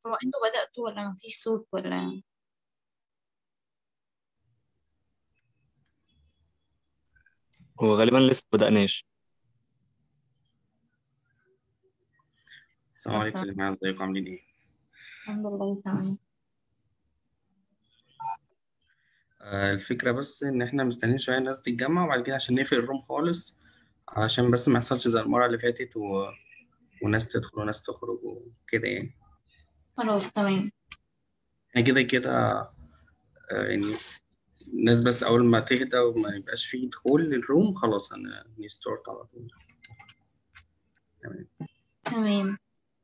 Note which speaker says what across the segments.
Speaker 1: هو انتوا بدأتوا ولا مفيش صوت ولا
Speaker 2: هو غالبا لسه بدأناش
Speaker 3: السلام عليكم يا جماعة ازيكم عاملين ايه؟
Speaker 1: الحمد لله تمام
Speaker 3: آه الفكرة بس إن إحنا مستنيين شوية الناس تتجمع وبعد كده عشان نقفل الروم خالص علشان بس ما يحصلش زي المرة اللي فاتت و... وناس تدخل وناس تخرج وكده يعني
Speaker 1: خلاص تمام
Speaker 3: احنا كده كده آه يعني الناس بس أول ما تهدى وما يبقاش فيه دخول للروم خلاص هنستارت على طول تمام
Speaker 1: تمام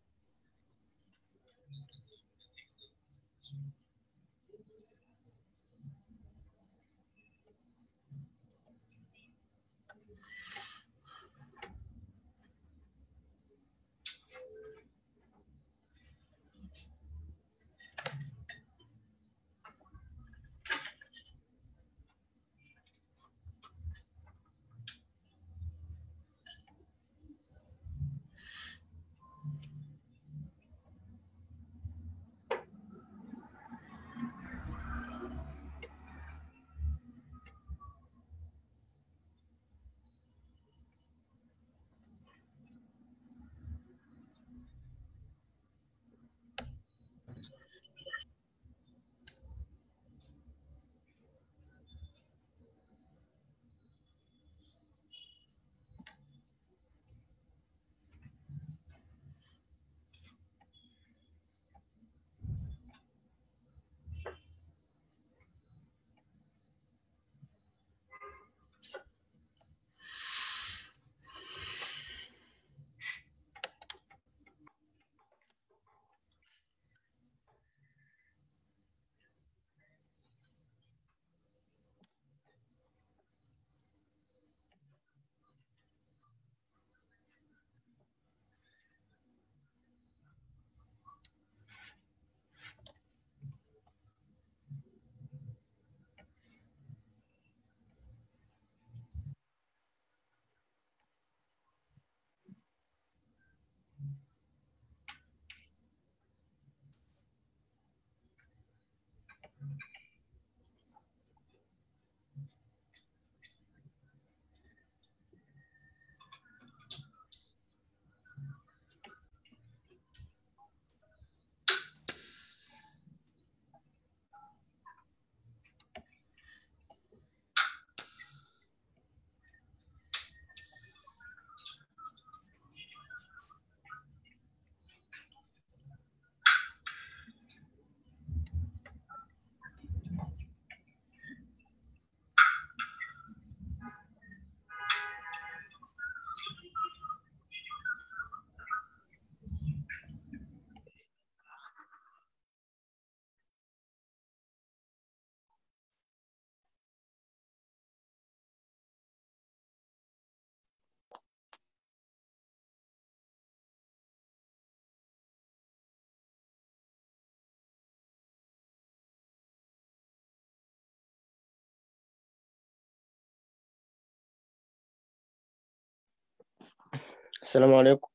Speaker 4: السلام عليكم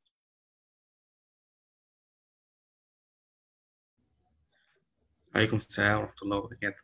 Speaker 3: وعليكم السلام ورحمة الله وبركاته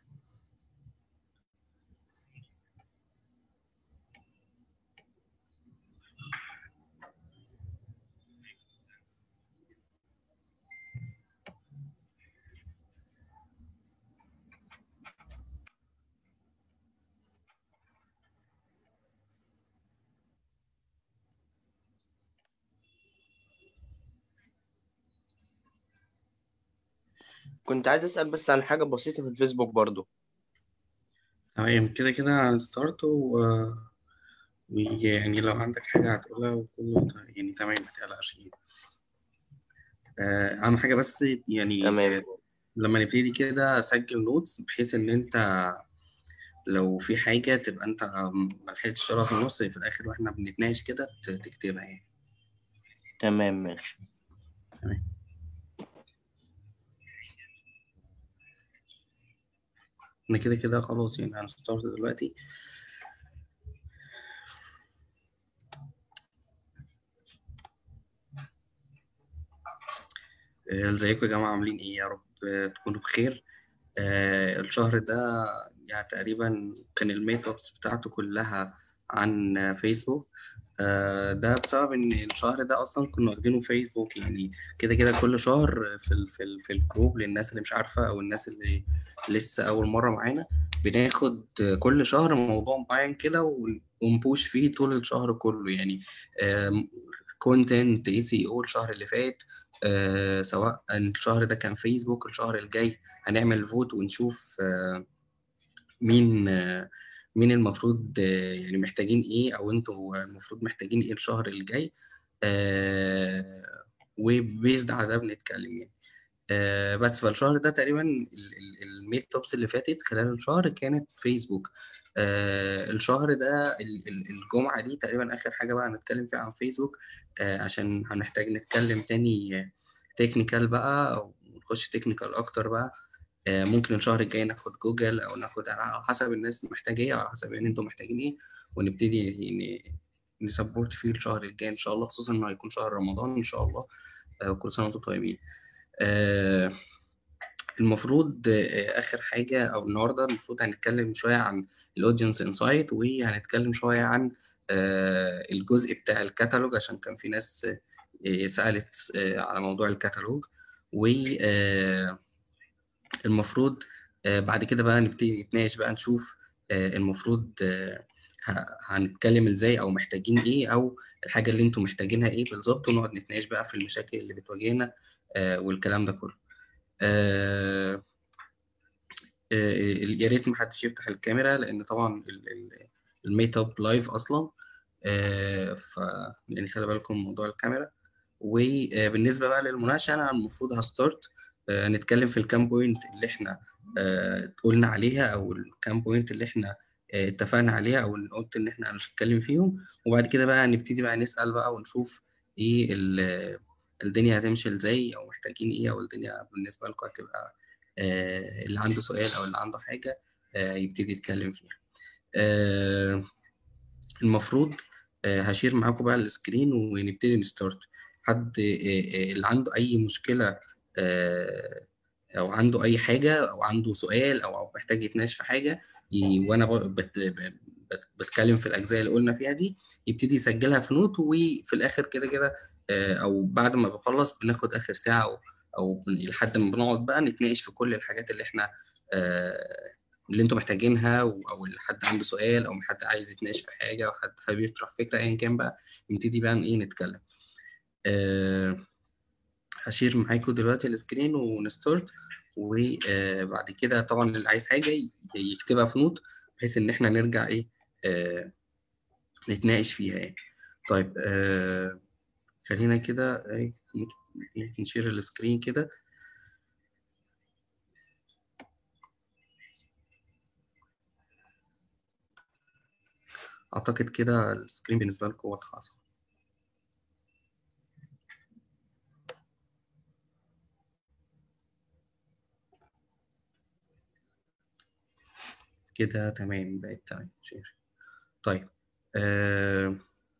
Speaker 4: كنت عايز أسأل بس عن حاجة بسيطة في الفيسبوك برضو
Speaker 3: تمام كده كده هنستارت و... ويعني لو عندك حاجة هتقولها وكله ت- يعني تمام ما تقلقش يعني آه، أهم حاجة بس يعني
Speaker 4: تمام
Speaker 3: آه، لما نبتدي كده سجل نوتس بحيث إن أنت لو في حاجة تبقى أنت ما لحقتش تقراها في النص في الآخر وإحنا بنتناقش كده ت- تكتبها يعني
Speaker 4: تمام ماشي
Speaker 3: تمام احنا كده كده خلاص يعني هنستارت دلوقتي آه، ازيكم يا جماعة عاملين ايه يا رب آه، تكونوا بخير آه، الشهر ده يعني تقريبا كان الميت ابس بتاعته كلها عن آه، فيسبوك آه، ده بسبب ان الشهر ده اصلا كنا واخدينه فيسبوك يعني كده كده كل شهر في ال في ال في الجروب للناس اللي مش عارفة او الناس اللي لسه اول مرة معانا بناخد كل شهر موضوع معين كده ون- ونبوش فيه طول الشهر كله يعني كونتنت اي سي او الشهر اللي فات آه، سواء الشهر ده كان فيسبوك الشهر الجاي هنعمل فوت ونشوف آه، مين آه، مين المفروض آه، يعني محتاجين ايه او انتوا المفروض محتاجين ايه الشهر الجاي وبيزد على ده بنتكلم يعني آه، بس فالشهر ده تقريبا الميت توبس اللي فاتت خلال الشهر كانت فيسبوك آه، الشهر ده ال- ال- الجمعة دي تقريبا آخر حاجة بقى هنتكلم فيها عن فيسبوك آه، عشان هنحتاج نتكلم تاني تكنيكال بقى أو نخش تكنيكال أكتر بقى آه، ممكن الشهر الجاي ناخد جوجل أو ناخد على حسب الناس محتاجة إيه أو على حسب يعني أنتوا محتاجين إيه ونبتدي ن- نسبورت فيه الشهر الجاي إن شاء الله خصوصا إنه هيكون شهر رمضان إن شاء الله آه، وكل سنة وأنتم طيبين. آه، المفروض آه، آخر حاجة أو النهاردة المفروض هنتكلم شوية عن الأودينس انسايت وهنتكلم شوية عن آه، الجزء بتاع الكتالوج عشان كان في ناس آه، سألت آه، على موضوع الكتالوج والمفروض بعد كده بقى نبتدي نتناقش بقى نشوف آه، المفروض آه، ه- هنتكلم ازاي او محتاجين ايه او الحاجة اللي انتوا محتاجينها ايه بالظبط ونقعد نتناقش بقى في المشاكل اللي بتواجهنا آه، والكلام ده كله آه، آه، يا ريت ما حدش يفتح الكاميرا لان طبعا الميت اب لايف اصلا آه، ف يعني خلي بالكم من موضوع الكاميرا وبالنسبه بقى للمناقشه انا المفروض هستارت آه، نتكلم في الكام بوينت اللي احنا آه، قلنا عليها او الكام بوينت اللي احنا آه، اتفقنا عليها او اللي قلت ان احنا هنتكلم فيهم وبعد كده بقى نبتدي بقى نسال بقى ونشوف ايه ال- الدنيا هتمشي ازاي او محتاجين ايه او الدنيا بالنسبه لكم هتبقى آه، اللي عنده سؤال او اللي عنده حاجه آه، يبتدي يتكلم فيها آه، المفروض آه، هشير معاكم بقى السكرين ونبتدي نستارت حد آه، آه، اللي عنده اي مشكله آه، او عنده اي حاجه او عنده سؤال او أو محتاج يتناقش في حاجه ي- وانا ب- بت- ب- بت- بتكلم في الاجزاء اللي قلنا فيها دي يبتدي يسجلها في نوت وفي الاخر كده كده آه، او بعد ما بخلص بناخد اخر ساعه او او بن- لحد ما بنقعد بقى نتناقش في كل الحاجات اللي احنا آه، اللي انتوا محتاجينها و- او اللي حد عنده سؤال او حد عايز يتناقش في حاجه او حد حابب يطرح فكره ايا كان بقى نبتدي بقى ايه نتكلم آه، هشير معاكم دلوقتي السكرين ونستارت وبعد كده طبعا اللي عايز حاجه ي- يكتبها في نوت بحيث ان احنا نرجع ايه آه، نتناقش فيها يعني طيب آه، خلينا كده إيه، نك- نشير السكرين كده اعتقد كده السكرين بالنسبه لكم واضحه صح كده تمام بقت تمام شير طيب آه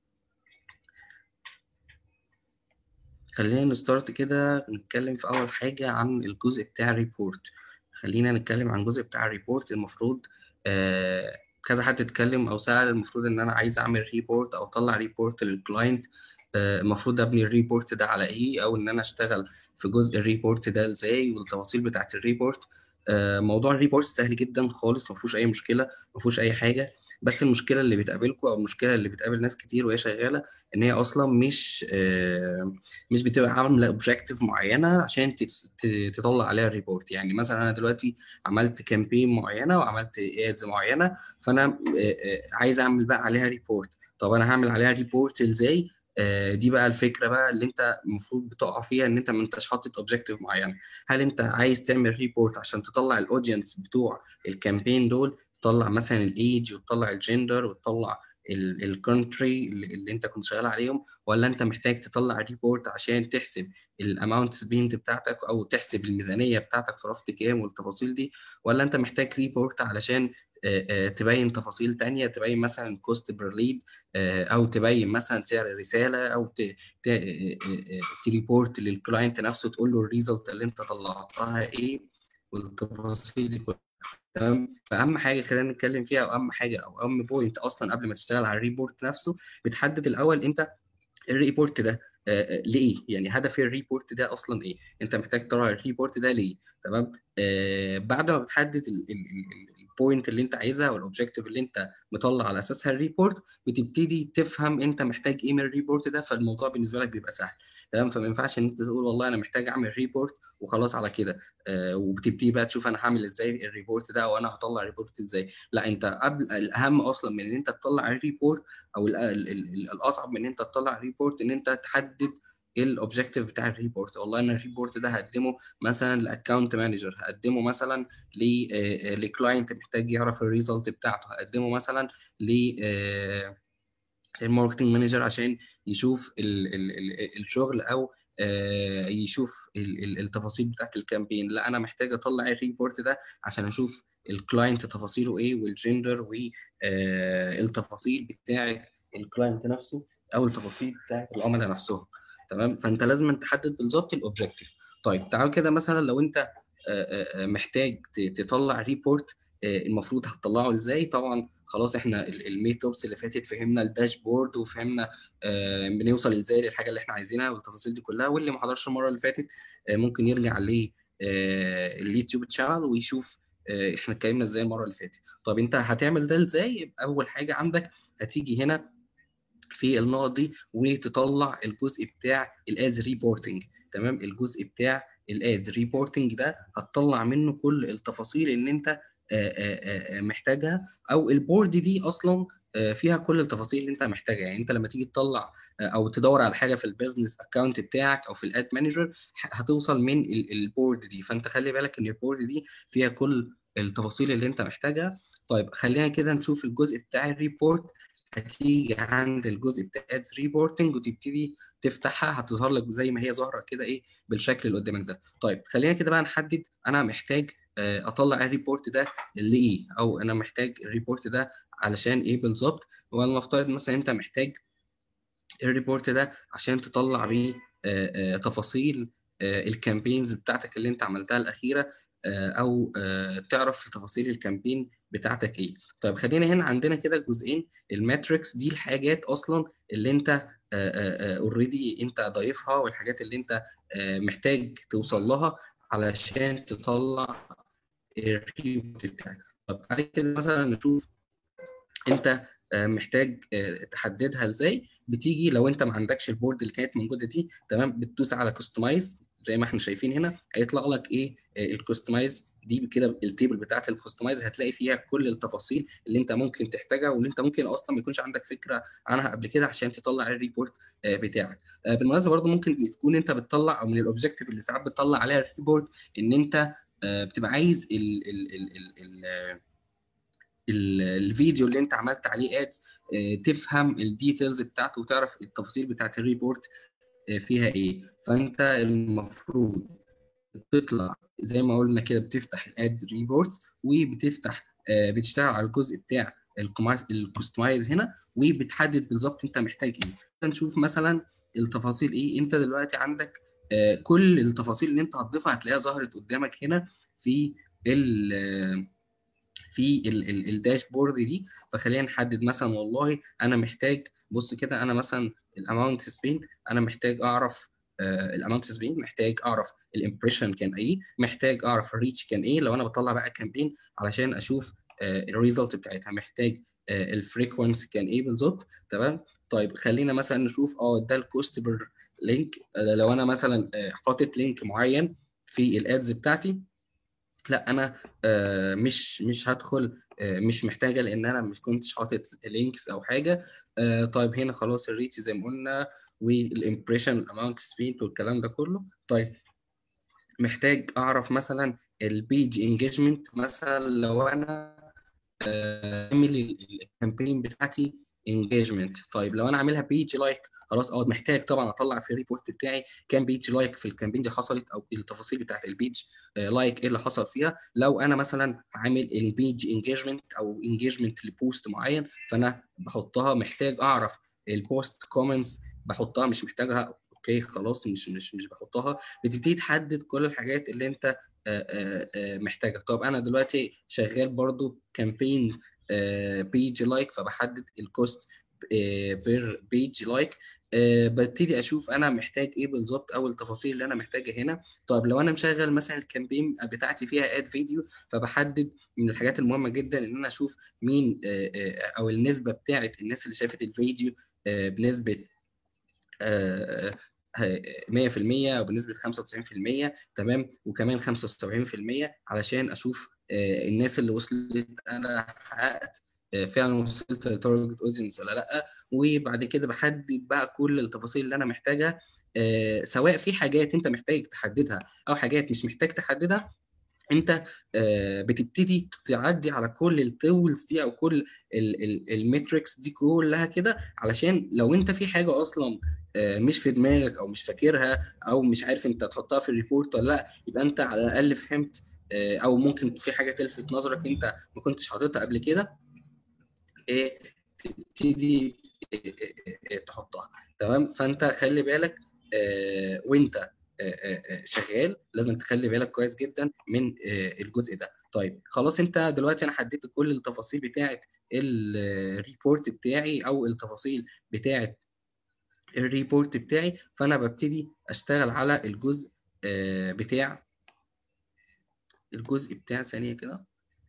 Speaker 3: خلينا نستارت كده نتكلم في أول حاجة عن الجزء بتاع الريبورت خلينا نتكلم عن الجزء بتاع الريبورت المفروض آه كذا حد اتكلم أو سأل المفروض إن أنا عايز أعمل ريبورت أو أطلع ريبورت للكلاينت آه المفروض أبني الريبورت ده على إيه أو إن أنا أشتغل في جزء الريبورت ده إزاي والتفاصيل بتاعة الريبورت آه موضوع الريبورت سهل جدا خالص ما فيهوش أي مشكلة ما فيهوش أي حاجة بس المشكلة اللي بتقابلكم أو المشكلة اللي بتقابل ناس كتير وهي شغالة إن هي أصلا مش آه مش بتبقى عامله اوبجيكتيف معينه عشان تت- ت- تطلع عليها ريبورت يعني مثلا انا دلوقتي عملت كامبين معينه وعملت ادز معينه فانا آه، آه، عايز اعمل بقى عليها ريبورت طب انا هعمل عليها ريبورت ازاي آه، دي بقى الفكره بقى اللي انت المفروض بتقع فيها ان انت ما انتش حاطط اوبجيكتيف معينه هل انت عايز تعمل ريبورت عشان تطلع الاودينس بتوع الكامبين دول تطلع مثلا الايج وتطلع الجندر وتطلع الكونتري اللي انت كنت شغال عليهم ولا انت محتاج تطلع ريبورت عشان تحسب الاماونت سبيند بتاعتك او تحسب الميزانيه بتاعتك صرفت كام والتفاصيل دي ولا انت محتاج ريبورت علشان آه، آه، تبين تفاصيل تانية تبين مثلا كوست بير ليد او تبين مثلا سعر الرساله او ت- ت- آه، آه، آه، تريبورت للكلاينت نفسه تقول له الريزلت اللي انت طلعتها ايه والتفاصيل دي كلها تمام فاهم حاجه خلينا نتكلم فيها او اهم حاجه او اهم بوينت اصلا قبل ما تشتغل على الريبورت نفسه بتحدد الاول انت الريبورت ده آه، آه، ليه يعني هدف الريبورت ده اصلا ايه انت محتاج ترى الريبورت ده ليه تمام آه بعد ما بتحدد البوينت اللي انت عايزها والاوبجيكتيف اللي انت مطلع على اساسها الريبورت بتبتدي تفهم انت محتاج ايه من الريبورت ده فالموضوع بالنسبه لك بيبقى سهل تمام فما ينفعش ان انت تقول والله انا محتاج اعمل ريبورت وخلاص على كده آه وبتبتدي بقى تشوف انا هعمل ازاي الريبورت ده او انا هطلع الريبورت ازاي لا انت قبل الاهم اصلا من ان انت تطلع الريبورت او ال- ال- ال- الاصعب من ان انت تطلع ريبورت ان انت تحدد ايه الاوبجيكتيف بتاع الريبورت والله انا الريبورت ده هقدمه مثلا لاكونت مانجر هقدمه مثلا لكلاينت محتاج يعرف الريزلت بتاعته هقدمه مثلا ل آه، الماركتنج مانجر عشان يشوف ال ال ال الشغل او آه، يشوف ال ال التفاصيل بتاعت الكامبين لا انا محتاج اطلع الريبورت ده عشان اشوف الكلاينت تفاصيله ايه والجندر والتفاصيل بتاعت الكلاينت نفسه او التفاصيل بتاعت العملاء نفسهم تمام فانت لازم تحدد بالظبط الاوبجيكتيف طيب تعال كده مثلا لو انت آه، آه، آه، محتاج ت- تطلع ريبورت المفروض هتطلعه ازاي طبعا خلاص احنا الميت توبس اللي فاتت فهمنا الداشبورد وفهمنا آه، بنوصل ازاي للحاجه اللي احنا عايزينها والتفاصيل دي كلها واللي ما حضرش المره اللي فاتت آه، ممكن يرجع ل اليوتيوب تشانل ويشوف آه، احنا اتكلمنا ازاي المره اللي فاتت طب انت هتعمل ده ازاي يبقى اول حاجه عندك هتيجي هنا في النقط دي وتطلع الجزء بتاع الادز ريبورتنج تمام الجزء بتاع الادز ريبورتنج ده هتطلع منه كل التفاصيل اللي انت آه، آه، آه، محتاجها او البورد دي اصلا آه، فيها كل التفاصيل اللي انت محتاجها يعني انت لما تيجي تطلع آه، او تدور على حاجه في البيزنس اكونت بتاعك او في الاد مانجر هتوصل من ال- البورد دي فانت خلي بالك ان البورد دي فيها كل التفاصيل اللي انت محتاجها طيب خلينا كده نشوف الجزء بتاع الريبورت هتيجي عند الجزء بتاع ادز ريبورتنج وتبتدي تفتحها هتظهر لك زي ما هي ظاهره كده ايه بالشكل اللي قدامك ده طيب خلينا كده بقى نحدد انا محتاج آه، اطلع الريبورت ده لايه او انا محتاج الريبورت ده علشان ايه بالظبط ولنفترض مثلا انت محتاج الريبورت ده عشان تطلع بيه آه، آه، تفاصيل آه، الكامبينز بتاعتك اللي انت عملتها الاخيره آه، او آه، تعرف تفاصيل الكامبين بتاعتك ايه طيب خلينا هنا عندنا كده جزئين الماتريكس دي الحاجات اصلا اللي انت اوريدي انت ضايفها والحاجات اللي انت آه، محتاج توصل لها علشان تطلع الريبورت بتاعك طب تعالى كده مثلا نشوف انت آه، محتاج آه، تحددها ازاي بتيجي لو انت ما عندكش البورد اللي كانت موجوده دي تمام بتدوس على كوستمايز زي ما احنا شايفين هنا هيطلع لك ايه الكوستمايز دي كده التيبل بتاعت الكوستمايز هتلاقي فيها كل التفاصيل اللي انت ممكن تحتاجها واللي انت ممكن اصلا ما يكونش عندك فكره عنها قبل كده عشان تطلع الريبورت آه، بتاعك آه، بالمناسبه برضه ممكن تكون انت بتطلع او من الاوبجيكتيف اللي ساعات بتطلع عليها الريبورت ان انت آه، بتبقى عايز ال ال ال ال ال ال- الفيديو اللي انت عملت عليه ادز تفهم الديتيلز بتاعته وتعرف التفاصيل بتاعت الريبورت آه، فيها ايه فانت المفروض تطلع زي ما قلنا كده بتفتح الاد ريبورتس وبتفتح آه، بتشتغل على الجزء بتاع الكستمايز هنا وبتحدد بالظبط انت محتاج ايه نشوف مثلا التفاصيل ايه انت دلوقتي عندك آه، كل التفاصيل اللي انت هتضيفها هتلاقيها ظهرت قدامك هنا في ال آه، في ال- ال- الداشبورد دي فخلينا نحدد مثلا والله انا محتاج بص كده انا مثلا الاماونت سبيند انا محتاج اعرف الاماونت سبيند محتاج اعرف الامبريشن كان ايه محتاج اعرف الريتش كان ايه لو انا بطلع بقى كامبين علشان اشوف الريزلت بتاعتها محتاج الفريكونسي كان ايه بالظبط تمام طيب خلينا مثلا نشوف اه ده الكوست بير لينك لو انا مثلا آه، حاطط لينك معين في الادز بتاعتي لا انا آه، مش مش هدخل آه، مش محتاجه لان انا مش كنتش حاطط لينكس او حاجه آه، طيب هنا خلاص الريتش زي ما قلنا والامبريشن الاماونت سبيد والكلام ده كله طيب محتاج اعرف مثلا البيج انجيجمنت مثلا لو انا آه، اعمل الكامبين بتاعتي انجيجمنت طيب لو انا عاملها بيج لايك خلاص اه محتاج طبعا اطلع في الريبورت بتاعي كام بيج لايك في الكامبين دي حصلت او التفاصيل بتاعت البيج لايك ايه اللي حصل فيها لو انا مثلا عامل البيج انجيجمنت او انجيجمنت لبوست معين فانا بحطها محتاج اعرف البوست كومنتس بحطها مش محتاجها اوكي خلاص مش مش مش بحطها بتبتدي تحدد كل الحاجات اللي انت آه، آه، آه، محتاجها طب انا دلوقتي شغال برضو كامبين بيج لايك فبحدد الكوست بير بيج لايك ببتدي اشوف انا محتاج ايه بالظبط او التفاصيل اللي انا محتاجها هنا طب لو انا مشغل مثلا الكامبين بتاعتي فيها اد فيديو فبحدد من الحاجات المهمه جدا ان انا اشوف مين آه، آه، او النسبه بتاعت الناس اللي شافت الفيديو آه، بنسبه آه، آه، 100% او بنسبه 95% تمام وكمان 75% علشان اشوف آه، الناس اللي وصلت انا حققت آه، فعلا وصلت للتارجت اودينس ولا لا وبعد كده بحدد بقى كل التفاصيل اللي انا محتاجها آه، سواء في حاجات انت محتاج تحددها او حاجات مش محتاج تحددها انت آه، بتبتدي تعدي على كل التولز دي او كل الميتريكس دي كلها كده علشان لو انت في حاجه اصلا آه، مش في دماغك او مش فاكرها او مش عارف انت تحطها في الريبورت ولا لا يبقى انت على الاقل فهمت آه، او ممكن في حاجه تلفت نظرك انت ما كنتش حاططها قبل كده ايه تبتدي إيه، إيه، إيه، تحطها تمام فانت خلي بالك آه، وانت آه، آه، آه، شغال لازم تخلي بالك كويس جدا من آه، الجزء ده طيب خلاص انت دلوقتي انا حددت كل التفاصيل بتاعه الريبورت بتاعي او التفاصيل بتاعه الريبورت بتاعي فانا ببتدي اشتغل على الجزء آه، بتاع الجزء بتاع ثانيه كده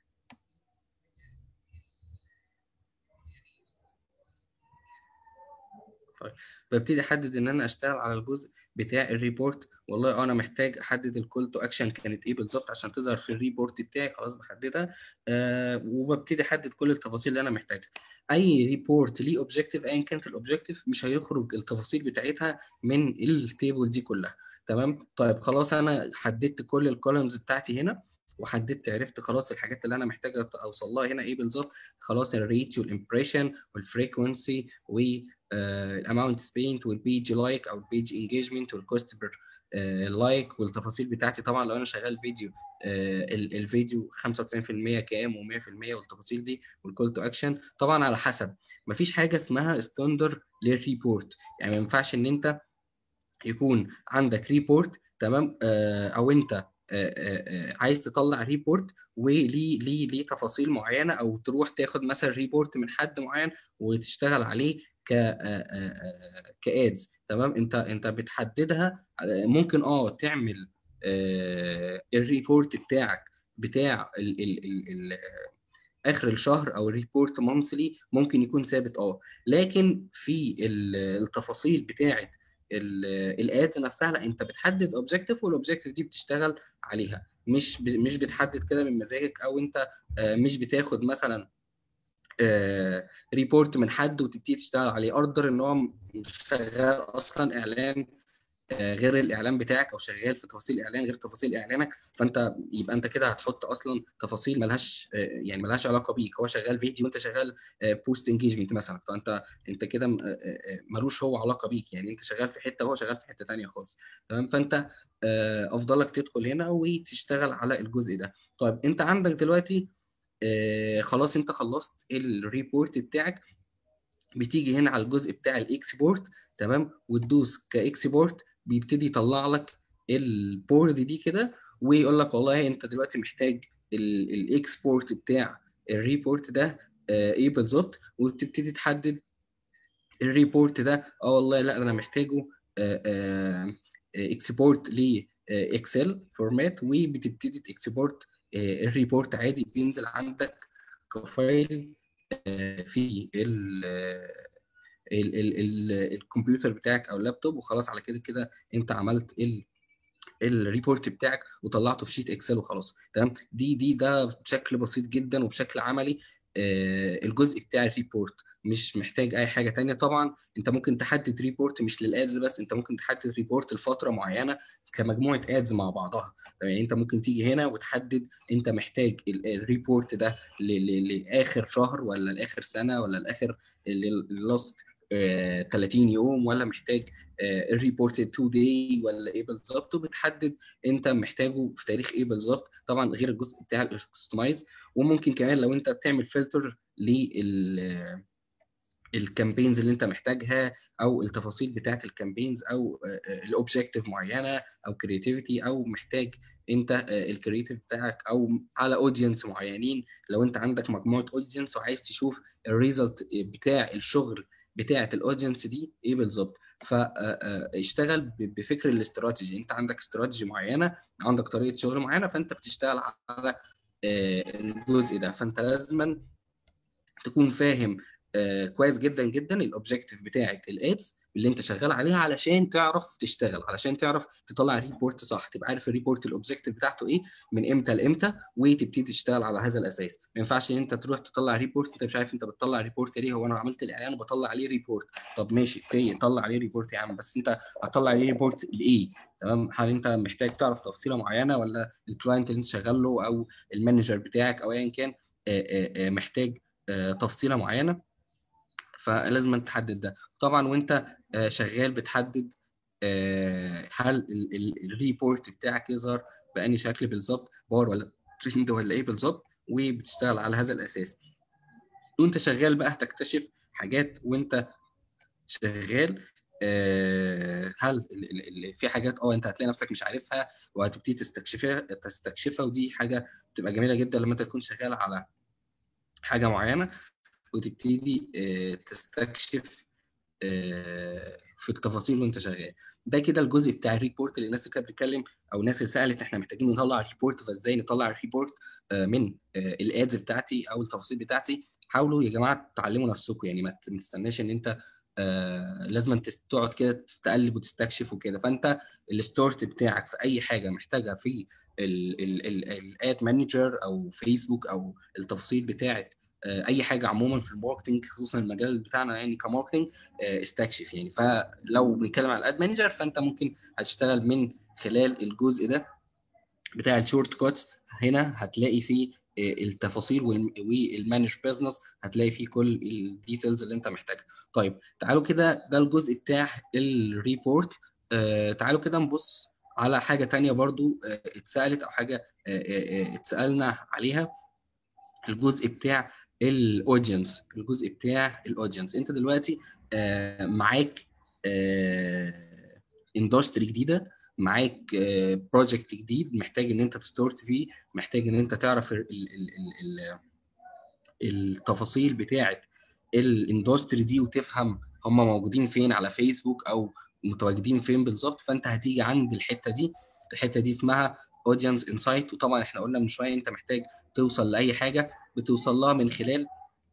Speaker 3: طيب ببتدي احدد ان انا اشتغل على الجزء بتاع الريبورت والله اه انا محتاج احدد الكول تو اكشن كانت ايه بالظبط عشان تظهر في الريبورت بتاعي خلاص بحددها آه وببتدي احدد كل التفاصيل اللي انا محتاجها اي ريبورت ليه اوبجيكتيف ايا كانت الاوبجيكتيف مش هيخرج التفاصيل بتاعتها من التيبل دي كلها تمام طيب خلاص انا حددت كل الكولمز بتاعتي هنا وحددت عرفت خلاص الحاجات اللي انا محتاج اوصل لها هنا ايه بالظبط خلاص الريتش والامبريشن والفريكونسي و الاماونت سبينت والبيج لايك او البيج انجيجمنت والكوست بير لايك والتفاصيل بتاعتي طبعا لو انا شغال فيديو آه، ال- الفيديو 95% كام و100% والتفاصيل دي والكول تو اكشن طبعا على حسب مفيش حاجه اسمها ستاندر للريبورت يعني ما ينفعش ان انت يكون عندك ريبورت تمام آه، او انت آه، آه، آه، عايز تطلع ريبورت وليه ليه ليه تفاصيل معينه او تروح تاخد مثلا ريبورت من حد معين وتشتغل عليه ك كادز تمام انت انت بتحددها آه، ممكن اه تعمل آه، الريبورت بتاعك بتاع ال ال ال ال اخر الشهر او الريبورت مونثلي ممكن يكون ثابت اه لكن في ال- التفاصيل بتاعه الادز نفسها لا انت بتحدد اوبجيكتيف والاوبجيكتيف دي بتشتغل عليها مش ب- مش بتحدد كده من مزاجك او انت آه، مش بتاخد مثلا ريبورت من حد وتبتدي تشتغل عليه اردر ان هو مش شغال اصلا اعلان آه، غير الاعلان بتاعك او شغال في تفاصيل الاعلان غير تفاصيل اعلانك فانت يبقى انت كده هتحط اصلا تفاصيل ملهاش آه، يعني ملهاش علاقه بيك هو شغال فيديو وانت شغال بوست انجيجمنت مثلا فانت انت كده م- آه، آه، ملوش هو علاقه بيك يعني انت شغال في حته وهو شغال في حته تانيه خالص تمام فانت آه، افضلك تدخل هنا وتشتغل على الجزء ده طيب انت عندك دلوقتي آه، خلاص انت خلصت الريبورت بتاعك بتيجي هنا على الجزء بتاع الاكسبورت تمام وتدوس كاكسبورت بيبتدي يطلع لك البورد دي كده ويقول لك والله انت دلوقتي محتاج ال- الاكسبورت بتاع الريبورت ده آه، ايه بالظبط وتبتدي تحدد الريبورت ده اه والله لا انا محتاجه اكسبورت لاكسل فورمات وبتبتدي تكسبورت الريبورت عادي بينزل عندك كفايل آه، في ال ال ال ال الكمبيوتر بتاعك او اللابتوب وخلاص على كده كده انت عملت ال الريبورت بتاعك وطلعته في شيت اكسل وخلاص تمام دي دي ده بشكل بسيط جدا وبشكل عملي آه، الجزء بتاع الريبورت مش محتاج اي حاجه تانية طبعا انت ممكن تحدد ريبورت مش للادز بس انت ممكن تحدد ريبورت لفتره معينه كمجموعه ادز مع بعضها يعني انت ممكن تيجي هنا وتحدد انت محتاج ال- الريبورت ده ل- ل- لاخر شهر ولا لاخر سنه ولا لاخر اللاست آه، 30 يوم ولا محتاج الريبورت تو داي ولا ايه بالظبط وبتحدد انت محتاجه في تاريخ ايه بالظبط طبعا غير الجزء بتاع الكستمايز وممكن كمان لو انت بتعمل فلتر لل الكامبينز اللي انت محتاجها او التفاصيل بتاعه الكامبينز او الاوبجيكتيف معينه او كرياتيفيتي او محتاج انت الكرياتيف بتاعك او على اودينس معينين لو انت عندك مجموعه اودينس وعايز تشوف الريزلت بتاع الشغل بتاعه الاودينس دي ايه بالظبط فاشتغل بفكر الاستراتيجي انت عندك استراتيجي معينه عندك طريقه شغل معينه فانت بتشتغل على الجزء ده فانت لازما تكون فاهم آه كويس جدا جدا الاوبجيكتيف بتاعه الادز اللي انت شغال عليها علشان تعرف تشتغل علشان تعرف تطلع ريبورت صح تبقى عارف الريبورت الاوبجيكتيف بتاعته ايه من امتى لامتى وتبتدي تشتغل على هذا الاساس ما ينفعش ان انت تروح تطلع ريبورت انت مش عارف انت بتطلع ريبورت ليه هو انا عملت الاعلان وبطلع عليه ريبورت طب ماشي اوكي طلع عليه ريبورت يا عم بس انت هتطلع عليه ريبورت لايه تمام هل انت محتاج تعرف تفصيله معينه ولا الكلاينت اللي انت شغال له او المانجر بتاعك او ايا كان آآ آآ محتاج تفصيله معينه فلازم تحدد ده طبعا وانت شغال بتحدد هل الريبورت بتاعك يظهر بأني شكل بالظبط بار ولا ترند ولا ايه بالظبط وبتشتغل على هذا الاساس وانت شغال بقى هتكتشف حاجات وانت شغال هل في حاجات اه انت هتلاقي نفسك مش عارفها وهتبتدي تستكشفها تستكشفها ودي حاجه بتبقى جميله جدا لما انت تكون شغال على حاجه معينه وتبتدي تستكشف في التفاصيل وانت شغال ده كده الجزء بتاع الريبورت اللي الناس كانت بتتكلم او الناس اللي سالت احنا محتاجين نطلع ريبورت فازاي نطلع الريبورت من الادز بتاعتي او التفاصيل بتاعتي حاولوا يا جماعه تعلموا نفسكم يعني ما تستناش ان انت آه لازم تقعد كده تقلب وتستكشف وكده فانت الستورت بتاعك في اي حاجه محتاجها في الاد مانجر او فيسبوك او التفاصيل بتاعه اي حاجه عموما في الماركتنج خصوصا المجال بتاعنا يعني كماركتنج استكشف يعني فلو بنتكلم على الاد مانجر فانت ممكن هتشتغل من خلال الجزء ده بتاع الشورت كوتس هنا هتلاقي فيه التفاصيل والمانج بزنس هتلاقي فيه كل الديتيلز اللي انت محتاجها طيب تعالوا كده ده الجزء بتاع الريبورت آه تعالوا كده نبص على حاجه تانية برضو آه اتسالت او حاجه آه اتسالنا عليها الجزء بتاع الاودينس الجزء بتاع الاودينس انت دلوقتي معاك اندستري جديده معاك بروجكت جديد محتاج ان انت تستورت فيه محتاج ان انت تعرف ال ال ال ال التفاصيل بتاعه الاندستري دي وتفهم هم موجودين فين على فيسبوك او متواجدين فين بالظبط فانت هتيجي عند الحته دي الحته دي اسمها اودينس انسايت وطبعا احنا قلنا من شويه انت محتاج توصل لاي حاجه بتوصل لها من خلال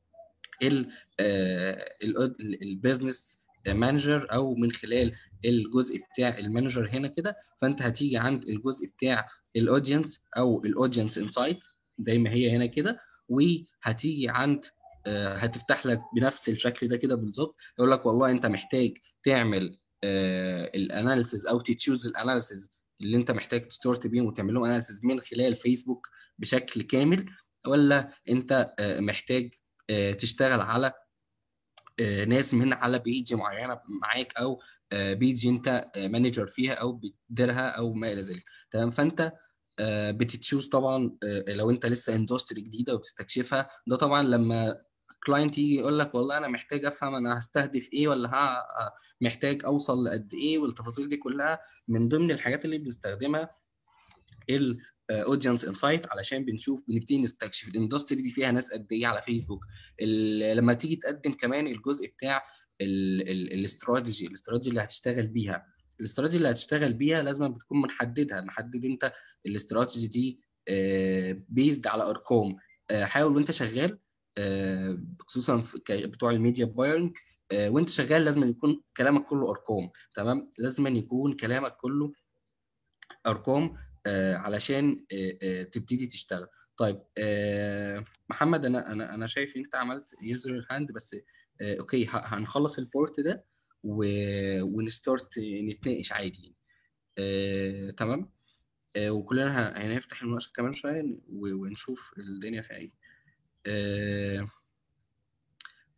Speaker 3: البيزنس مانجر او من خلال الجزء بتاع المانجر هنا كده فانت هتيجي عند الجزء بتاع الاودينس او الاودينس انسايت زي ما هي هنا كده وهتيجي عند هتفتح لك بنفس الشكل ده كده بالظبط يقول لك والله انت محتاج تعمل الاناليسيز او تتشوز الاناليسيز اللي انت محتاج تستورت بيهم وتعمل لهم اناليسيز من خلال فيسبوك بشكل كامل ولا انت محتاج تشتغل على ناس من على بيج معينه معاك او بيج انت مانجر فيها او بتديرها او ما الى ذلك تمام فانت بتتشوز طبعا لو انت لسه اندستري جديده وبتستكشفها ده طبعا لما كلاينت يجي يقول لك والله انا محتاج افهم انا هستهدف ايه ولا ها محتاج اوصل لقد ايه والتفاصيل دي كلها من ضمن الحاجات اللي بنستخدمها اودينس انسايت علشان بنشوف بنبتدي نستكشف الاندستري دي فيها ناس قد ايه على فيسبوك لما تيجي تقدم كمان الجزء بتاع الاستراتيجي الاستراتيجي اللي هتشتغل بيها الاستراتيجي اللي هتشتغل بيها لازم بتكون محددها محدد انت الاستراتيجي دي بيزد على ارقام حاول وانت شغال خصوصا بتوع الميديا بايرنج وانت شغال لازم يكون كلامك كله ارقام تمام لازم يكون كلامك كله ارقام علشان تبتدي تشتغل طيب محمد انا انا انا شايف انت عملت يوزر هاند بس اوكي هنخلص البورت ده ونستارت نتناقش عادي يعني تمام وكلنا هنفتح المناقشه كمان شويه ونشوف الدنيا فيها ايه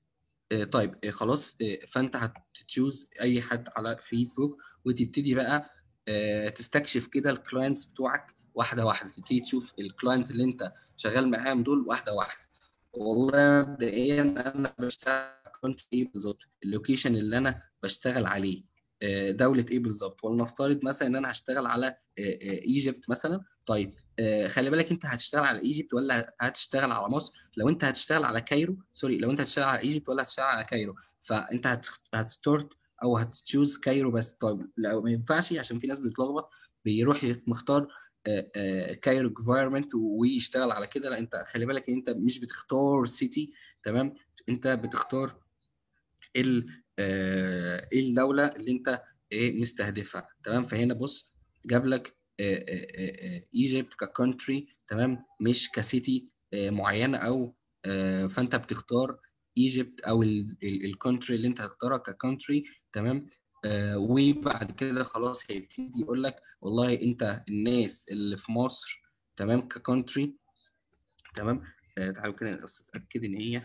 Speaker 3: آه، طيب آه، خلاص آه، فانت هتتشوز اي حد على فيسبوك وتبتدي بقى آه، تستكشف كده الكلاينتس بتوعك واحده واحده تبتدي تشوف الكلاينت اللي انت شغال معاهم دول واحده واحده والله مبدئيا انا بشتغل كنت ايه بالظبط اللوكيشن اللي انا بشتغل عليه آه، دولة ايه بالظبط ولنفترض مثلا ان انا هشتغل على ايجيبت مثلا طيب آه، خلي بالك انت هتشتغل على ايجيبت ولا هتشتغل على مصر لو انت هتشتغل على كايرو سوري لو انت هتشتغل على ايجيبت ولا هتشتغل على كايرو فانت هت- هتستورت او هتشوز كايرو بس طيب لو ما ينفعش عشان في ناس بتتلخبط بيروح مختار آه، آه، كايرو جفايرمنت ويشتغل على كده لا انت خلي بالك ان انت مش بتختار سيتي تمام انت بتختار ال آه، ايه الدوله اللي انت ايه مستهدفها تمام فهنا بص جاب لك ايجيبت ككونتري تمام مش كسيتي آه، معينه او آه، فانت بتختار ايجيبت او الكونتري اللي انت هتختارها ككونتري تمام آه، وبعد كده خلاص هيبتدي يقول لك والله انت الناس اللي في مصر تمام ككونتري تمام آه، تعالوا كده بس اتاكد ان هي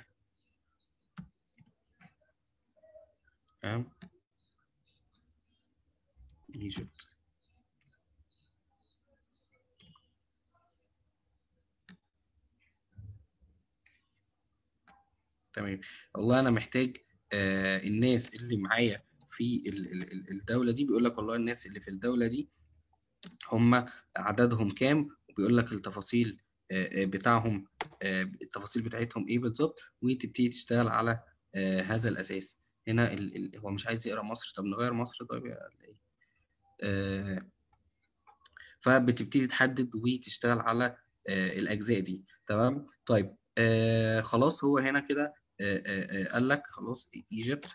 Speaker 3: تمام ايجيبت تمام والله انا محتاج آه الناس اللي معايا في ال- ال- ال- الدوله دي بيقول لك والله الناس اللي في الدوله دي هم عددهم كام وبيقول لك التفاصيل آه، آه، بتاعهم آه، التفاصيل بتاعتهم ايه بالظبط وتبتدي تشتغل على آه، هذا الاساس هنا ال... ال... هو مش عايز يقرا مصر طب نغير مصر طيب ولا ايه آه، فبتبتدي تحدد وتشتغل على آه، الاجزاء دي تمام طيب آه، خلاص هو هنا كده آه، آه، آه، قال لك خلاص ايجيبت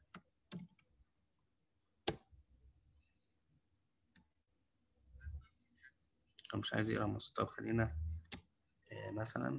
Speaker 3: هو مش عايز يقرا مصر طب خلينا آه، مثلا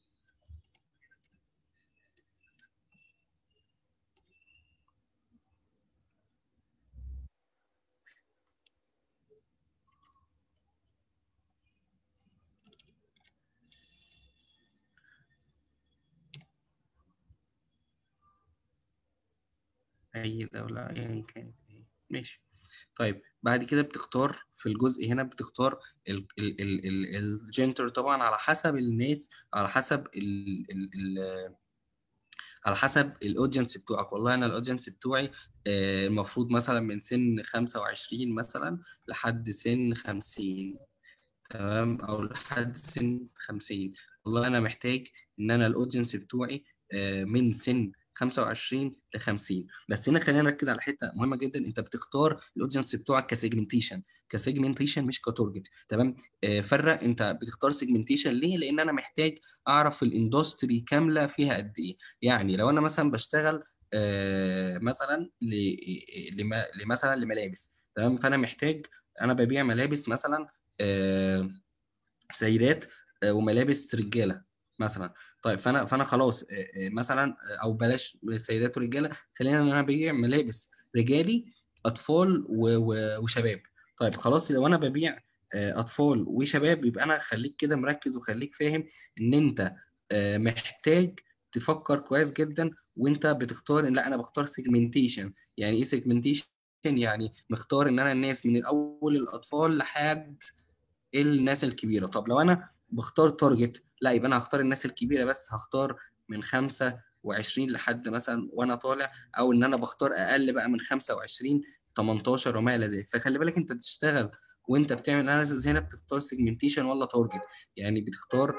Speaker 3: أي دولة أيا كانت إيه ماشي طيب بعد كده بتختار في الجزء هنا بتختار الجنتر طبعا على حسب الناس على حسب ال ال ال على حسب الاودينس بتوعك والله انا الاودينس بتوعي آه، المفروض مثلا من سن 25 مثلا لحد سن 50 تمام او لحد سن 50 والله انا محتاج ان انا الاودينس بتوعي آه، من سن 25 ل 50 بس هنا خلينا نركز على حته مهمه جدا انت بتختار الاودينس بتوعك كسيجمنتيشن كسيجمنتيشن مش كتارجت تمام آه، فرق انت بتختار سيجمنتيشن ليه لان انا محتاج اعرف الاندستري كامله فيها قد ايه يعني لو انا مثلا بشتغل آه، مثلا ل- لما- لمثلا لملابس تمام فانا محتاج انا ببيع ملابس مثلا آه، سيدات آه، وملابس رجاله مثلا طيب فانا فانا خلاص آه، آه، مثلا آه، او بلاش سيدات ورجاله خلينا ان انا ببيع ملابس رجالي اطفال و- و- وشباب طيب خلاص لو انا ببيع آه، اطفال وشباب يبقى انا خليك كده مركز وخليك فاهم ان انت آه، محتاج تفكر كويس جدا وانت بتختار لا انا بختار سيجمنتيشن يعني ايه سيجمنتيشن يعني مختار ان انا الناس من الاول الاطفال لحد الناس الكبيره طب لو انا بختار تارجت لا يبقى انا هختار الناس الكبيره بس هختار من 25 لحد مثلا وانا طالع او ان انا بختار اقل بقى من 25 18 وما الى ذلك فخلي بالك انت بتشتغل وانت بتعمل اناليسيس هنا بتختار سيجمنتيشن ولا تارجت يعني بتختار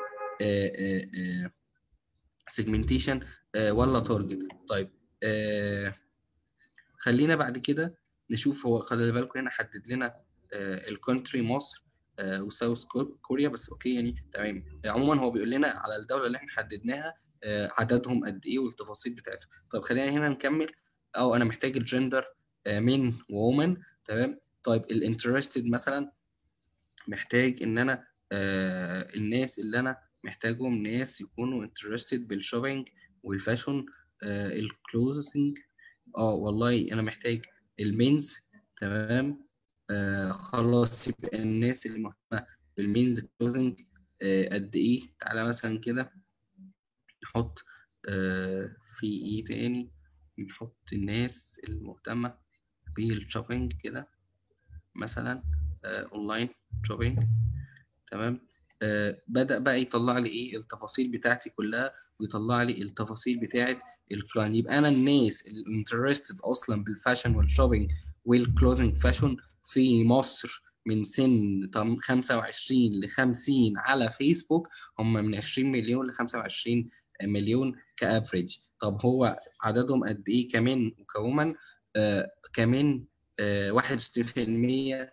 Speaker 3: سيجمنتيشن ولا تارجت طيب آه، خلينا بعد كده نشوف هو خلي بالكم هنا حدد لنا الكونتري مصر آه، وساوث كور- كوريا بس اوكي يعني تمام عموما هو بيقول لنا على الدوله اللي احنا حددناها آه، عددهم قد ايه والتفاصيل بتاعتهم طب خلينا هنا نكمل او انا محتاج الجندر مين وومن تمام طيب الانترستد مثلا محتاج ان انا آه، الناس اللي انا محتاجهم ناس يكونوا انترستد بالشوبينج والفاشن الكلوزنج اه والله انا محتاج المينز تمام آه خلاص يبقى الناس اللي مهتمه بالمينز كلوزنج آه قد ايه تعالى مثلا كده نحط آه في ايه تاني نحط الناس المهتمة بالشوبينج كده مثلا آه، اونلاين شوبينج تمام آه، بدأ بقى يطلع لي ايه التفاصيل بتاعتي كلها ويطلع لي التفاصيل بتاعت الكلاين يبقى انا الناس الانترستد اصلا بالفاشن والشوبينج والكلوزنج فاشن في مصر من سن تم- 25 ل 50 على فيسبوك هم من 20 مليون ل 25 مليون كافريج طب هو عددهم قد ايه كمان وكوما آه كمان آه 61%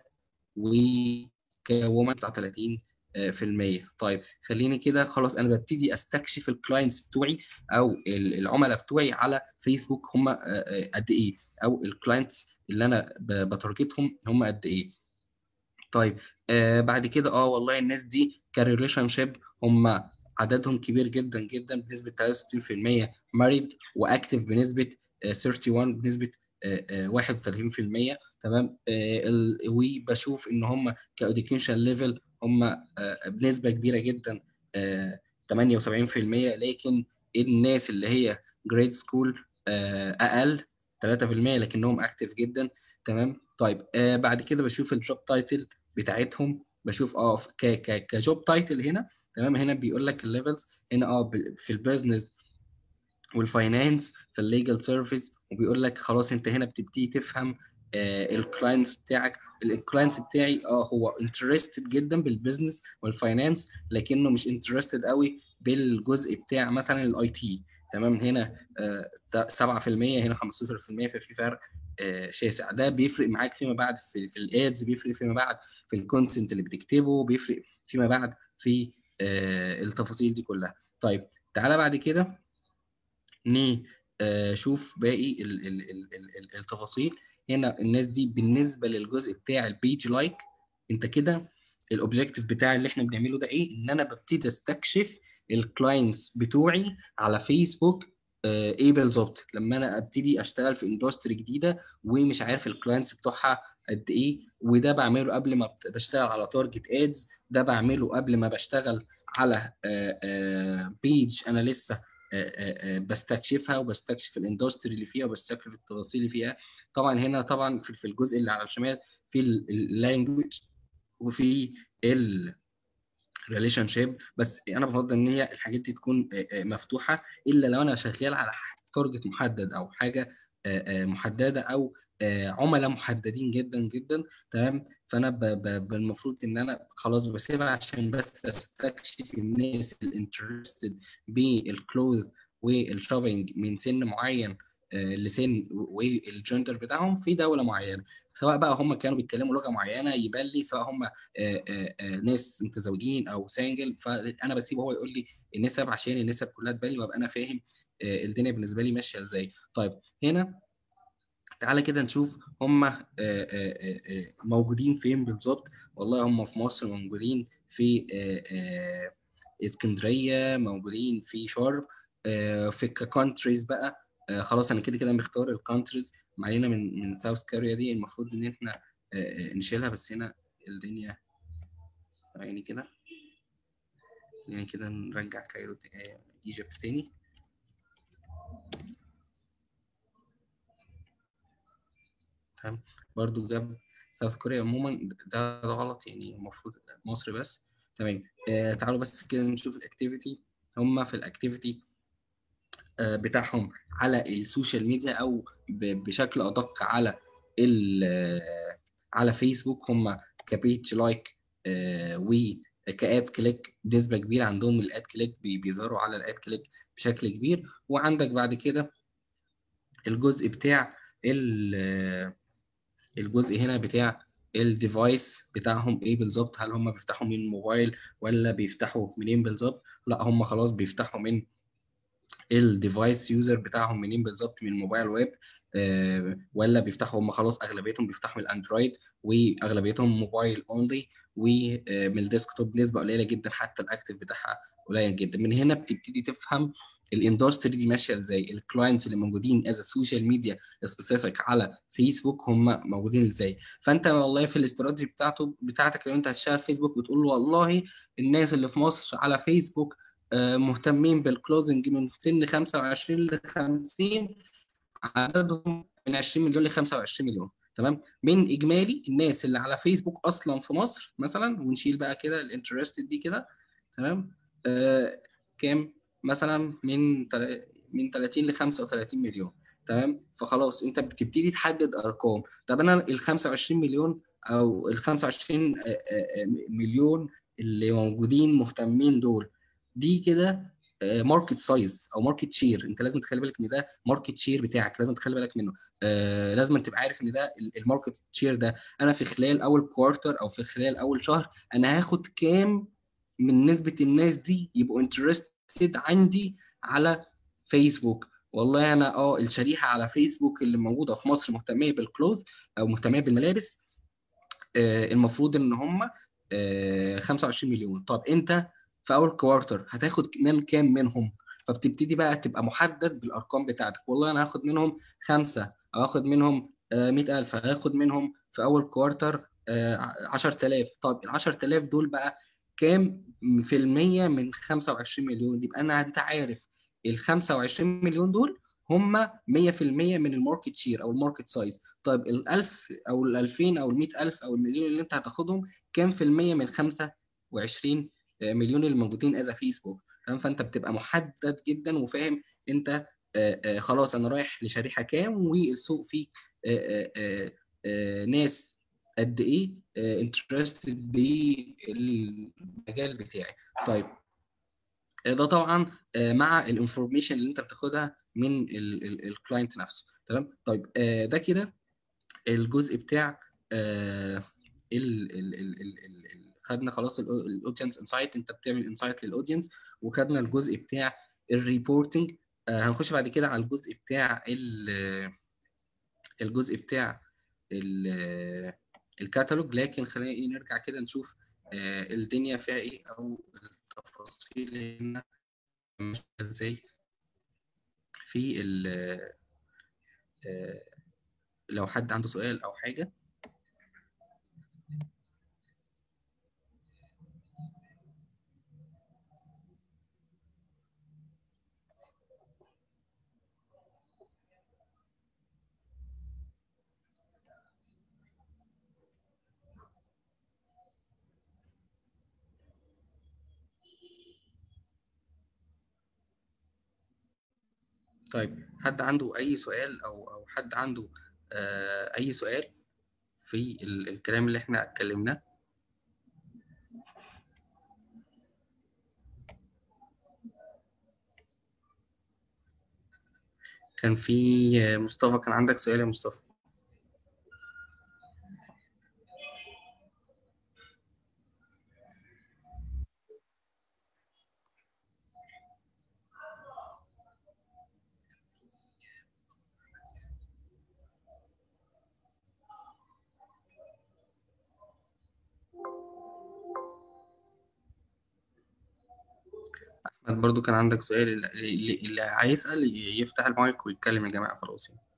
Speaker 3: وكوما 39 آه، في المية طيب خليني كده خلاص انا ببتدي استكشف الكلاينتس بتوعي او ال- العملاء بتوعي على فيسبوك هم آه، آه، قد ايه او الكلاينتس اللي انا ب- بتارجتهم هم قد ايه طيب آه بعد كده اه والله الناس دي كريليشن شيب هم عددهم كبير جدا جدا بنسبه 63% ماريد واكتف بنسبه آه 31 بنسبه آه آه 31% تمام آه ال- وبشوف ان هم كاديوكيشن ليفل هم آه بنسبه كبيره جدا آه 78% لكن الناس اللي هي جريد سكول اقل 3% لكنهم اكتف جدا تمام طيب آه بعد كده بشوف الجوب تايتل بتاعتهم بشوف اه ك ك كجوب تايتل هنا تمام هنا بيقول لك الليفلز هنا اه ب- في البيزنس والفاينانس في الليجل سيرفيس وبيقول لك خلاص انت هنا بتبتدي تفهم آه الكلاينتس بتاعك الكلاينتس بتاعي اه هو انترستد جدا بالبيزنس والفاينانس لكنه مش انترستد قوي بالجزء بتاع مثلا الاي تي تمام هنا آه 7% هنا 15% ففي فرق آه، شاسع ده بيفرق معاك فيما بعد في, في الادز بيفرق فيما بعد في الكونتنت اللي بتكتبه بيفرق فيما بعد في آه، التفاصيل دي كلها طيب تعالى بعد كده نشوف باقي ال- ال- ال- ال- ال- التفاصيل هنا الناس دي بالنسبه للجزء بتاع البيج لايك انت كده الاوبجيكتيف بتاعي اللي احنا بنعمله ده ايه ان انا ببتدي استكشف الكلاينتس بتوعي على فيسبوك آه، ايه بالظبط لما انا ابتدي اشتغل في اندستري جديده ومش عارف الكلاينتس بتوعها قد ايه وده بعمله قبل ما بت- بشتغل على تارجت ادز ده بعمله قبل ما بشتغل على بيج انا لسه آه، آه، آه، بستكشفها وبستكشف الاندستري اللي فيها وبستكشف التفاصيل اللي فيها طبعا هنا طبعا في في الجزء اللي على الشمال في اللانجوج وفي ال ريليشن شيب بس انا بفضل ان هي الحاجات دي تكون آه، آه، مفتوحه الا لو انا شغال على تارجت محدد او حاجه آه، آه، محدده او آه، عملاء محددين جدا جدا تمام فانا ب- ب- ب- المفروض ان انا خلاص بسيبها عشان بس استكشف الناس الانترستد بالكلوز والشوبينج من سن معين آه، لسن والجندر بتاعهم في دوله معينه سواء بقى هم كانوا بيتكلموا لغه معينه يبان لي سواء هم آه، آه، آه، ناس متزوجين او سنجل فانا بسيبه هو يقول لي النسب عشان النسب كلها تبان لي وابقى انا فاهم آه، الدنيا بالنسبه لي ماشيه ازاي طيب هنا تعالى كده نشوف هم موجودين فين بالظبط والله هم في مصر موجودين في آه، آه، اسكندريه موجودين في شرم آه، في ككونتريز بقى آه، خلاص انا كده كده مختار الكونتريز علينا من من ساوث كوريا دي المفروض ان احنا آه، آه، نشيلها بس هنا الدنيا يعني كده يعني كده نرجع كايرو ت- آه، ايجيبت تاني تمام برضو جاب ساوث كوريا عموما ده ده غلط يعني المفروض مصر بس تمام آه تعالوا بس كده نشوف الاكتيفيتي هم في الاكتيفيتي آه بتاعهم على السوشيال ميديا او ب- بشكل ادق على ال آه، على فيسبوك هم كبيج لايك آه وكاد كليك بنسبه كبيره عندهم الاد كليك بي- بيظهروا على الاد كليك بشكل كبير وعندك بعد كده الجزء بتاع ال آه، الجزء هنا بتاع الديفايس بتاعهم ايه بالظبط هل هم بيفتحوا من الموبايل ولا بيفتحوا منين بالظبط لا هم خلاص بيفتحوا من الديفايس يوزر بتاعهم منين بالظبط من الموبايل ويب آه ولا بيفتحوا هم خلاص اغلبيتهم بيفتحوا من الاندرويد واغلبيتهم موبايل اونلي ومن الديسكتوب نسبه قليله جدا حتى الاكتف بتاعها قليل جدا من هنا بتبتدي تفهم الاندستري دي ماشيه ازاي الكلاينتس اللي موجودين از سوشيال ميديا سبيسيفيك على فيسبوك هم موجودين ازاي فانت والله في الاستراتيجي بتاعته بتاعتك لو انت هتشتغل فيسبوك بتقول له والله الناس اللي في مصر على فيسبوك آه، مهتمين بالكلوزنج من سن 25 ل 50 عددهم من 20 مليون ل 25 مليون تمام من اجمالي الناس اللي على فيسبوك اصلا في مصر مثلا ونشيل بقى كده الانترستد دي كده تمام آه كام مثلا من تل- من 30 ل 35 مليون تمام فخلاص انت بتبتدي تحدد ارقام طب انا ال 25 مليون او ال 25 آه، آه، آه، مليون اللي موجودين مهتمين دول دي كده ماركت سايز او ماركت شير انت لازم تخلي بالك ان ده ماركت شير بتاعك لازم تخلي بالك منه آه لازم تبقى عارف ان ده الماركت شير ده انا في خلال اول كوارتر او في خلال اول شهر انا هاخد كام من نسبة الناس دي يبقوا انترستد عندي على فيسبوك والله انا اه الشريحة على فيسبوك اللي موجودة في مصر مهتمية بالكلوز او مهتمية بالملابس آه المفروض ان هم آه 25 مليون طب انت في اول كوارتر هتاخد من كام منهم فبتبتدي بقى تبقى محدد بالارقام بتاعتك والله انا هاخد منهم خمسة او هاخد منهم آه، 100000 هاخد منهم في اول كوارتر آه، 10000 طب ال 10000 دول بقى كام في المية من 25 مليون يبقى انا انت عارف ال 25 مليون دول هم 100% من الماركت شير او الماركت سايز طيب ال 1000 او ال 2000 او ال 100000 او المليون اللي انت هتاخدهم كام في المية من 25 مليون اللي موجودين از فيسبوك تمام فانت بتبقى محدد جدا وفاهم انت آه، آه، خلاص انا رايح لشريحه كام والسوق فيه آه، آه، آه، ناس قد ايه انترستد بالمجال بتاعي طيب آه، ده طبعا آه، مع الانفورميشن اللي انت بتاخدها من الكلاينت نفسه تمام طيب آه، ده كده الجزء بتاع آه، ال ال ال ال ال ال خدنا خلاص الاودينس انسايت انت بتعمل انسايت للاودينس وخدنا الجزء بتاع الريبورتنج هنخش بعد كده على الجزء بتاع ال- الجزء بتاع ال- الكتالوج لكن خلينا ايه نرجع كده نشوف آه، الدنيا فيها ايه او التفاصيل هنا ماشيه ازاي في ال آه، لو حد عنده سؤال او حاجه طيب حد عنده أي سؤال أو أو حد عنده آه، أي سؤال في ال- الكلام اللي إحنا اتكلمناه كان في آه، مصطفى كان عندك سؤال يا مصطفى أحمد برضو كان عندك سؤال اللي, اللي اللي عايز يسأل ي- يفتح المايك ويتكلم يا جماعة خلاص يعني.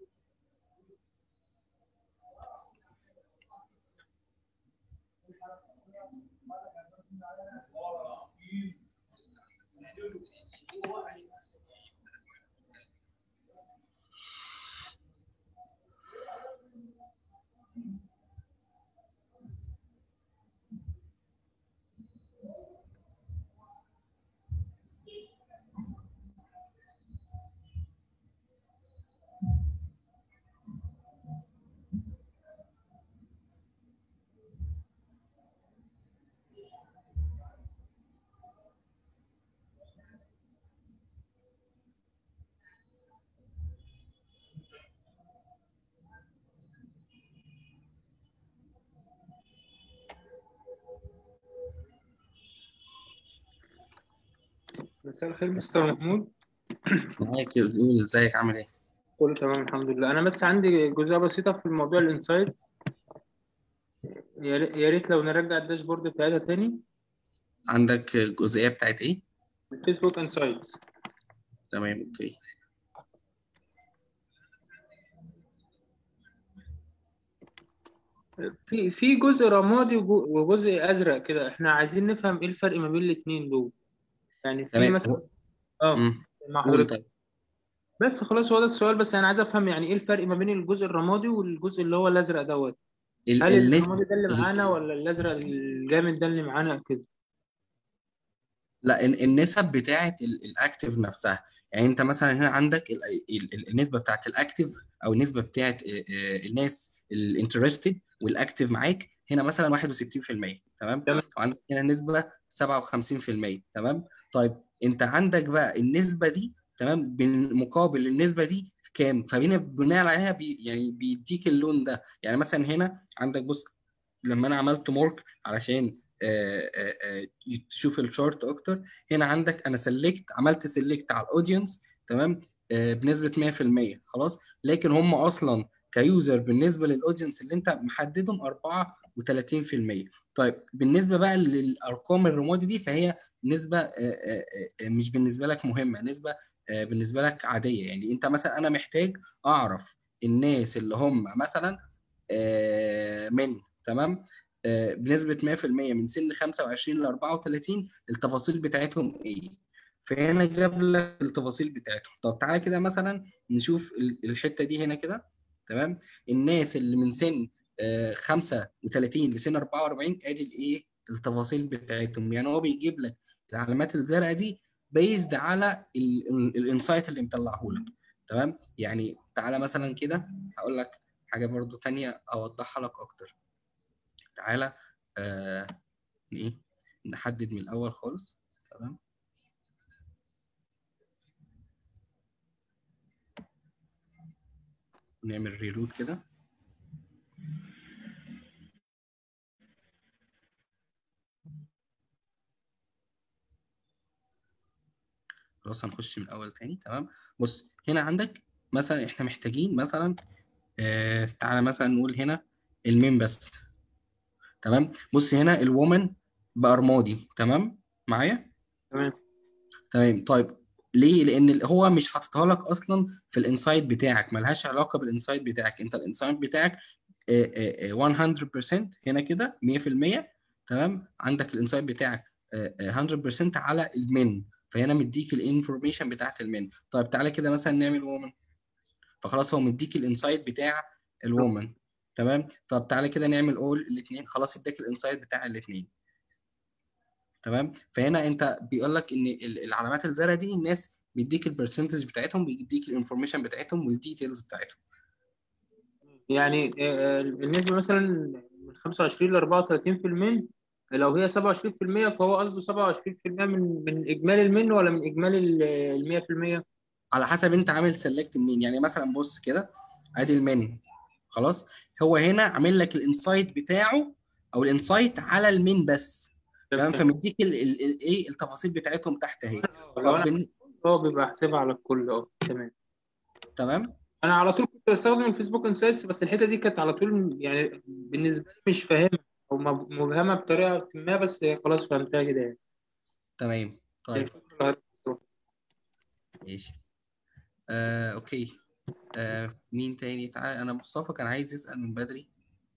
Speaker 5: مساء الخير مستر محمود
Speaker 3: معاك يقول ازيك عامل ايه؟
Speaker 5: كله تمام الحمد لله انا بس عندي جزئيه بسيطه في الموضوع الانسايت يا ريت يا ريت لو نرجع الداشبورد بتاعتها تاني
Speaker 3: عندك الجزئية بتاعت ايه؟
Speaker 5: الفيسبوك انسايت
Speaker 3: تمام اوكي
Speaker 5: في في جزء رمادي وجو- وجزء ازرق كده احنا عايزين نفهم ايه الفرق ما بين الاثنين دول يعني في
Speaker 3: تمام
Speaker 5: مثلا
Speaker 3: هو-
Speaker 5: اه
Speaker 3: مم.
Speaker 5: مع
Speaker 3: قول
Speaker 5: حضرتك
Speaker 3: طيب
Speaker 5: بس خلاص هو ده السؤال بس انا عايز افهم يعني ايه الفرق ما بين الجزء الرمادي والجزء اللي هو الازرق دوت
Speaker 3: ال-
Speaker 5: هل
Speaker 3: النسبة
Speaker 5: الرمادي ده اللي
Speaker 3: ال-
Speaker 5: معانا ولا الازرق الجامد ده اللي معانا كده
Speaker 3: لا ال- النسب بتاعت ال- الاكتف نفسها يعني انت مثلا هنا عندك ال- ال- ال- النسبه بتاعت الاكتف او النسبه بتاعت آه، آه، الناس الانترستد والاكتف معاك هنا مثلا 61% تمام
Speaker 5: تمام.
Speaker 3: وعندك هنا نسبه 57% تمام طيب انت عندك بقى النسبه دي تمام بالمقابل النسبه دي كام فبنا بناء عليها بي يعني بيديك اللون ده يعني مثلا هنا عندك بص لما انا عملت مارك علشان آه، آه، آه، تشوف الشارت اكتر هنا عندك انا سلكت عملت سلكت على الاودينس تمام آه، بنسبه 100% خلاص لكن هم اصلا كيوزر بالنسبه للاودينس اللي انت محددهم 34% طيب بالنسبه بقى للارقام الرمادي دي فهي نسبه آه، آه، آه، مش بالنسبه لك مهمه نسبه آه، بالنسبه لك عاديه يعني انت مثلا انا محتاج اعرف الناس اللي هم مثلا آه، من تمام آه، بنسبة 100% من سن 25 ل 34 التفاصيل بتاعتهم ايه فهنا جاب لك التفاصيل بتاعتهم طب تعالى كده مثلا نشوف ال- الحتة دي هنا كده تمام الناس اللي من سن آه، 35 لسن 44 ادي الايه التفاصيل بتاعتهم يعني هو بيجيب لك العلامات الزرقاء دي بيزد على الانسايت اللي مطلعه لك تمام يعني تعالى مثلا كده هقول لك حاجة برضو تانية اوضحها لك اكتر تعالى آه ايه نحدد من الاول خالص تمام نعمل ريلود كده خلاص هنخش من الاول تاني تمام بص هنا عندك مثلا احنا محتاجين مثلا آه تعالى مثلا نقول هنا المين بس تمام بص هنا الومن بأرمادي تمام معايا
Speaker 5: تمام
Speaker 3: تمام طيب ليه لان ال- هو مش حاططها لك اصلا في الانسايت بتاعك ملهاش علاقه بالانسايت بتاعك انت الانسايت بتاعك آه، آه، آه، 100% هنا كده 100% تمام عندك الانسايت بتاعك آه، آه، 100% على المن فهنا مديك الانفورميشن بتاعت المن طيب تعالى كده مثلا نعمل وومن فخلاص هو مديك الانسايت بتاع الوومن تمام طب تعالى كده نعمل اول الاثنين خلاص اداك الانسايت بتاع الاثنين تمام فهنا انت بيقول لك ان ال- العلامات الزرقاء دي الناس بيديك البرسنتج بتاعتهم بيديك الانفورميشن بتاعتهم والديتيلز بتاعتهم
Speaker 5: يعني آه، النسبة مثلا من 25 ل 34% لو هي 27% فهو قصده 27% من من إجمالي المن ولا من إجمالي ال 100%؟
Speaker 3: على حسب انت عامل سيلكت منين يعني مثلا بص كده ادي المن خلاص هو هنا عامل لك الانسايت بتاعه او الانسايت على المين بس تمام فمديك ال- ال- ال- ايه التفاصيل بتاعتهم تحت اهي
Speaker 5: لو
Speaker 3: طب
Speaker 5: أنا
Speaker 3: بن-
Speaker 5: هو بيبقى حاسبها على الكل أه تمام
Speaker 3: تمام
Speaker 5: أنا على طول كنت بستخدم الفيسبوك انسايتس بس الحتة دي كانت على طول يعني بالنسبة لي مش فاهمها أو مب- مبهمة بطريقة ما بس خلاص فهمتها كده يعني
Speaker 3: تمام طيب
Speaker 5: شكراً.
Speaker 3: ماشي آه، اوكي آه، مين تاني تعال انا مصطفى كان عايز يسأل من بدري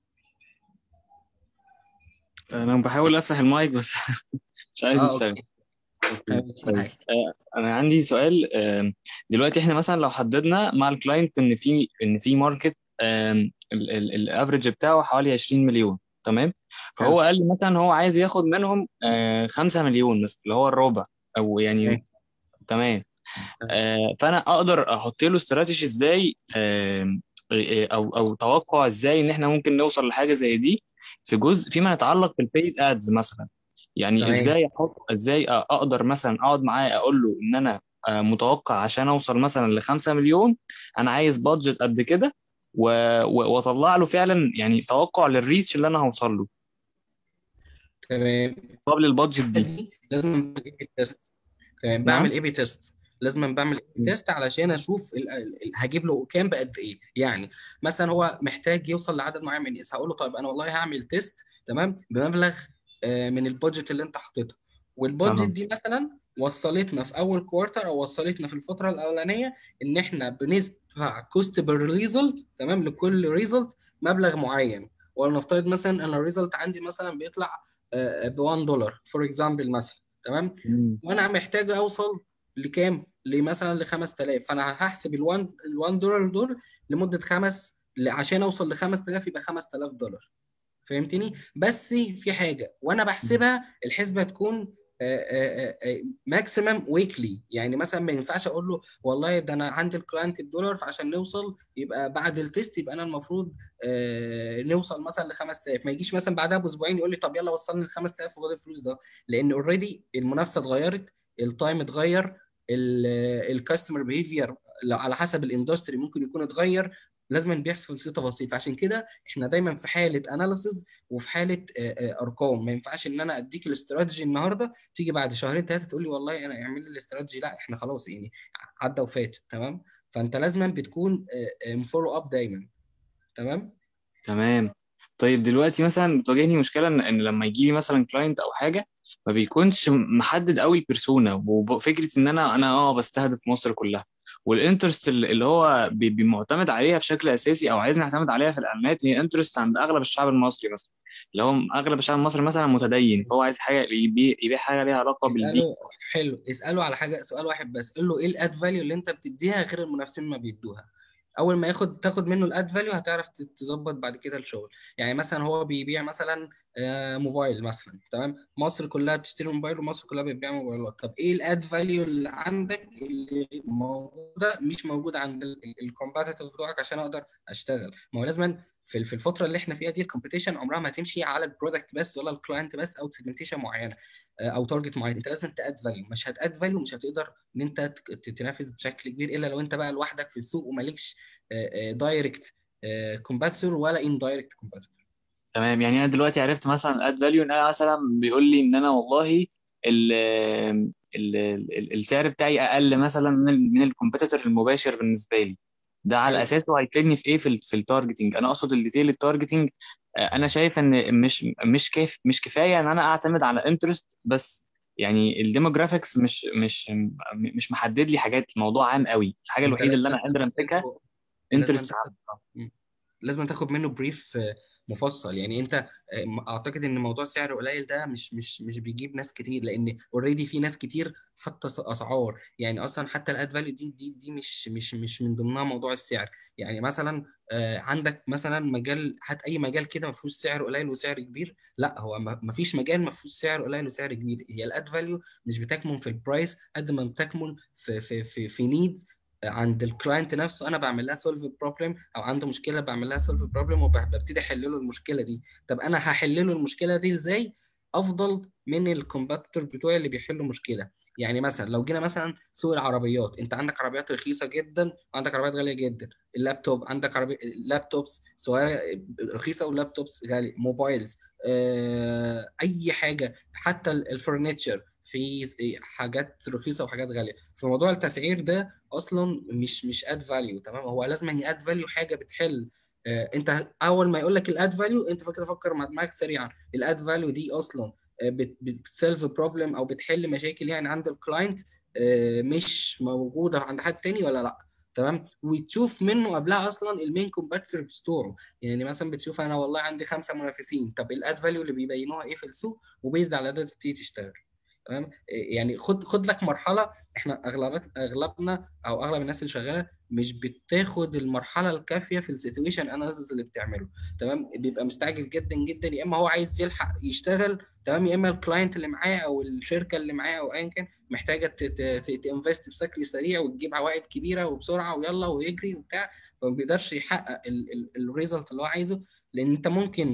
Speaker 2: انا بحاول افتح المايك بس مش عايز
Speaker 3: اه
Speaker 2: يشتغل
Speaker 3: اوكي تمام
Speaker 2: طيب.
Speaker 3: معاك
Speaker 2: انا عندي سؤال آم، دلوقتي احنا مثلا لو حددنا مع الكلاينت ان في ان في ماركت الافريج بتاعه حوالي 20 مليون تمام فهو قال لي مثلا هو عايز ياخد منهم 5 مليون مثلا اللي هو الربع او يعني
Speaker 3: تمام.
Speaker 2: تمام آه، فانا اقدر احط له استراتيجي ازاي آم، آه، او او توقع ازاي ان احنا ممكن نوصل لحاجه زي دي في جزء فيما يتعلق بالبيد ادز مثلا يعني
Speaker 3: تمام.
Speaker 2: ازاي احط ازاي اقدر مثلا اقعد معاه اقول له ان انا آه، متوقع عشان اوصل مثلا ل 5 مليون انا عايز بادجت قد كده و- و- واطلع له فعلا يعني توقع للريتش اللي انا هوصل له
Speaker 3: تمام
Speaker 2: قبل البادجت دي
Speaker 3: دي لازم اعمل اي بي تيست تمام
Speaker 2: نعم.
Speaker 3: بعمل اي بي تيست لازم بعمل اي بي تيست علشان اشوف ال- ال- ال- هجيب له كام بقد ايه يعني مثلا هو محتاج يوصل لعدد معين من الناس هقول له طيب انا والله هعمل تيست تمام بمبلغ آه، من البادجت اللي انت حاططها والبادجت
Speaker 2: أها.
Speaker 3: دي مثلا وصلتنا في اول كوارتر او وصلتنا في الفتره الاولانيه ان احنا بندفع كوست بير ريزلت تمام لكل ريزلت مبلغ معين ولنفترض مثلا انا الريزلت عندي مثلا بيطلع ب 1 دولار فور اكزامبل مثلا تمام
Speaker 2: مم.
Speaker 3: وانا محتاج اوصل لكام لمثلا ل 5000 فانا هحسب ال 1 ال 1 دولار دول لمده خمس ل- عشان اوصل ل 5000 يبقى 5000 دولار فهمتني بس في حاجه وانا بحسبها الحسبه تكون ماكسيمم ويكلي يعني مثلا ما ينفعش اقول له والله ده انا عندي الكلاينت الدولار فعشان نوصل يبقى بعد التيست يبقى انا المفروض آه، نوصل مثلا ل 5000 ما يجيش مثلا بعدها باسبوعين يقول لي طب يلا وصلني ل 5000 وخد الفلوس ده لان اوريدي المنافسه اتغيرت التايم اتغير الكاستمر بيهيفير على حسب الاندستري ممكن يكون اتغير لازم بيحصل فيه تفاصيل فعشان كده احنا دايما في حاله اناليسز وفي حاله آه، آه، ارقام ما ينفعش ان انا اديك الاستراتيجي النهارده تيجي بعد شهرين ثلاثه تقول لي والله انا اعمل لي الاستراتيجي لا احنا خلاص يعني عدى وفات تمام فانت لازما بتكون مفولو اب دايما تمام
Speaker 2: تمام طيب دلوقتي مثلا بتواجهني مشكله ان إن لما يجي لي مثلا كلاينت او حاجه ما بيكونش محدد قوي البيرسونا وفكره ان انا انا اه بستهدف مصر كلها والانترست اللي هو بي- بي- معتمد عليها بشكل اساسي او عايز نعتمد عليها في الاعلانات هي انترست عند اغلب الشعب المصري مثلا اللي هو اغلب الشعب المصري مثلا متدين فهو عايز حاجه يبيع يبيع حاجه ليها علاقه بالدين
Speaker 3: اساله حلو اساله على حاجه سؤال واحد بس قول له ايه الاد فاليو اللي انت بتديها غير المنافسين ما بيدوها اول ما ياخد تاخد منه الاد فاليو هتعرف ت- تظبط بعد كده الشغل يعني مثلا هو بيبيع مثلا آه، موبايل مثلا تمام مصر كلها بتشتري موبايل ومصر كلها بتبيع موبايلات طب ايه الاد فاليو اللي عندك اللي موجوده مش موجوده عند الكومباتيتيف بتوعك عشان اقدر اشتغل ما هو لازما في في الفتره اللي احنا فيها دي الكومبيتيشن عمرها ما هتمشي على البرودكت بس ولا الكلاينت بس او سيجمنتيشن معينه آه، او تارجت معين انت لازم تاد فاليو مش هتاد فاليو مش هتقدر ان انت ت- ت- تنافس بشكل كبير الا لو انت بقى لوحدك في السوق ومالكش دايركت كومباتيتور ولا ان دايركت كومباتيتور
Speaker 2: تمام يعني انا دلوقتي عرفت مثلا اد فاليو ان انا مثلا بيقول لي ان انا والله ال ال ال السعر بتاعي اقل مثلا من ال من الكومبيتيتور المباشر بالنسبه لي ده على
Speaker 3: حلو
Speaker 2: اساسه هيفيدني في ايه في ال في التارجتنج انا اقصد الديتيل التارجتنج آه، انا شايف ان مش مش كيف مش كفايه ان انا اعتمد على انترست بس يعني الديموجرافيكس مش مش مش محدد لي حاجات الموضوع عام قوي الحاجه
Speaker 3: انت
Speaker 2: الوحيده اللي انا
Speaker 3: لازم
Speaker 2: قادر امسكها
Speaker 3: تاخد لازم
Speaker 2: انترست
Speaker 3: تاخد مم. لازم تاخد منه بريف آه، مفصل يعني انت آه، م- اعتقد ان موضوع سعر قليل ده مش مش مش بيجيب ناس كتير لان اوريدي في ناس كتير حاطه س- اسعار يعني اصلا حتى الاد فاليو دي دي دي مش مش مش من ضمنها موضوع السعر يعني مثلا آه، عندك مثلا مجال هات اي مجال كده ما فيهوش سعر قليل وسعر كبير لا هو ما ما فيش مجال ما فيهوش سعر قليل وسعر كبير هي الاد فاليو مش بتكمن في البرايس قد ما بتكمن في في في في نيدز عند الكلاينت نفسه انا بعمل لها سولف بروبلم او عنده مشكله بعمل لها سولف بروبلم وببتدي احل له المشكله دي طب انا هحل له المشكله دي ازاي افضل من الكومباتيتور بتوعي اللي بيحلوا مشكله يعني مثلا لو جينا مثلا سوق العربيات انت عندك عربيات رخيصه جدا وعندك عربيات غاليه جدا اللابتوب عندك عربي... لابتوبس صغيره رخيصه ولابتوبس غالي موبايلز آه... اي حاجه حتى الفرنتشر في حاجات رخيصه وحاجات غاليه في موضوع التسعير ده اصلا مش مش اد فاليو تمام هو لازم ياد فاليو حاجه بتحل آه، انت اول ما يقول لك الاد فاليو انت فكر فكر مع دماغك سريعا الاد فاليو دي اصلا آه، بت- بتسولف بروبلم او بتحل مشاكل يعني عند الكلاينت آه، مش موجوده عند حد تاني ولا لا تمام وتشوف منه قبلها اصلا المين كومباتيتورز بتوعه يعني مثلا بتشوف انا والله عندي خمسه منافسين طب الاد فاليو اللي بيبينوها ايه في السوق وبيزد على ده تبتدي تشتغل تمام يعني خد خد لك مرحله احنا اغلبت اغلبنا او اغلب الناس اللي شغاله مش بتاخد المرحله الكافيه في السيتويشن اناليسيس اللي بتعمله تمام بيبقى مستعجل جدا جدا يا اما هو عايز يلحق يشتغل تمام يا اما الكلاينت اللي معاه او الشركه اللي معاه او ايا كان محتاجه تنفست بشكل سريع وتجيب عوائد كبيره وبسرعه ويلا ويجري وبتاع فما بيقدرش يحقق الريزلت اللي هو عايزه لان انت ممكن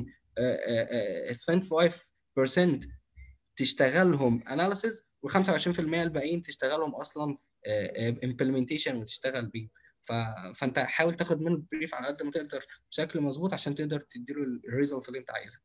Speaker 3: سبند 5% تشتغلهم اناليسيز و25% الباقيين تشتغلهم اصلا امبلمنتيشن وتشتغل بيه ف... فانت حاول تاخد منه البريف على قد ما تقدر بشكل مظبوط عشان تقدر تديله الريزلت اللي انت عايزه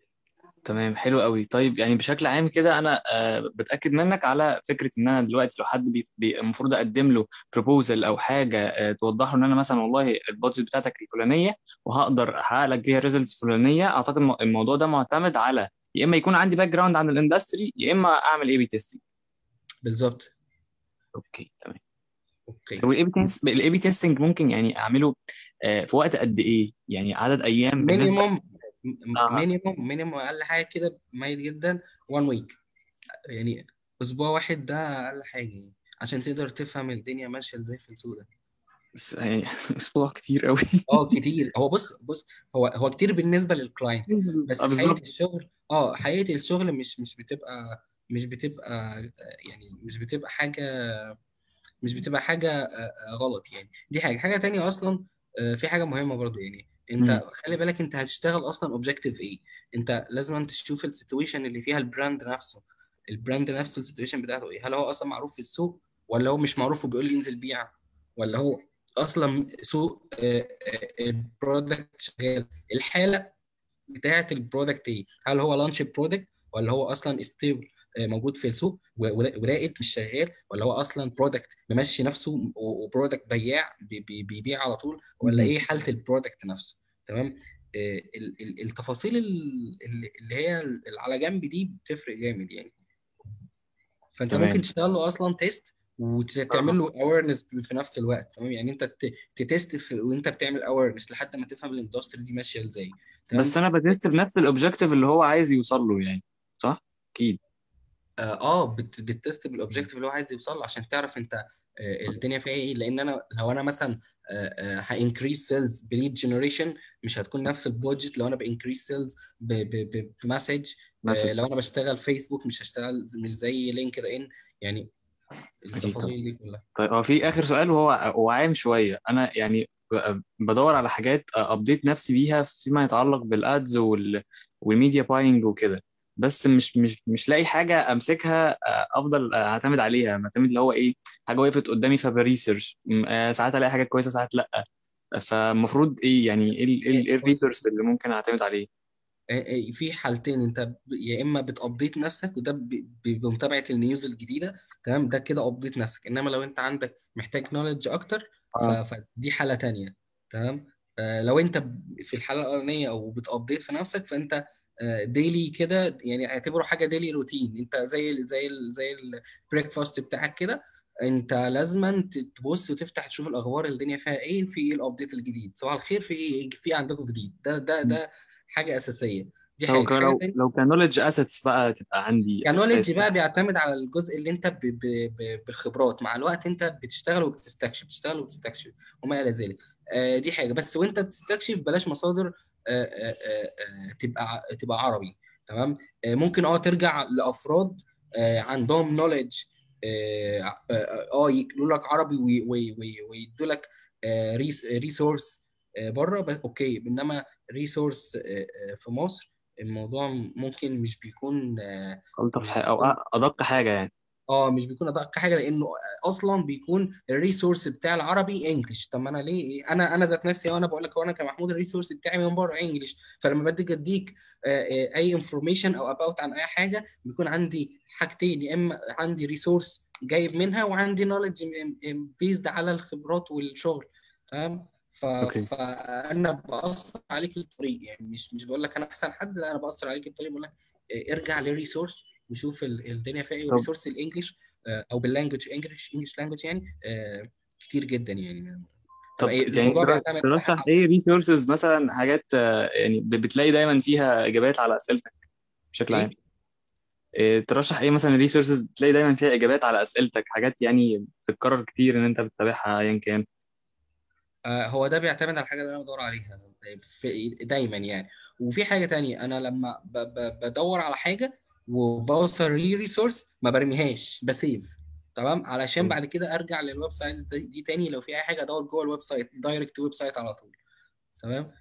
Speaker 2: تمام حلو قوي طيب يعني بشكل عام كده انا آه، بتاكد منك على فكره ان انا دلوقتي لو حد بي- بي- المفروض اقدم له بروبوزل او حاجه آه، توضح له ان انا مثلا والله البادجت بتاعتك الفلانيه وهقدر احقق لك بيها ريزلتس فلانيه اعتقد الم- الموضوع ده معتمد على يا اما يكون عندي باك جراوند عن الاندستري يا اما اعمل اي بي تيستنج
Speaker 3: بالظبط
Speaker 2: اوكي تمام
Speaker 3: اوكي
Speaker 2: طب والاي بي تيست الاي بي تيستنج ممكن يعني اعمله آه، في وقت قد ايه يعني عدد ايام بالنسبه
Speaker 3: مينيموم
Speaker 2: آه.
Speaker 3: مينيموم مينيموم اقل حاجه كده ميت جدا 1 ويك يعني اسبوع واحد ده اقل حاجه يعني عشان تقدر تفهم الدنيا ماشيه ازاي في السوق ده
Speaker 2: بس يعني اسبوع كتير قوي
Speaker 3: اه كتير هو بص بص هو هو كتير بالنسبه للكلاينت بس
Speaker 2: آه،
Speaker 3: في حقيقه
Speaker 2: بالظبط
Speaker 3: الشغل اه حقيقه الشغل مش مش بتبقى مش بتبقى آه، يعني مش بتبقى حاجه مش بتبقى حاجه آه، آه، غلط يعني دي حاجه حاجه تانية اصلا آه، في حاجه مهمه برضو يعني انت
Speaker 2: مم.
Speaker 3: خلي بالك انت هتشتغل اصلا اوبجيكتيف ايه انت لازم أنت تشوف السيتويشن اللي فيها البراند نفسه البراند نفسه السيتويشن بتاعته ايه هل هو اصلا معروف في السوق ولا هو مش معروف وبيقول لي انزل بيع ولا هو اصلا سوق البرودكت شغال الحاله بتاعه البرودكت ايه هل هو لانش برودكت ولا هو اصلا ستيبل موجود في السوق و- ورا- وراقد مش شغال ولا هو اصلا برودكت ممشي نفسه وبرودكت بياع بي- بي- بيبيع على طول ولا
Speaker 2: مم.
Speaker 3: ايه حاله البرودكت نفسه تمام آه، ال- ال- التفاصيل ال- اللي اللي هي اللي على جنب دي بتفرق جامد يعني فانت
Speaker 2: تمام.
Speaker 3: ممكن تشتغل له اصلا تيست وتعمل له اويرنس في نفس الوقت تمام يعني انت ت- تتست في وانت بتعمل اويرنس لحد ما تفهم الاندستري دي ماشيه ازاي تمام
Speaker 2: بس انا بتست بنفس الاوبجيكتيف اللي هو عايز يوصل له يعني صح اكيد
Speaker 3: اه آه، بت بتست بالاوبجيكتيف اللي هو عايز يوصل له عشان تعرف انت آه، الدنيا فيها ايه لان انا لو انا مثلا هانكريز سيلز بليد جنريشن مش هتكون نفس البودجت لو انا بانكريز سيلز بمسج
Speaker 2: مثلا
Speaker 3: لو انا بشتغل فيسبوك مش هشتغل مش زي لينكد ان يعني
Speaker 2: اكيد
Speaker 3: التفاصيل دي كلها
Speaker 2: طيب هو في اخر سؤال وهو هو عام شويه انا يعني ب- بدور على حاجات ابديت نفسي بيها فيما يتعلق بالادز وال والميديا باينج وكده بس مش مش مش لاقي حاجه امسكها آه، افضل آه، اعتمد عليها معتمد اللي هو ايه حاجه وقفت قدامي فبريسيرش م- آه، ساعات الاقي حاجات كويسه ساعات لا فالمفروض ايه يعني ايه ال- ايه ال- إيه
Speaker 3: بص
Speaker 2: الريسورس اللي ممكن اعتمد عليه
Speaker 3: آه، آه، في حالتين انت ب- يا اما بتابديت نفسك وده ب- ب- بمتابعه النيوز الجديده تمام ده كده ابديت نفسك انما لو انت عندك محتاج نولج اكتر ف-
Speaker 2: اه
Speaker 3: فدي حاله تانية تمام آه، لو انت ب- في الحاله الاولانيه او بتابديت في نفسك فانت ديلي كده يعني اعتبره حاجه ديلي روتين انت زي ال زي ال زي البريكفاست بتاعك كده انت لازما تبص وتفتح تشوف الاخبار الدنيا فيها ايه في ايه الابديت الجديد صباح الخير في ايه في عندكم جديد ده ده ده حاجه اساسيه دي
Speaker 2: لو
Speaker 3: حاجه
Speaker 2: ك-
Speaker 3: حاجه
Speaker 2: لو
Speaker 3: تانية
Speaker 2: لو كنولج اسيتس بقى تبقى عندي
Speaker 3: كنولج
Speaker 2: اساسي
Speaker 3: بقى بيعتمد على الجزء اللي انت ب... ب... ب... بالخبرات مع الوقت انت بتشتغل وبتستكشف بتشتغل وبتستكشف وما الى ذلك آه دي حاجه بس وانت بتستكشف بلاش مصادر آه آه آه آه، تبقى ع- تبقى عربي تمام آه ممكن اه ترجع لافراد آه عندهم نولج اه آه، آه، يقولوا لك عربي وي- وي- وي- ويدوا لك ريسورس بره بس اوكي انما ريسورس في مصر الموضوع ممكن مش بيكون آه،
Speaker 2: الطف
Speaker 3: مش
Speaker 2: ح- او
Speaker 3: بيكون
Speaker 2: أ- ادق حاجه يعني
Speaker 3: اه مش بيكون ادق حاجه لانه اصلا بيكون الريسورس بتاع العربي انجلش طب ما انا ليه انا انا ذات نفسي وانا بقول لك وانا كمحمود الريسورس بتاعي من بره انجلش فلما بدي اديك آه، آه، اي انفورميشن او اباوت عن اي حاجه بيكون عندي حاجتين يا اما عندي ريسورس جايب منها وعندي نولج بيزد على الخبرات والشغل تمام ف...
Speaker 2: اوكي
Speaker 3: فانا باثر عليك الطريق يعني مش مش بقول لك انا احسن حد لا انا باثر عليك الطريق بقول لك آه، ارجع لريسورس وشوف ال- الدنيا فيها ايه
Speaker 2: طب
Speaker 3: وريسورس الانجليش آه، او باللانجوج انجلش انجلش لانجوج يعني آه، كتير جدا يعني
Speaker 2: طب
Speaker 3: طب
Speaker 2: يعني
Speaker 3: الموضوع
Speaker 2: تر-
Speaker 3: بيعتمد
Speaker 2: ترشح ايه ريسورسز مثلا حاجات آه، يعني ب- بتلاقي دايما فيها اجابات على اسئلتك بشكل عام
Speaker 3: ايه
Speaker 2: إيه، ترشح ايه مثلا ريسورسز تلاقي دايما فيها اجابات على اسئلتك حاجات يعني بتتكرر كتير ان انت بتتابعها ايا كان
Speaker 3: آه، هو ده بيعتمد على الحاجه اللي انا بدور عليها في دايما يعني وفي حاجه تانية انا لما ب- ب- بدور على حاجه وبوصل لي ريسورس ما برميهاش بسيف تمام علشان بعد كده ارجع للويب سايت دي, دي تاني لو في اي حاجه ادور جوه الويب سايت دايركت ويب سايت على طول تمام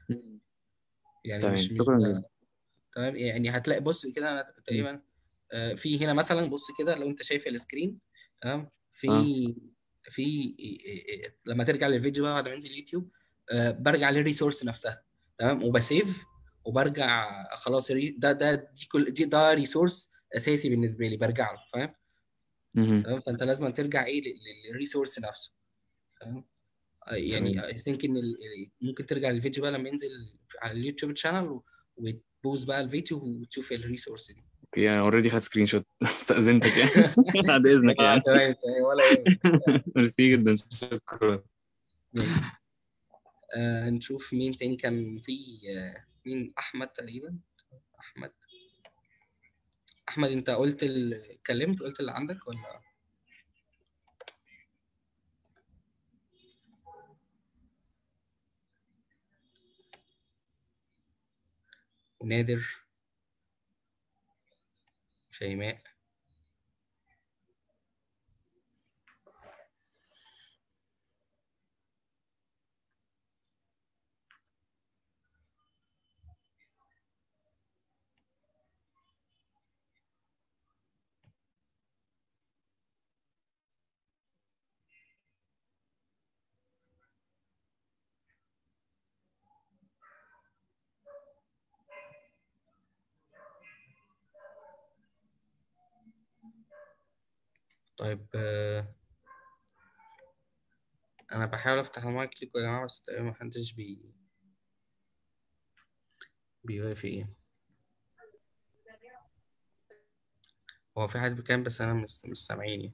Speaker 3: يعني
Speaker 2: تمام
Speaker 3: مش مش
Speaker 2: شكرا
Speaker 3: ب-
Speaker 2: جدا
Speaker 3: تمام يعني هتلاقي بص كده انا
Speaker 2: م.
Speaker 3: تقريبا آه، في هنا مثلا بص كده لو انت شايف السكرين تمام
Speaker 2: اه
Speaker 3: في في لما ترجع للفيديو بقى بعد ما ينزل يوتيوب آه، برجع للريسورس نفسها تمام وبسيف وبرجع خلاص الري- ده ده دي كل دي ده ريسورس اساسي بالنسبه لي برجع له فاهم
Speaker 2: مهم.
Speaker 3: تمام فانت لازم ترجع ايه لل- للريسورس نفسه تمام آه، يعني
Speaker 2: تمام
Speaker 3: اي ثينك ان ال- ممكن ترجع للفيديو بقى لما ينزل على اليوتيوب شانل وتبوز بقى الفيديو وتشوف الريسورس دي
Speaker 2: اوكي انا اوريدي خدت سكرين شوت استاذنتك يعني بعد اذنك
Speaker 3: اه
Speaker 2: يعني
Speaker 3: تمام تمام ولا يهمك
Speaker 2: ميرسي جدا شكرا
Speaker 3: ماشي آه نشوف مين تاني كان في آه مين احمد تقريبا احمد احمد انت قلت ال... اتكلمت قلت اللي عندك ولا نادر شيماء طيب آه، انا بحاول افتح المايك ليكوا يا جماعه بس تقريبا محدش بي بيوافق يعني هو في حد بيتكلم بس انا مش مش سامعيني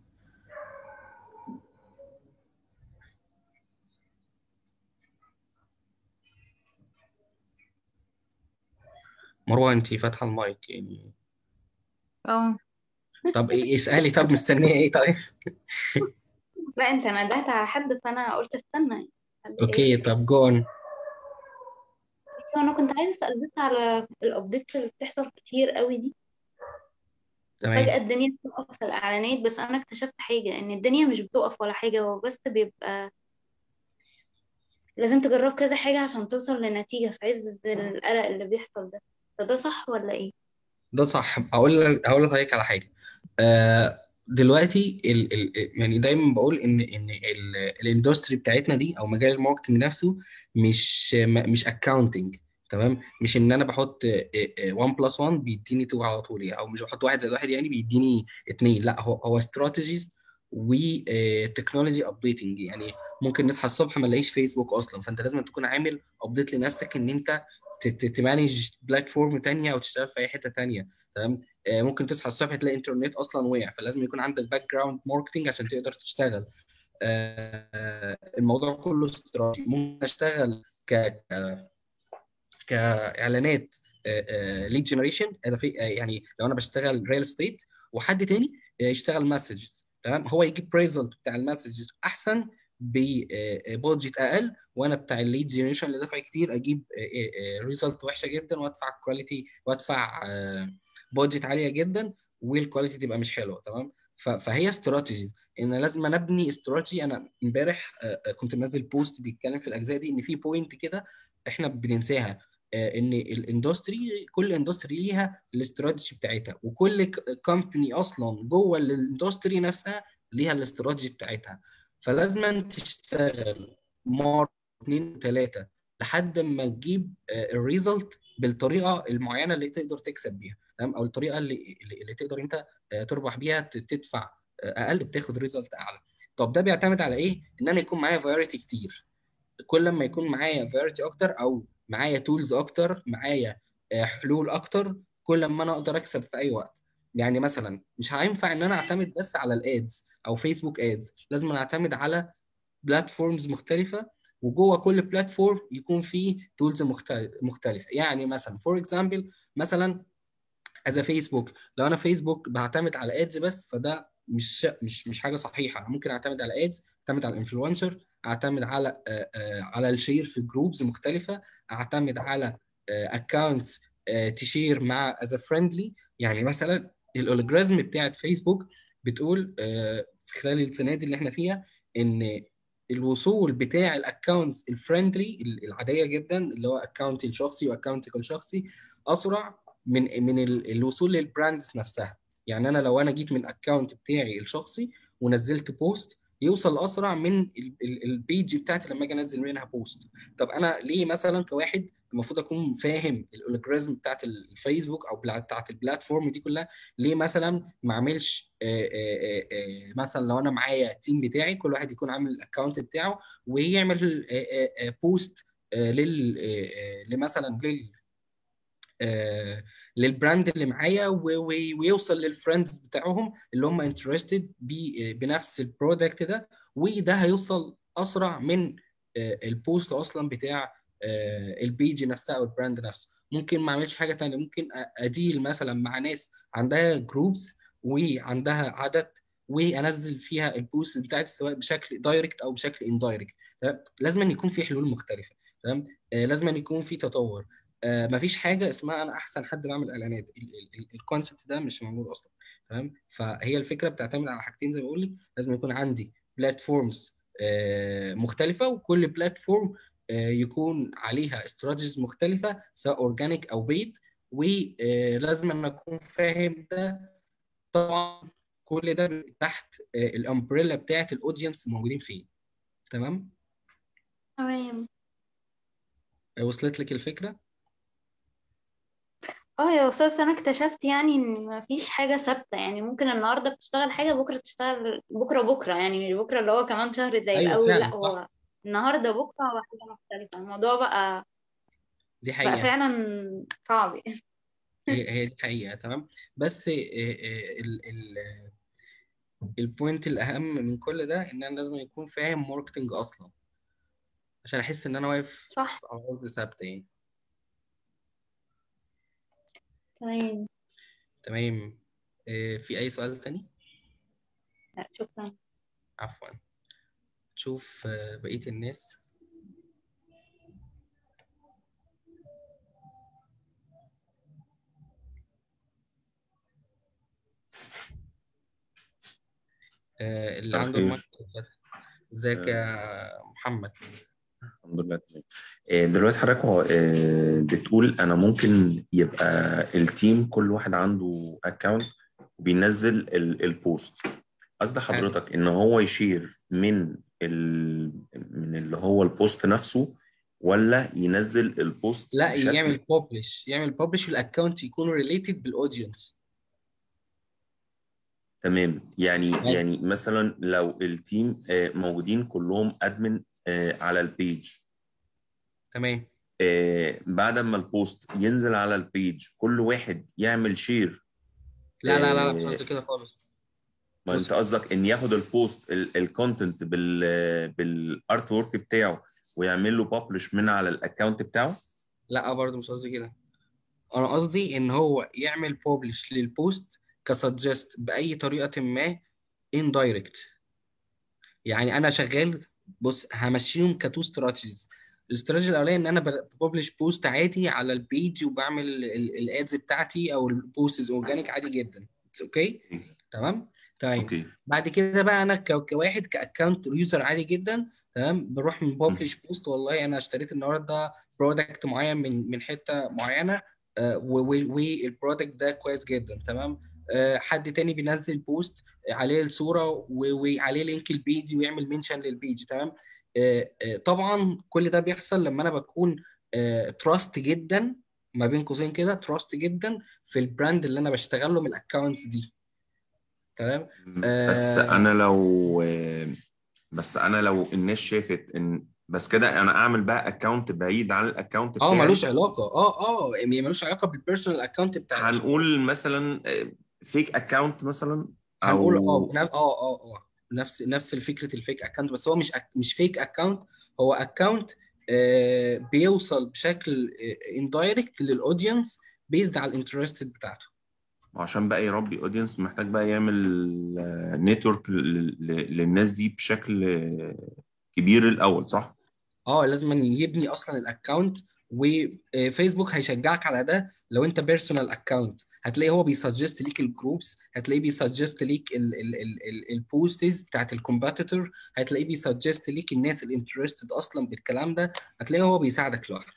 Speaker 3: مروه انتي فاتحه المايك يعني
Speaker 1: اه
Speaker 3: طب إيه اسالي طب مستنيه ايه طيب
Speaker 1: لا انت ندهت على حد فانا قلت استنى حد ايه
Speaker 3: اوكي طب جون
Speaker 1: انا كنت عايزه اسال بس على الابديتس اللي بتحصل كتير قوي دي
Speaker 3: تمام
Speaker 1: فجاه الدنيا بتقف في الاعلانات بس انا اكتشفت حاجه ان الدنيا مش بتقف ولا حاجه هو بس بيبقى لازم تجرب كذا حاجه عشان توصل لنتيجه في عز القلق اللي بيحصل ده فده صح ولا ايه
Speaker 3: ده صح اقول اقول لحضرتك على حاجه آه دلوقتي ال ال يعني دايما بقول ان ان ال- الاندستري بتاعتنا دي او مجال الماركتنج نفسه مش م- مش اكاونتنج تمام مش ان انا بحط 1 بلس 1 بيديني 2 على طول يعني او مش بحط واحد زائد واحد يعني بيديني اتنين لا هو هو استراتيجيز وتكنولوجي ابديتنج يعني ممكن نصحى الصبح ما نلاقيش فيسبوك اصلا فانت لازم تكون عامل ابديت لنفسك ان انت تمانج بلاتفورم تانية او تشتغل في اي حته تانية تمام آه، ممكن تصحى الصبح تلاقي الانترنت اصلا وقع فلازم يكون عندك باك جراوند ماركتنج عشان تقدر تشتغل آه، الموضوع كله استراتيجي ممكن اشتغل ك كاعلانات ليد جنريشن يعني لو انا بشتغل ريل استيت وحد تاني آه، يشتغل مسجز تمام هو يجيب ريزلت بتاع المسجز احسن ببادجت اقل وانا بتاع الليد جنريشن اللي دافع كتير اجيب ريزلت وحشه جدا وادفع كواليتي وادفع بادجت عاليه جدا والكواليتي تبقى مش حلوه تمام ف- فهي استراتيجي ان لازم أنا ابني استراتيجي انا امبارح آه، آه، كنت منزل بوست بيتكلم في الاجزاء دي ان في بوينت كده احنا بننساها آه، ان الاندستري كل اندستري ليها الاستراتيجي بتاعتها وكل كومباني اصلا جوه الاندستري نفسها ليها الاستراتيجي بتاعتها فلازم تشتغل مره اثنين ثلاثه لحد ما تجيب الريزلت بالطريقه المعينه اللي تقدر تكسب بيها تمام او الطريقه اللي اللي اللي تقدر انت آه، تربح بيها ت- تدفع آه، اقل بتاخد ريزلت اعلى طب ده بيعتمد على ايه ان انا يكون معايا فرايتي كتير كل ما يكون معايا فرايتي اكتر او معايا تولز اكتر معايا آه، حلول اكتر كل ما انا اقدر اكسب في اي وقت يعني مثلا مش هينفع ان انا اعتمد بس على الادز او فيسبوك ادز لازم أنا اعتمد على بلاتفورمز مختلفه وجوه كل بلاتفورم يكون فيه تولز مختلفه يعني مثلا فور اكزامبل مثلا از فيسبوك لو انا فيسبوك بعتمد على ادز بس فده مش مش مش حاجه صحيحه أنا ممكن اعتمد على ادز اعتمد على الانفلونسر اعتمد على آه، آه، على الشير في جروبز مختلفه اعتمد على اكونتس تشير مع از فريندلي يعني مثلا الاولوجرازم بتاعت فيسبوك بتقول آه، في خلال السنه دي اللي احنا فيها ان الوصول بتاع الاكونتس الفريندلي العاديه جدا اللي هو اكونتي الشخصي واكونتك الشخصي اسرع من من ال- الوصول للبراندز نفسها يعني انا لو انا جيت من الاكونت بتاعي الشخصي ونزلت بوست يوصل اسرع من ال- ال- البيج بتاعتي لما اجي انزل منها بوست طب انا ليه مثلا كواحد المفروض اكون فاهم الالجوريزم بتاعت الفيسبوك او بلا- بتاعت البلاتفورم دي كلها ليه مثلا ما اعملش آه، آه، آه، آه، مثلا لو انا معايا تيم بتاعي كل واحد يكون عامل الاكونت بتاعه ويعمل بوست لل آه، آه، لمثلا لل آه، للبراند اللي معايا و- و- ويوصل للفريندز بتاعهم اللي هم انترستد بنفس البرودكت ده وده هيوصل اسرع من آه، البوست اصلا بتاع آه، البيج نفسها او البراند نفسه ممكن ما اعملش حاجه تانية ممكن أ- اديل مثلا مع ناس عندها جروبس وعندها عدد وانزل فيها البوست بتاعتي سواء بشكل دايركت او بشكل اندايركت لازم أن يكون في حلول مختلفه تمام آه، لازم أن يكون في تطور آه مفيش حاجه اسمها انا احسن حد بعمل اعلانات الكونسبت ده مش موجود اصلا تمام فهي الفكره بتعتمد على حاجتين زي ما بقول لك لازم يكون عندي بلاتفورمز آه مختلفه وكل بلاتفورم آه يكون عليها استراتيجيز مختلفه سواء اورجانيك او بيت ولازم انا اكون فاهم ده طبعا كل ده تحت الامبريلا بتاعت الاودينس موجودين فين تمام
Speaker 1: تمام
Speaker 3: وصلت لك الفكره
Speaker 1: اه يا استاذ انا اكتشفت يعني ان مفيش حاجه ثابته يعني ممكن النهارده بتشتغل حاجه بكره تشتغل بكره بكره يعني مش بكره اللي هو كمان شهر زي
Speaker 3: ايوه
Speaker 1: الاول لا
Speaker 3: فعلا صح
Speaker 1: هو النهارده بكره هو حاجه مختلفه الموضوع بقى
Speaker 3: دي
Speaker 1: بقى
Speaker 3: حقيقه
Speaker 1: فعلا صعب
Speaker 3: هي هي دي حقيقه تمام بس ال ال البوينت الاهم من كل ده ان انا لازم يكون فاهم ماركتنج اصلا عشان احس ان انا واقف
Speaker 1: صح
Speaker 3: على ارض ثابته يعني
Speaker 1: تمام
Speaker 3: تمام آه، في اي سؤال تاني
Speaker 1: لا، شكرا
Speaker 3: عفوا تشوف آه، بقيه الناس آه، اللي
Speaker 6: مساء
Speaker 3: عنده المايك
Speaker 6: الخير
Speaker 3: اتفضل. ازيك
Speaker 6: آه،
Speaker 3: يا محمد
Speaker 6: الحمد لله تمام آه، دلوقتي حضرتك هو آه، بتقول انا ممكن يبقى التيم كل واحد عنده اكونت وبينزل ال- البوست قصد
Speaker 3: حلو
Speaker 6: حضرتك ان هو يشير من ال... من اللي هو البوست نفسه ولا ينزل البوست
Speaker 3: لا
Speaker 6: بشكل
Speaker 3: يعمل ببلش يعمل ببلش والاكونت يكون ريليتد بالاودينس
Speaker 6: تمام يعني
Speaker 3: يعني
Speaker 6: يعني مثلا لو التيم آه، موجودين كلهم ادمن على البيج
Speaker 3: تمام
Speaker 6: آه، بعد ما البوست ينزل على البيج كل واحد يعمل شير
Speaker 3: لا لا لا لا مش
Speaker 6: آه،
Speaker 3: قصدي كده خالص
Speaker 6: ما
Speaker 3: بص
Speaker 6: انت قصدك ان ياخد البوست الكونتنت بال بالارت ورك بتاعه ويعمل له ببلش من على الاكونت بتاعه
Speaker 3: لا برضه مش قصدي كده انا قصدي ان هو يعمل ببلش للبوست كسجست باي طريقه ما اندايركت يعني انا شغال بص همشيهم كتو استراتيجيز الاستراتيجي الاولاني ان انا ببلش بوست عادي على البيج وبعمل الادز بتاعتي او البوستز اورجانيك عادي جدا اوكي تمام تمام
Speaker 6: اوكي
Speaker 3: بعد كده بقى انا ك- كواحد كاكونت يوزر عادي جدا تمام بروح من
Speaker 6: مم.
Speaker 3: ببلش بوست والله انا اشتريت النهارده برودكت معين من من حته معينه آه، و- و- والبرودكت ده كويس جدا تمام آه، حد تاني بينزل بوست عليه الصوره و- وعليه لينك البيج ويعمل منشن للبيج تمام آه، آه، طبعا كل ده بيحصل لما انا بكون تراست جدا ما بين قوسين كده تراست جدا في البراند اللي انا بشتغل له من الاكونتس دي تمام
Speaker 6: بس
Speaker 3: آه
Speaker 6: انا لو بس انا لو الناس شافت ان بس كده انا اعمل بقى اكونت بعيد عن الاكونت
Speaker 3: اه
Speaker 6: بتاعي
Speaker 3: ملوش علاقه اه اه يعني ملوش علاقه بالبيرسونال اكونت بتاع الاشخاص
Speaker 6: هنقول مثلا فيك اكونت مثلا
Speaker 3: هنقول اه
Speaker 6: او
Speaker 3: بنف- اه اه اه نفس نفس فكره الفيك اكونت بس هو مش أك... مش فيك اكونت هو اكونت آه بيوصل بشكل اندايركت للاودينس بيزد على الانترستد بتاعته
Speaker 6: عشان بقى يربي اودينس محتاج بقى يعمل نتورك للناس دي بشكل آه، كبير الاول صح؟
Speaker 3: اه لازم أن يبني اصلا الاكونت وفيسبوك هيشجعك على ده لو انت بيرسونال اكونت هتلاقي هو بيسجست ليك الجروبس هتلاقيه بيسجست ليك البوستز بتاعت الكومبيتيتور هتلاقيه بيسجست ليك الناس الانترستد اصلا بالكلام ده هتلاقيه هو بيساعدك لوحده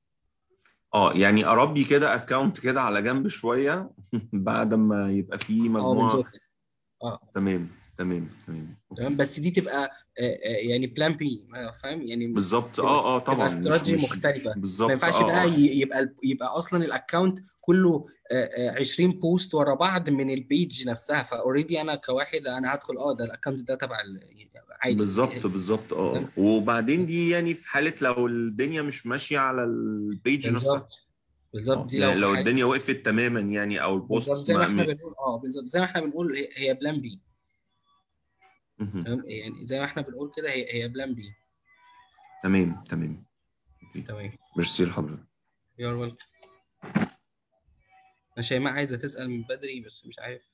Speaker 6: اه يعني اربي كده اكونت كده على جنب شويه بعد ما يبقى فيه
Speaker 3: اه
Speaker 6: مجموعه
Speaker 3: بالظبط اه
Speaker 6: تمام تمام تمام
Speaker 3: تمام
Speaker 6: اوكي
Speaker 3: بس دي تبقى آه، آه، يعني بلان بي فاهم يعني
Speaker 6: بالظبط
Speaker 3: تبقى
Speaker 6: اه اه
Speaker 3: تبقى
Speaker 6: طبعا مش
Speaker 3: استراتيجي
Speaker 6: مش
Speaker 3: مختلفه ما
Speaker 6: بالظبط
Speaker 3: ينفعش
Speaker 6: اه
Speaker 3: بقى
Speaker 6: اه
Speaker 3: ي- يبقى يبقى اصلا الاكونت كله آه، آه، 20 بوست ورا بعض من البيج نفسها فاوريدي انا كواحد انا هدخل اه ده الاكونت ده تبع ال- عادي
Speaker 6: بالظبط بالظبط اه
Speaker 3: تمام؟
Speaker 6: وبعدين دي يعني في حاله لو الدنيا مش ماشيه على البيج نفسها
Speaker 3: بالظبط بالظبط
Speaker 6: اه
Speaker 3: دي لو
Speaker 6: يعني
Speaker 3: في
Speaker 6: لو
Speaker 3: حاجه
Speaker 6: الدنيا وقفت تماما يعني او
Speaker 3: بالظبط
Speaker 6: البوست
Speaker 3: زي ما
Speaker 6: ما
Speaker 3: احنا
Speaker 6: م...
Speaker 3: بنقول اه بالظبط زي ما احنا بنقول هي هي بلان بي
Speaker 6: مهم.
Speaker 3: تمام يعني زي ما احنا بنقول كده هي هي بلان بي
Speaker 6: تمام تمام اوكي
Speaker 3: تمام
Speaker 6: ميرسي لحضرتك
Speaker 3: يور ويلكم انا شيماء عايزه تسال من بدري بس مش عارف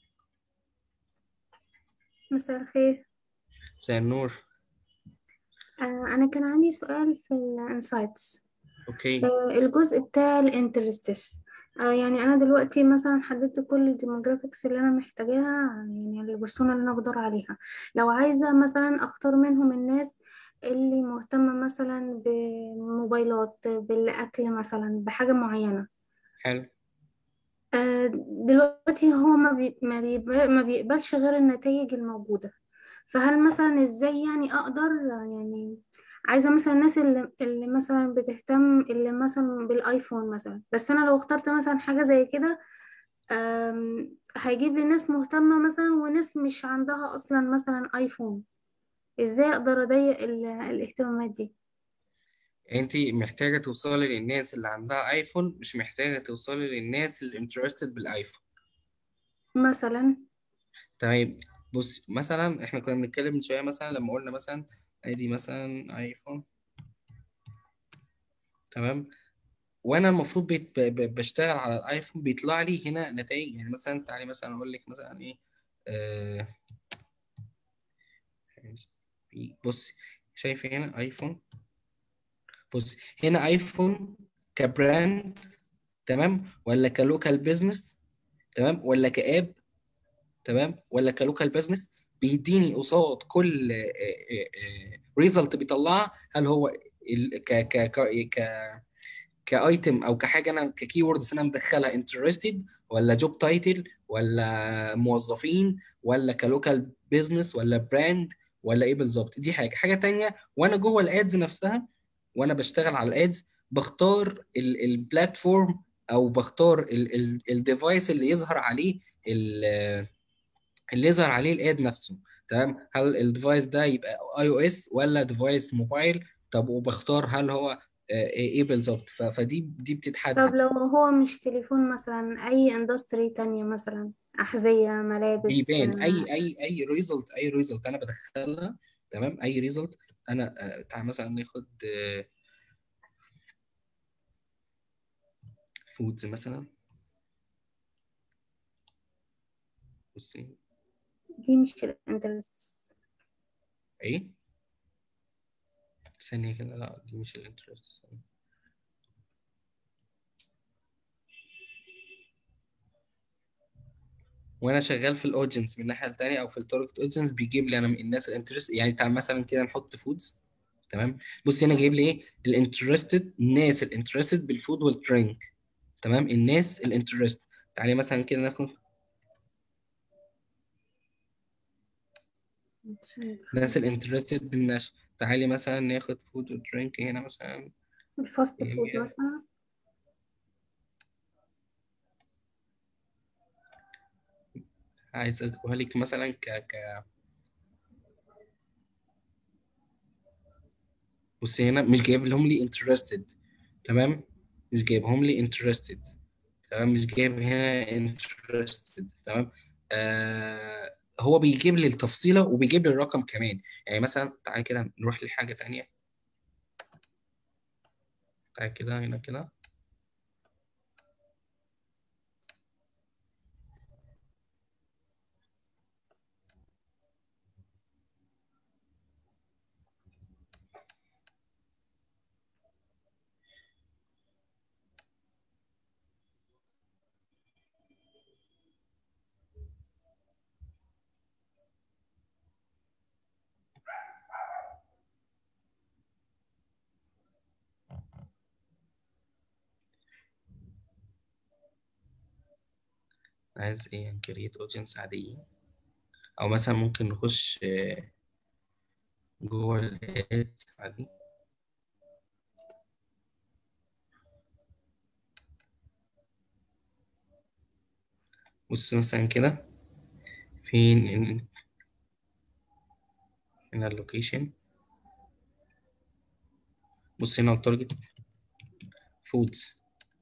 Speaker 7: مساء الخير
Speaker 3: مساء النور
Speaker 7: آه، أنا كان عندي سؤال في الانسايتس
Speaker 3: اوكي
Speaker 7: الجزء بتاع الانترستس يعني أنا دلوقتي مثلا حددت كل الديموغرافيكس اللي أنا محتاجاها يعني البرسونا اللي أنا بدور عليها لو عايزة مثلا أختار منهم الناس اللي مهتمة مثلا بموبايلات بالأكل مثلا بحاجة معينة
Speaker 3: حلو
Speaker 7: آه، دلوقتي هو ما بي ما بيقبل ما بيقبلش غير النتائج الموجودة فهل مثلا ازاي يعني اقدر يعني عايزة مثلا الناس اللي, اللي مثلا بتهتم اللي مثلا بالايفون مثلا بس انا لو اخترت مثلا حاجة زي كده آم، هيجيب لي ناس مهتمة مثلا وناس مش عندها اصلا مثلا ايفون ازاي اقدر اضيق ال- الاهتمامات دي
Speaker 3: انت محتاجة توصلي للناس اللي عندها ايفون مش محتاجة توصلي للناس اللي انترستد بالايفون
Speaker 7: مثلا
Speaker 3: طيب بص مثلا احنا كنا بنتكلم من شوية مثلا لما قلنا مثلا ادي مثلا ايفون تمام وانا المفروض بيت ب- ب- بشتغل على الايفون بيطلع لي هنا نتائج يعني مثلا تعالي مثلا اقول لك مثلا ايه آه بص شايف هنا ايفون بص هنا ايفون كبراند تمام ولا كلوكال بيزنس تمام ولا كاب تمام ولا كلوكال بيزنس بيديني قصاد كل ريزلت بيطلعها هل هو ال- ك ك ك ك كايتم او كحاجه انا ككي ووردز انا مدخلها انترستد ولا جوب تايتل ولا موظفين ولا كلوكال بيزنس ولا براند ولا ايه بالظبط دي حاجه حاجه تانية وانا جوه الادز نفسها وانا بشتغل على الادز بختار البلاتفورم او بختار الديفايس اللي يظهر عليه ال- اللي يظهر عليه الاد نفسه تمام هل الديفايس ده يبقى اي او اس ولا ديفايس موبايل طب وبختار هل هو آه، ايه إيه بالظبط ف- فدي دي
Speaker 7: طب
Speaker 3: بتتحدد
Speaker 7: لو هو مش تليفون مثلا اي اندستري تانية مثلا احذية ملابس
Speaker 3: بيبان
Speaker 7: آه،
Speaker 3: اي اي اي ريزلت اي ريزلت انا بدخلها تمام اي ريزلت انا آه، تعال مثلا ناخد فودز مثلا بصي
Speaker 7: دي مش الانترستس
Speaker 3: ايه ثانية كده لا دي مش الانترست وانا شغال في الاودينس من الناحيه الثانيه او في التارجت اودينس بيجيب لي انا من الناس الانترست يعني تعال مثلا كده نحط فودز تمام بص هنا جايب لي ايه الانترستد الناس الانترستد بالفود والدرينك تمام الناس الانترست تعالي مثلا كده ناخد الناس الانترستد بالنشا تعالي مثلا ناخد فود ودرينك هنا مثلا
Speaker 7: الفاست فود
Speaker 3: جميل.
Speaker 7: مثلا
Speaker 3: عايز اجيبها لك مثلا ك ك بصي هنا مش جايب لهم لي انترستد تمام مش جايبهم لي انترستد تمام مش جايب هنا انترستد تمام آه هو بيجيب لي التفصيله وبيجيب لي الرقم كمان يعني مثلا تعالى كده نروح لحاجه تانية تعالى كده هنا كده عايز ايه كريت اودينس عاديه او مثلا ممكن نخش آه، جوه الادز عادي بص مثلا كده فين ال- هنا اللوكيشن بص هنا التارجت فودز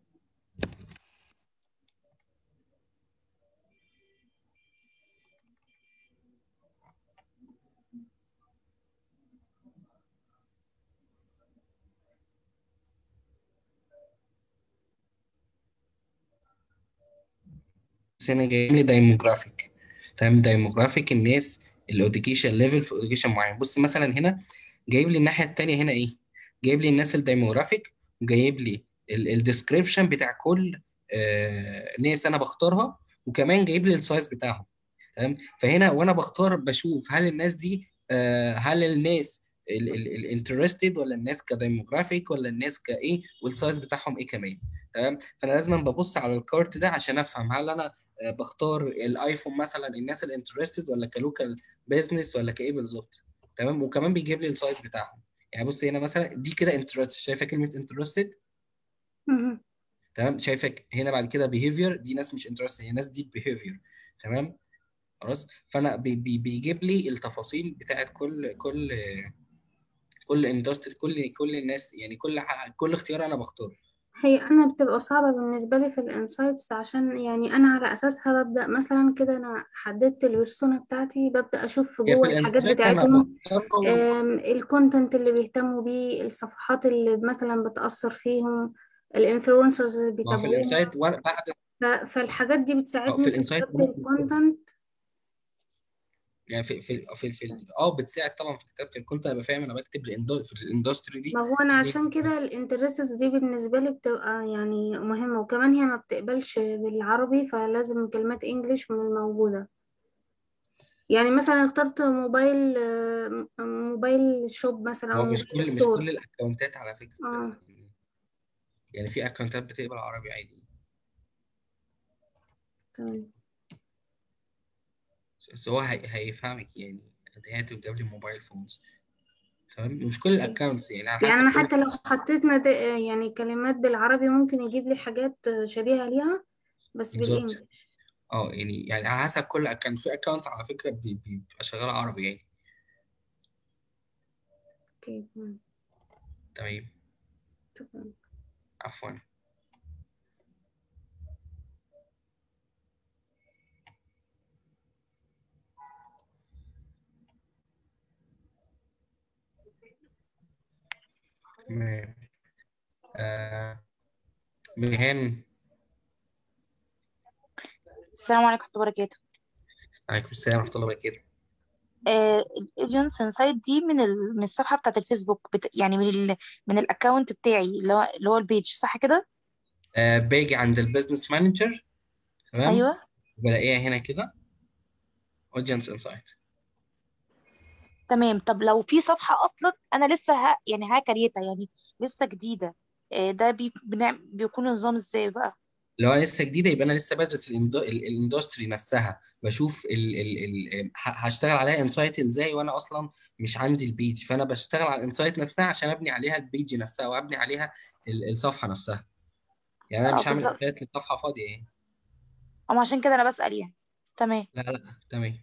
Speaker 3: بس هنا جاي لي دايموجرافيك تمام دايموجرافيك الناس الاوديكيشن ليفل في اوديكيشن معين بص مثلا هنا جايب لي الناحيه التانيه هنا ايه جايب لي الناس الديموغرافيك وجايب لي الديسكريبشن بتاع كل آه، ناس انا بختارها وكمان جايب لي السايز بتاعهم تمام فهنا وانا بختار بشوف هل الناس دي آه، هل الناس الانترستد ولا الناس كديموغرافيك ولا الناس كايه والسايز بتاعهم ايه كمان تمام فانا لازم ببص على الكارت ده عشان افهم هل انا آه، بختار الايفون مثلا الناس الانترستد ولا كلوكال بيزنس ولا كايه بالظبط تمام وكمان بيجيب لي السايز بتاعهم يعني بص هنا مثلا دي كده انترست شايفه كلمه انترستد
Speaker 7: مهم.
Speaker 3: تمام شايفك هنا بعد كده بيهيفير دي ناس مش انترست هي ناس دي بيهيفير تمام خلاص فانا بي بي بيجيب لي التفاصيل بتاعت كل كل كل اندستري كل كل الناس يعني كل ح- كل اختيار انا بختاره
Speaker 7: هي أنا بتبقى صعبة بالنسبة لي في الانسايتس عشان يعني أنا على أساسها ببدأ مثلا كده أنا حددت البيرسونا بتاعتي ببدأ أشوف في
Speaker 3: هي في
Speaker 7: جوه الحاجات
Speaker 3: الانسايت انا
Speaker 7: بتاعتهم
Speaker 3: بختار
Speaker 7: الكونتنت اللي بيهتموا بيه الصفحات اللي مثلا بتأثر فيهم الانفلونسرز اللي
Speaker 3: ما هو في
Speaker 7: بيتابعوهم
Speaker 3: الانسايت وأنا بعد
Speaker 7: ف- فالحاجات دي
Speaker 3: أو في
Speaker 7: بتساعدني في
Speaker 3: الانسايت
Speaker 7: كتابة
Speaker 3: ممكن
Speaker 7: الكونتنت
Speaker 3: يعني في في في, في اه بتساعد طبعا في كتابه الكونت ابقى فاهم انا بكتب الإندو- في الاندستري دي
Speaker 7: ما هو أنا
Speaker 3: دي
Speaker 7: عشان كده الانترسز دي بالنسبة لي بتبقى يعني مهمة وكمان هي ما بتقبلش بالعربي فلازم كلمات انجليش من الموجودة يعني مثلا اخترت موبايل آه، موبايل شوب مثلا أو
Speaker 3: هو مش
Speaker 7: موبايل
Speaker 3: كل مش
Speaker 7: ستور
Speaker 3: كل الاكونتات على فكره
Speaker 7: اه
Speaker 3: يعني في اكونتات بتقبل عربي عادي
Speaker 7: تمام
Speaker 3: بس هو هي... هيفهمك يعني هي تجيب لي موبايل فونز تمام مش كل الاكونتس يعني على
Speaker 7: يعني
Speaker 3: حسب
Speaker 7: أنا
Speaker 3: كل
Speaker 7: حتى لو حطيت نت... يعني كلمات بالعربي ممكن يجيب لي حاجات شبيهة ليها بس
Speaker 3: بالظبط
Speaker 7: بالإنجليش
Speaker 3: اه يعني يعني على حسب كل اكونت في اكونت على فكره بي- بي- بيبقى شغال عربي يعني
Speaker 7: اوكي تمام
Speaker 3: تمام
Speaker 7: شكرا
Speaker 3: عفوا تمام آه ميهان
Speaker 8: السلام عليكم ورحمة الله وبركاته
Speaker 3: عليكم السلام ورحمه الله وبركاته
Speaker 8: الايجنس انسايت دي من ال... من الصفحة بتاعت الفيسبوك بت... يعني من ال... من الاكونت بتاعي اللي هو اللي هو البيج صح كده
Speaker 3: آه باجي عند البيزنس مانجر تمام
Speaker 8: ايوه
Speaker 3: بلاقيها هنا كده اودينس انسايت
Speaker 8: تمام طب لو في صفحة اصلا انا لسه ها يعني هكريتها يعني لسه جديدة آه، ده بي... بنعم... بيكون نظام ازاي بقى
Speaker 3: لو انا لسه جديده يبقى انا لسه بدرس الاندو- ال- الاندستري نفسها بشوف ال ال ال ه- هشتغل عليها انسايت ازاي وانا اصلا مش عندي البيج فانا بشتغل على الانسايت نفسها عشان ابني عليها البيج نفسها وابني عليها ال- الصفحه نفسها يعني انا
Speaker 8: اه
Speaker 3: مش هعمل
Speaker 8: بالظبط
Speaker 3: انسايت للصفحه فاضيه يعني
Speaker 8: أما عشان كده انا بسأل يعني تمام
Speaker 3: لا لا تمام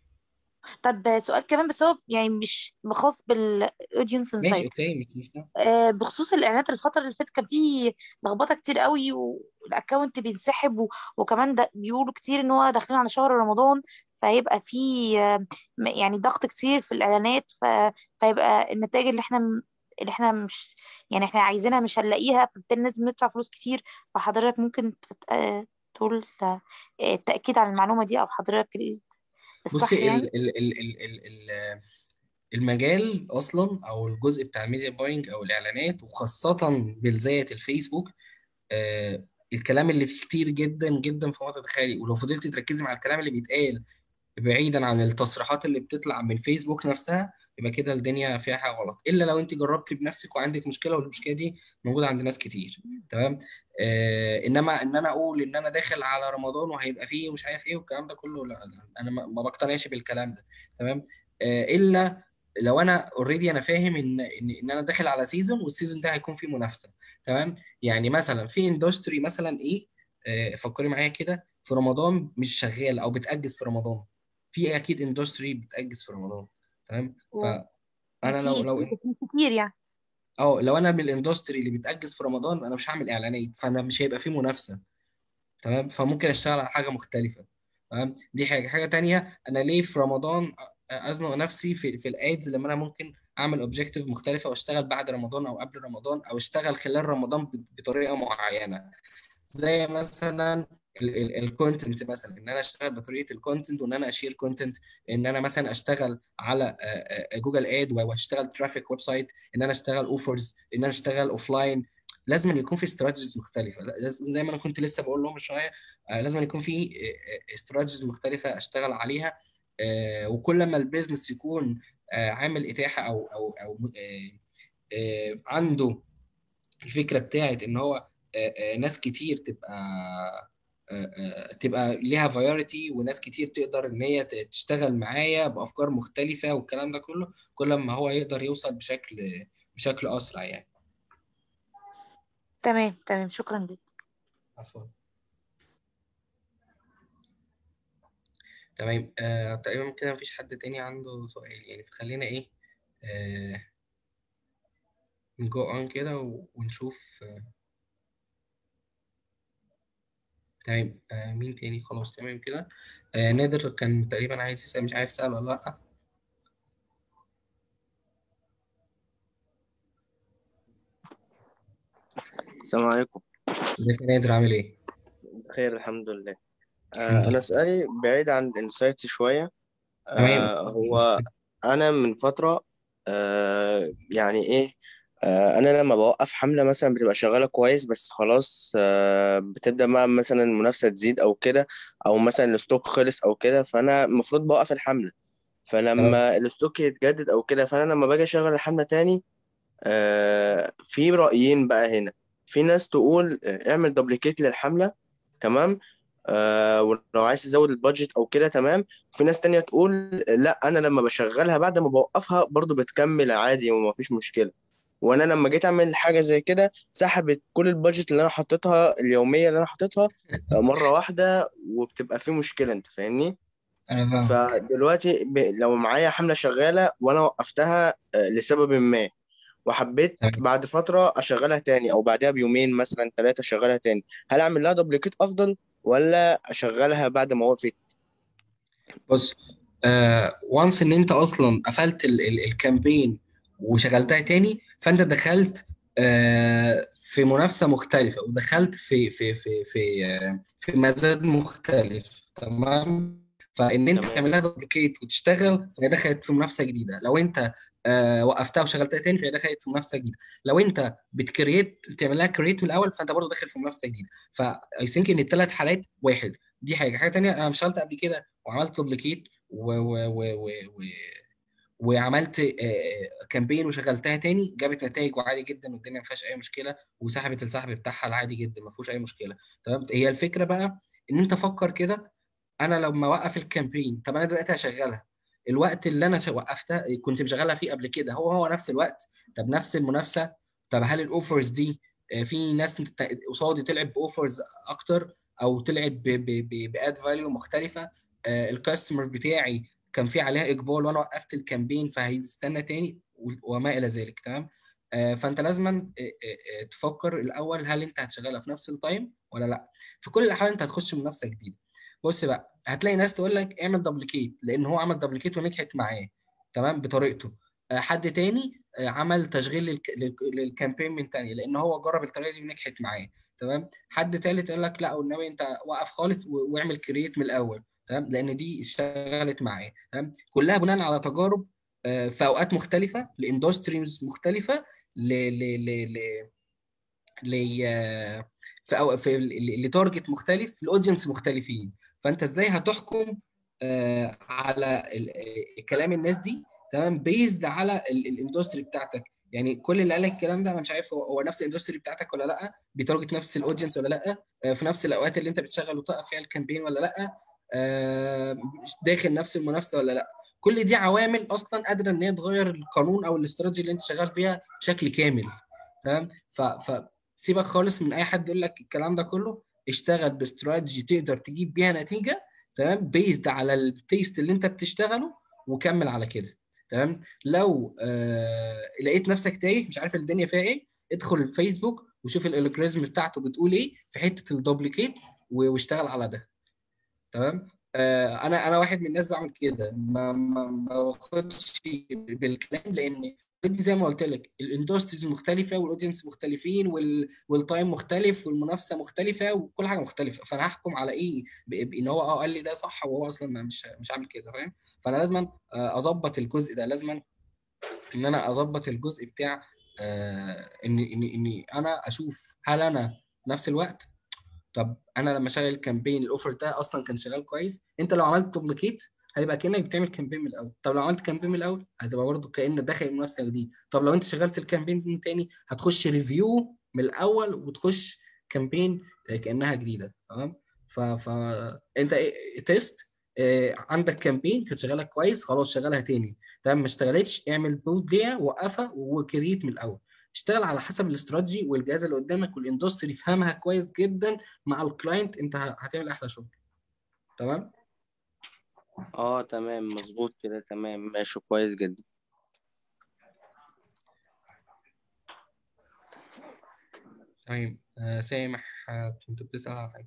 Speaker 8: طب سؤال كمان بس هو يعني مش خاص بالاودينس
Speaker 3: ماشي
Speaker 8: انسايت
Speaker 3: اوكي مش مشكله
Speaker 8: آه، بخصوص الاعلانات الفتره اللي فاتت كان في لخبطه كتير قوي والاكونت بينسحب و... وكمان ده بيقولوا كتير ان هو داخلين على شهر رمضان فهيبقى في آه، م- يعني ضغط كتير في الاعلانات ف... فيبقى النتائج اللي احنا م- اللي احنا مش يعني احنا عايزينها مش هنلاقيها فبالتالي لازم ندفع فلوس كتير فحضرتك ممكن ت- آه، تقول آه، التأكيد على المعلومة دي او حضرتك ال- الصح
Speaker 3: بصي
Speaker 8: يعني
Speaker 3: ال ال ال ال ال ال المجال اصلا او الجزء بتاع الميديا باينج او الاعلانات وخاصه بالذات الفيسبوك آه الكلام اللي فيه كتير جدا جدا فوق ما تتخيلي ولو فضلتي تركزي مع الكلام اللي بيتقال بعيدا عن التصريحات اللي بتطلع من فيسبوك نفسها يبقى كده الدنيا فيها حاجه غلط الا لو انت جربتي بنفسك وعندك مشكله والمشكله دي موجوده عند ناس كتير تمام آه انما ان انا اقول ان انا داخل على رمضان وهيبقى فيه مش عارف ايه والكلام ده كله لا لا، انا ما ما بقتنعش بالكلام ده تمام آه الا لو انا اوريدي انا فاهم ان ان ان انا داخل على سيزون والسيزون ده هيكون فيه منافسه تمام يعني مثلا في اندستري مثلا ايه آه فكري معايا كده في رمضان مش شغال او بتأجز في رمضان في اكيد اندستري بتأجز في رمضان تمام فانا لو
Speaker 8: وفي
Speaker 3: لو
Speaker 8: في كتير يعني
Speaker 3: اه لو انا من الاندستري اللي بتأجز في رمضان انا مش هعمل اعلانات فانا مش هيبقى في منافسه تمام فممكن اشتغل على حاجه مختلفه تمام دي حاجه حاجه تانية انا ليه في رمضان أ- ازنق نفسي في في الادز لما انا ممكن اعمل اوبجيكتيف مختلفه واشتغل بعد رمضان او قبل رمضان او اشتغل خلال رمضان ب- بطريقه معينه زي مثلا الكونتنت مثلا ان انا اشتغل بطريقه الكونتنت وان انا اشير كونتنت ان انا مثلا اشتغل على جوجل اد واشتغل ترافيك ويب سايت ان انا اشتغل اوفرز ان انا اشتغل اوف لاين لازم أن يكون في استراتيجيز مختلفه لازم زي ما انا كنت لسه بقول لهم من شويه آه، لازم أن يكون في استراتيجيز مختلفه اشتغل عليها آه، وكل ما البيزنس يكون آه، عامل اتاحه او او او آه، آه، عنده الفكره بتاعت ان هو آه، آه، ناس كتير تبقى آه، آه، تبقى ليها فايورتي وناس كتير تقدر ان هي ت- تشتغل معايا بافكار مختلفه والكلام ده كله كل ما هو يقدر يوصل بشكل بشكل اسرع يعني
Speaker 8: تمام تمام شكرا جدا
Speaker 3: عفوا تمام آه تقريبا كده مفيش حد تاني عنده سؤال يعني فخلينا ايه آه نجو اون كده و- ونشوف آه تمام آه مين تاني خلاص تمام كده آه نادر كان تقريبا عايز يسأل مش عارف سأل ولا لأ
Speaker 4: السلام عليكم
Speaker 3: ازيك يا نادر عامل ايه؟
Speaker 4: بخير الحمد لله
Speaker 3: الحمد
Speaker 4: آه
Speaker 3: لله
Speaker 4: أنا سؤالي بعيد عن الانسايت شوية
Speaker 3: تمام
Speaker 4: آه هو أنا من فترة آه يعني إيه آه أنا لما بوقف حملة مثلا بتبقى شغالة كويس بس خلاص آه بتبدأ بقى مثلا المنافسة تزيد أو كده أو مثلا الستوك خلص أو كده فأنا المفروض بوقف الحملة
Speaker 3: تمام
Speaker 4: فلما الستوك يتجدد أو كده فأنا لما باجي أشغل الحملة تاني آه في رأيين بقى هنا في ناس تقول آه، اعمل دوبليكيت للحملة تمام آه ولو عايز تزود البادجت او كده تمام في ناس تانية تقول لا انا لما بشغلها بعد ما بوقفها برضو بتكمل عادي وما فيش مشكلة وانا لما جيت اعمل حاجة زي كده سحبت كل البادجت اللي انا حطيتها اليومية اللي انا حطيتها آه، مرة واحدة وبتبقى في مشكلة انت فاهمني
Speaker 3: انا فاهمك
Speaker 4: فدلوقتي ب... لو معايا حملة شغالة وانا وقفتها آه، لسبب ما وحبيت
Speaker 3: تمام
Speaker 4: بعد فترة أشغلها تاني أو بعدها بيومين مثلا ثلاثة أشغلها تاني هل أعمل لها دوبليكيت أفضل ولا أشغلها بعد ما وقفت؟
Speaker 3: بص آه وانس ان انت اصلا قفلت ال ال الكامبين وشغلتها تاني فانت دخلت آه في منافسه مختلفه ودخلت في في في في آه في مزاد مختلف تمام فان انت
Speaker 4: تمام
Speaker 3: تعمل لها دوبليكيت وتشتغل فهي دخلت في منافسه جديده لو انت آه وقفتها وشغلتها تاني فهي دخلت في منافسه جديده لو انت بتكريت تعمل لها كريت من الاول فانت برضه داخل في منافسه جديده فاي ثينك ان الثلاث حالات واحد دي حاجه حاجه تانيه انا اشتغلت قبل كده وعملت دوبليكيت و و و و و وعملت كامبين وشغلتها تاني جابت نتائج وعادي جدا والدنيا ما فيهاش اي مشكله وسحبت السحب بتاعها العادي جدا ما فيهوش اي مشكله تمام هي الفكره بقى ان انت فكر كده انا لما اوقف الكامبين طب انا دلوقتي هشغلها الوقت اللي انا وقفتها كنت مشغلها فيه قبل كده هو هو نفس الوقت طب نفس المنافسه طب هل الاوفرز دي آه، في ناس قصادي تلعب باوفرز اكتر او تلعب باد فاليو مختلفه الكاستمر بتاعي كان في عليها اقبال وانا وقفت الكامبين فهيستنى تاني و- وما الى ذلك تمام آه، فانت لازما آه، آه، آه، تفكر الاول هل انت هتشغلها في نفس التايم ولا لا في كل الاحوال انت هتخش منافسه جديده بص بقى هتلاقي ناس تقول لك اعمل دبليكيت لان هو عمل دبليكيت ونجحت معاه تمام بطريقته آه، حد تاني آه، عمل تشغيل للك- للك- للكامبين من تاني لان هو جرب الطريقه دي ونجحت معاه تمام حد تالت يقول لك لا والنبي انت وقف خالص و- واعمل كرييت من الاول تمام لان دي اشتغلت معاه تمام كلها بناء على تجارب آه، في اوقات مختلفه لاندستريز مختلفه ل ل ل ل ل في أو في ل- لتارجت مختلف لاودينس مختلفين فانت ازاي هتحكم آه، على ال- آه، كلام الناس دي تمام بيزد على الاندستري بتاعتك يعني كل اللي قال لك الكلام ده انا مش عارف هو هو نفس الاندستري بتاعتك ولا لا بيتارجت نفس الاودينس ولا لا آه، في نفس الاوقات اللي انت بتشغل وتوقف فيها الكامبين ولا لا آه، مش داخل نفس المنافسه ولا لا كل دي عوامل اصلا قادره ان هي تغير القانون او الاستراتيجي اللي انت شغال بيها بشكل كامل تمام ف ف سيبك خالص من اي حد يقول لك الكلام ده كله اشتغل باستراتيجي تقدر تجيب بيها نتيجه تمام بيزد على التيست اللي انت بتشتغله وكمل على كده تمام لو آه لقيت نفسك تايه مش عارف الدنيا فيها ايه ادخل الفيسبوك وشوف الالجوريزم بتاعته بتقول ايه في حته الدوبليكيت و- واشتغل على ده تمام آه انا انا واحد من الناس بعمل كده ما ما ما باخدش بالكلام لان اوريدي زي ما قلت لك الاندستريز مختلفه والاودينس مختلفين وال... والتايم مختلف والمنافسه مختلفه وكل حاجه مختلفه فانا هحكم على ايه ب- بان هو اه قال لي ده صح وهو اصلا ما- مش مش عامل كده فاهم فانا لازم اظبط الجزء ده لازم ان انا اظبط الجزء بتاع آه ان ان اني انا اشوف هل انا نفس الوقت طب انا لما اشغل كامبين الاوفر ده اصلا كان شغال كويس انت لو عملت دوبليكيت هيبقى كانك بتعمل كامبين من الاول طب لو عملت كامبين من الاول هتبقى برضه كأن داخل منافسه جديد طب لو انت شغلت الكامبين من تاني هتخش ريفيو من الاول وتخش كامبين آه، كانها جديده تمام ف ف انت إيه- تيست آه، عندك كامبين كانت شغاله كويس خلاص شغلها تاني تمام ما اشتغلتش اعمل بوست ليها وقفها وكريت من الاول اشتغل على حسب الاستراتيجي والجهاز اللي قدامك والاندستري فهمها كويس جدا مع الكلاينت انت ه- هتعمل احلى شغل تمام
Speaker 4: اه تمام مظبوط كده تمام ماشي كويس جدا
Speaker 3: تمام آه سامح آه كنت بتسأل على حاجه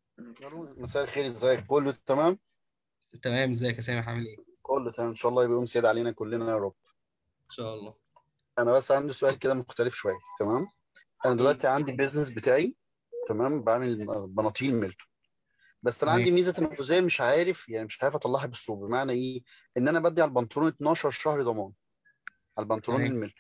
Speaker 9: مساء الخير ازيك كله تمام
Speaker 3: تمام ازيك يا سامح عامل ايه
Speaker 9: كله تمام ان شاء الله يبقى يوم سعيد علينا كلنا يا رب
Speaker 3: ان شاء الله
Speaker 9: انا بس عندي سؤال كده مختلف شويه تمام انا دلوقتي عندي بيزنس بتاعي تمام بعمل بناطيل ميل بس انا
Speaker 3: تمام.
Speaker 9: عندي ميزه تنافسيه مش عارف يعني مش عارف اطلعها بالسوق بمعنى ايه ان انا بدي على البنطلون 12 شهر ضمان على البنطلون
Speaker 3: تمام.
Speaker 9: الميل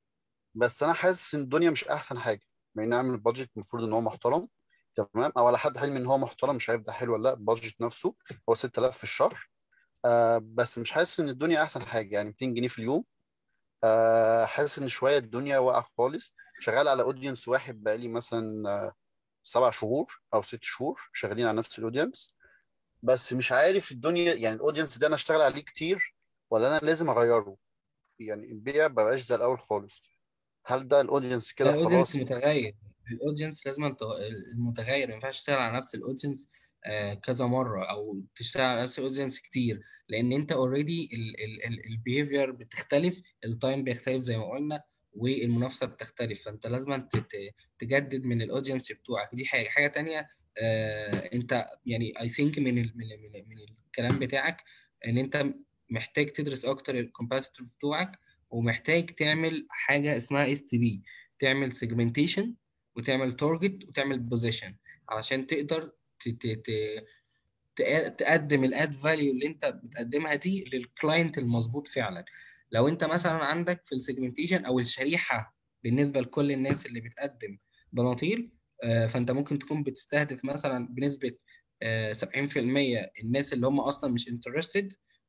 Speaker 9: بس انا حاسس ان الدنيا مش احسن حاجه مع اني اعمل بادجت المفروض ان هو محترم تمام او على حد حلمي ان هو محترم مش عارف ده حلو ولا لا البادجت نفسه هو 6000 في الشهر آه بس مش حاسس ان الدنيا احسن حاجه يعني 200 جنيه في اليوم آه حاسس ان شويه الدنيا واقعه خالص شغال على اودينس واحد بقالي مثلا آه، سبع شهور او ست شهور شغالين على نفس الاودينس بس مش عارف الدنيا يعني الاودينس ده انا اشتغل عليه كتير ولا انا لازم اغيره يعني البيع مبقاش زي الاول خالص هل ده الاودينس كده
Speaker 3: الاودينس
Speaker 9: خلاص
Speaker 3: متغير الاودينس لازم انت المتغير ما ينفعش تشتغل على نفس الاودينس آه، كذا مره او تشتغل على نفس الاودينس كتير لان انت اوريدي البيهيفير بتختلف التايم بيختلف زي ما قلنا والمنافسه بتختلف فانت لازم ت- ت- تجدد من الاودينس بتوعك دي حاجه حاجه تانية آه، انت يعني اي ثينك من ال من ال من, ال من الكلام بتاعك ان انت محتاج تدرس اكتر الكومبيتيتور بتوعك ومحتاج تعمل حاجه اسمها اس تي بي تعمل سيجمنتيشن وتعمل تارجت وتعمل بوزيشن علشان تقدر ت- ت- ت- تق- تقدم الاد فاليو اللي انت بتقدمها دي للكلاينت المظبوط فعلا لو انت مثلا عندك في السيجمنتيشن او الشريحه بالنسبه لكل الناس اللي بتقدم بناطيل آه، فانت ممكن تكون بتستهدف مثلا بنسبه آه، 70% الناس اللي هم اصلا مش انترستد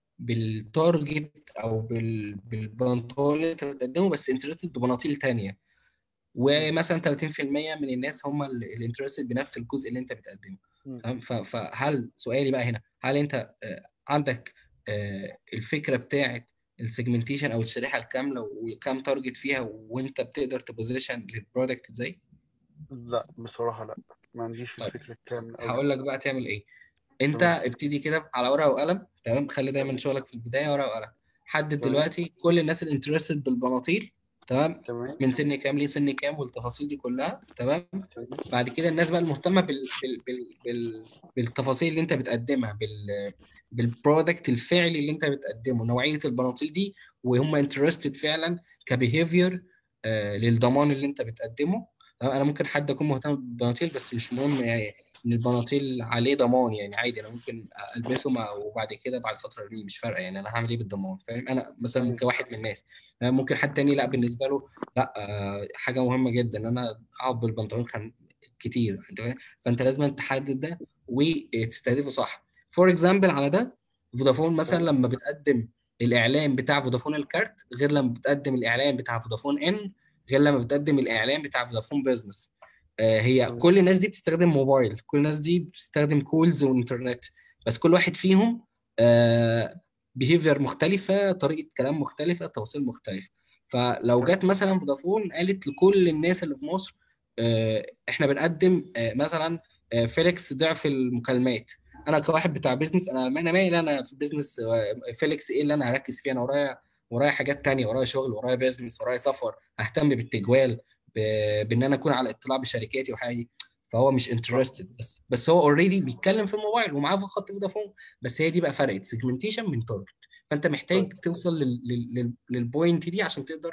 Speaker 3: بالتارجت او بال- بالبنطلون اللي انت بتقدمه بس انترستد ببناطيل تانية ومثلا 30% من الناس هم اللي انترستد بنفس الجزء اللي انت بتقدمه
Speaker 9: مم.
Speaker 3: تمام ف- فهل سؤالي بقى هنا هل انت آه، عندك آه، الفكره بتاعت السيجمنتيشن او الشريحه الكامله وكام تارجت فيها وانت بتقدر تبوزيشن للبرودكت ازاي؟
Speaker 9: لا بصراحه لا ما عنديش
Speaker 3: طيب
Speaker 9: الفكره الكامله قوي
Speaker 3: هقول لك بقى تعمل ايه انت
Speaker 9: تمام
Speaker 3: ابتدي كده على ورقه وقلم تمام خلي دايما شغلك في البدايه ورقه وقلم حدد
Speaker 9: تمام
Speaker 3: دلوقتي كل الناس اللي انترستد بالبناطيل تمام
Speaker 9: تمام
Speaker 3: من سن كام لسن كام والتفاصيل دي كلها تمام
Speaker 9: تمام
Speaker 3: بعد كده الناس بقى المهتمه بال... بال... بال... بال... بالتفاصيل اللي انت بتقدمها بال... بالبرودكت الفعلي اللي انت بتقدمه نوعيه البناطيل دي وهم انترستد فعلا كبيهيفير آه للضمان اللي انت بتقدمه تمام؟ انا ممكن حد اكون مهتم بالبناطيل بس مش مهم يعني ان البناطيل عليه ضمان يعني عادي انا ممكن البسه مع وبعد كده بعد فتره دي مش فارقه يعني انا هعمل ايه بالضمان فاهم انا مثلا
Speaker 9: تمام
Speaker 3: كواحد من الناس آه، ممكن حد تاني لا بالنسبه له لا آه، حاجه مهمه جدا ان انا اقعد بالبنطلون كان كتير انت فاهم فانت لازم تحدد ده وتستهدفه صح فور اكزامبل على ده فودافون مثلا
Speaker 9: تمام
Speaker 3: لما بتقدم الاعلان بتاع فودافون الكارت غير لما بتقدم الاعلان بتاع فودافون ان غير لما بتقدم الاعلان بتاع فودافون بزنس آه، هي
Speaker 9: تمام
Speaker 3: كل الناس دي بتستخدم موبايل كل الناس دي بتستخدم كولز وانترنت بس كل واحد فيهم بيهيفير مختلفة طريقة كلام مختلفة تفاصيل مختلفة فلو
Speaker 9: تمام
Speaker 3: جت مثلا فودافون قالت لكل الناس اللي في مصر آه، احنا بنقدم آه، مثلا آه، فيليكس ضعف المكالمات انا كواحد بتاع بيزنس انا انا مالي انا في بيزنس آه، فيليكس ايه اللي انا هركز فيه انا ورايا ورايا حاجات تانية ورايا شغل ورايا بيزنس ورايا سفر اهتم بالتجوال ب- بان انا اكون على اطلاع بشركاتي وحاجه فهو مش
Speaker 9: صح
Speaker 3: انترستد بس بس هو اوريدي بيتكلم في الموبايل ومعاه في خط فودافون بس هي دي بقى فرقت سيجمنتيشن من تارجت فانت محتاج
Speaker 9: طيب
Speaker 3: توصل لل- لل- لل- للبوينت دي عشان تقدر